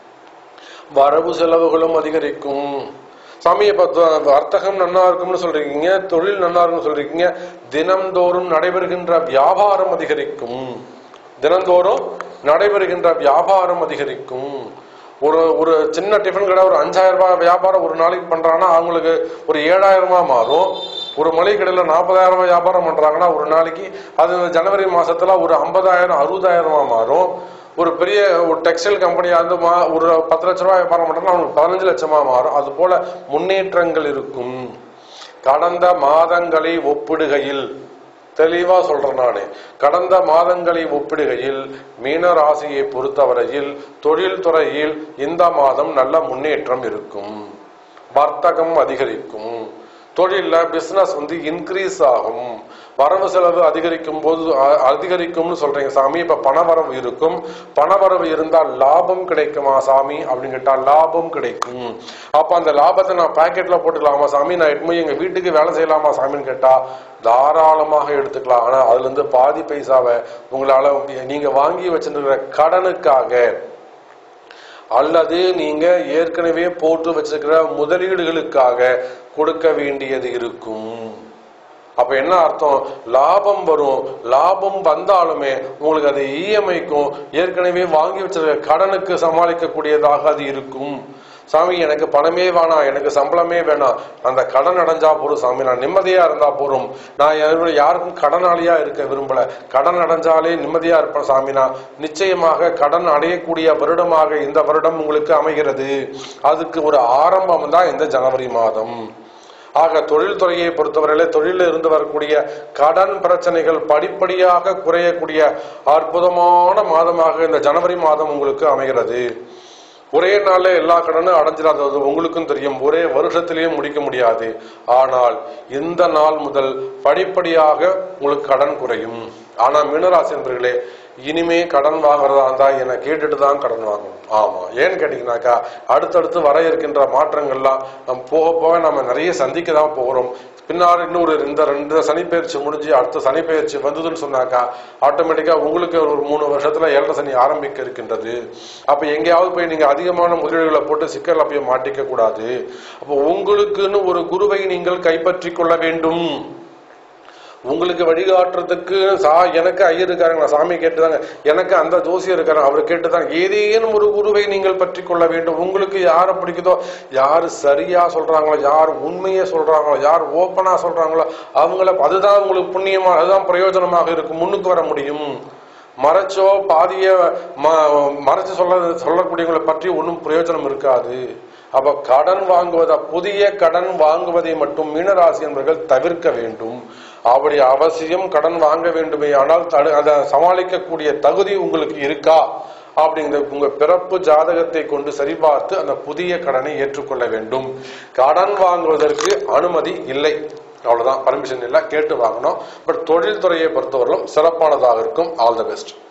வரவு செலவுகளும் அதிகரிக்கும் சாமி இப்ப த- வர்த்தகம் நன்னா இருக்கும்னு சொல்றீங்க தொழில் நன்னா இருக்கும்னு சொல்றீங்க தினம்தோறும் நடைபெறுகின்ற வியாபாரம் அதிகரிக்கும் தினந்தோறும் நடைபெறுகின்ற வியாபாரம் அதிகரிக்கும் ஒரு ஒரு சின்ன டிஃபன் கடை ஒரு அஞ்சாயிரம் ரூபாய் வியாபாரம் ஒரு நாளைக்கு பண்றாங்கன்னா அவங்களுக்கு ஒரு ஏழாயிரமா மாறும் ஒரு மளிகை கடையில நாற்பதாயிரம் ரூபாய் வியாபாரம் பண்றாங்கன்னா ஒரு நாளைக்கு அது இந்த ஜனவரி மாசத்துல ஒரு ஐம்பதாயிரம் அறுபதாயிரமா மாறும் ஒரு பெரிய ஒரு டெக்ஸ்டைல் கம்பெனியா இருந்து மா ஒரு பத்து லட்ச ரூபாய் வியாபாரம் பண்றாங்கன்னா அவங்களுக்கு பதினஞ்சு லட்சமா மாறும் அது போல முன்னேற்றங்கள் இருக்கும் கடந்த மாதங்களை ஒப்பிடுகையில் தெளிவா சொல்றேன் நானு கடந்த மாதங்களை ஒப்பிடுகையில் மீன ராசியை பொறுத்தவரையில் தொழில் துறையில் இந்த மாதம் நல்ல முன்னேற்றம் இருக்கும் வர்த்தகம் அதிகரிக்கும் தொழில்ல பிசினஸ் வந்து இன்க்ரீஸ் ஆகும் வரவு செலவு அதிகரிக்கும் போது அ- அதிகரிக்கும்னு சொல்றீங்க சாமி இப்ப பணவரவு இருக்கும் பணவரவு இருந்தால் லாபம் கிடைக்குமா சாமி அப்படின்னு கேட்டா லாபம் கிடைக்கும் அப்ப அந்த லாபத்தை நான் பாக்கெட்ல போட்டுக்கலாமா சாமி நான் எட்டு எங்க வீட்டுக்கு வேலை செய்யலாமா சாமின்னு கேட்டா தாராளமாக எடுத்துக்கலாம் ஆனா அதுல இருந்து பாதி பைசாவை உங்களால நீங்க வாங்கி வச்சிருக்கிற கடனுக்காக அல்லது நீங்க ஏற்கனவே போட்டு வச்சிருக்கிற முதலீடுகளுக்காக கொடுக்க வேண்டியது இருக்கும் அப்ப என்ன அர்த்தம் லாபம் வரும் லாபம் வந்தாலுமே உங்களுக்கு அது இஎம்ஐக்கும் ஏற்கனவே வாங்கி வச்சிருக்க கடனுக்கு சமாளிக்கக்கூடியதாக அது இருக்கும் சாமி எனக்கு பணமே வேணாம் எனக்கு சம்பளமே வேணாம் அந்த கடன் அடைஞ்சா போதும் சாமி நான் நிம்மதியா இருந்தா போதும் நான் என்னுடைய யாருக்கும் கடனாளியா இருக்க விரும்பல கடன் அடைஞ்சாலே நிம்மதியா இருப்பேன் சாமி நான் நிச்சயமாக கடன் அடையக்கூடிய வருடமாக இந்த வருடம் உங்களுக்கு அமைகிறது அதுக்கு ஒரு ஆரம்பம் தான் இந்த ஜனவரி மாதம் ஆக தொழில்துறையை பொறுத்தவரையிலே தொழிலில் இருந்து வரக்கூடிய கடன் பிரச்சனைகள் படிப்படியாக குறையக்கூடிய அற்புதமான மாதமாக இந்த ஜனவரி மாதம் உங்களுக்கு அமைகிறது ஒரே நாள்ல எல்லா கடனும் அடைஞ்சிடாது அது உங்களுக்கும் தெரியும் ஒரே வருஷத்திலேயும் முடிக்க முடியாது ஆனால் இந்த நாள் முதல் படிப்படியாக உங்களுக்கு கடன் குறையும் ஆனா மீனராசி என்பர்களே இனிமே கடன் வாங்குறதா இருந்தா என்னை கேட்டுட்டு தான் கடன் வாங்கணும் ஆமா ஏன்னு கேட்டீங்கன்னாக்கா அடுத்தடுத்து வர இருக்கின்ற மாற்றங்கள்லாம் நம்ம போக போக நம்ம நிறைய சந்திக்க தான் போகிறோம் பின்னாடி இன்னொரு இந்த ரெண்டு சனிப்பெயர்ச்சி முடிஞ்சு அடுத்த சனிப்பெயர்ச்சி வந்ததுன்னு சொன்னாக்கா ஆட்டோமேட்டிக்கா உங்களுக்கு ஒரு மூணு வருஷத்துல ஏழரை சனி ஆரம்பிக்க இருக்கின்றது அப்ப எங்கேயாவது போய் நீங்க அதிகமான முதலீடுகளை போட்டு சிக்கல்ல போய் மாட்டிக்க கூடாது அப்போ உங்களுக்குன்னு ஒரு குருவை நீங்கள் கைப்பற்றிக் கொள்ள வேண்டும் உங்களுக்கு வழிகாட்டுறதுக்கு சா எனக்கு ஐயர் இருக்காருங்க நான் சாமி கேட்டுதாங்க எனக்கு அந்த ஜோசியர் இருக்காரு அவர் கேட்டுதான் ஏதேனும் ஒரு குருவை நீங்கள் பற்றி கொள்ள வேண்டும் உங்களுக்கு யாரை பிடிக்குதோ யாரு சரியா சொல்றாங்களோ யார் உண்மையை சொல்றாங்களோ யார் ஓப்பனா சொல்றாங்களோ அவங்கள அதுதான் உங்களுக்கு புண்ணியமா அதுதான் பிரயோஜனமாக இருக்கும் முன்னுக்கு வர முடியும் மறைச்சோ பாதிய ம- மறைச்சு சொல்ல சொல்லக்கூடியவங்களை பற்றி ஒன்றும் பிரயோஜனம் இருக்காது அப்ப கடன் வாங்குவதா புதிய கடன் வாங்குவதை மட்டும் மீனராசி என்பவர்கள் தவிர்க்க வேண்டும் அப்படி அவசியம் கடன் வாங்க வேண்டுமே ஆனால் தடு- அதை சமாளிக்கக்கூடிய தகுதி உங்களுக்கு இருக்கா அப்படிங்கிறது உங்க பிறப்பு ஜாதகத்தை கொண்டு சரிபார்த்து அந்த புதிய கடனை ஏற்றுக்கொள்ள வேண்டும் கடன் வாங்குவதற்கு அனுமதி இல்லை அவ்வளவுதான் பர்மிஷன் இல்லை கேட்டு வாங்கணும் பட் தொழில் துறையை பொறுத்தவரையிலும் சிறப்பானதாக இருக்கும் ஆல் த பெஸ்ட்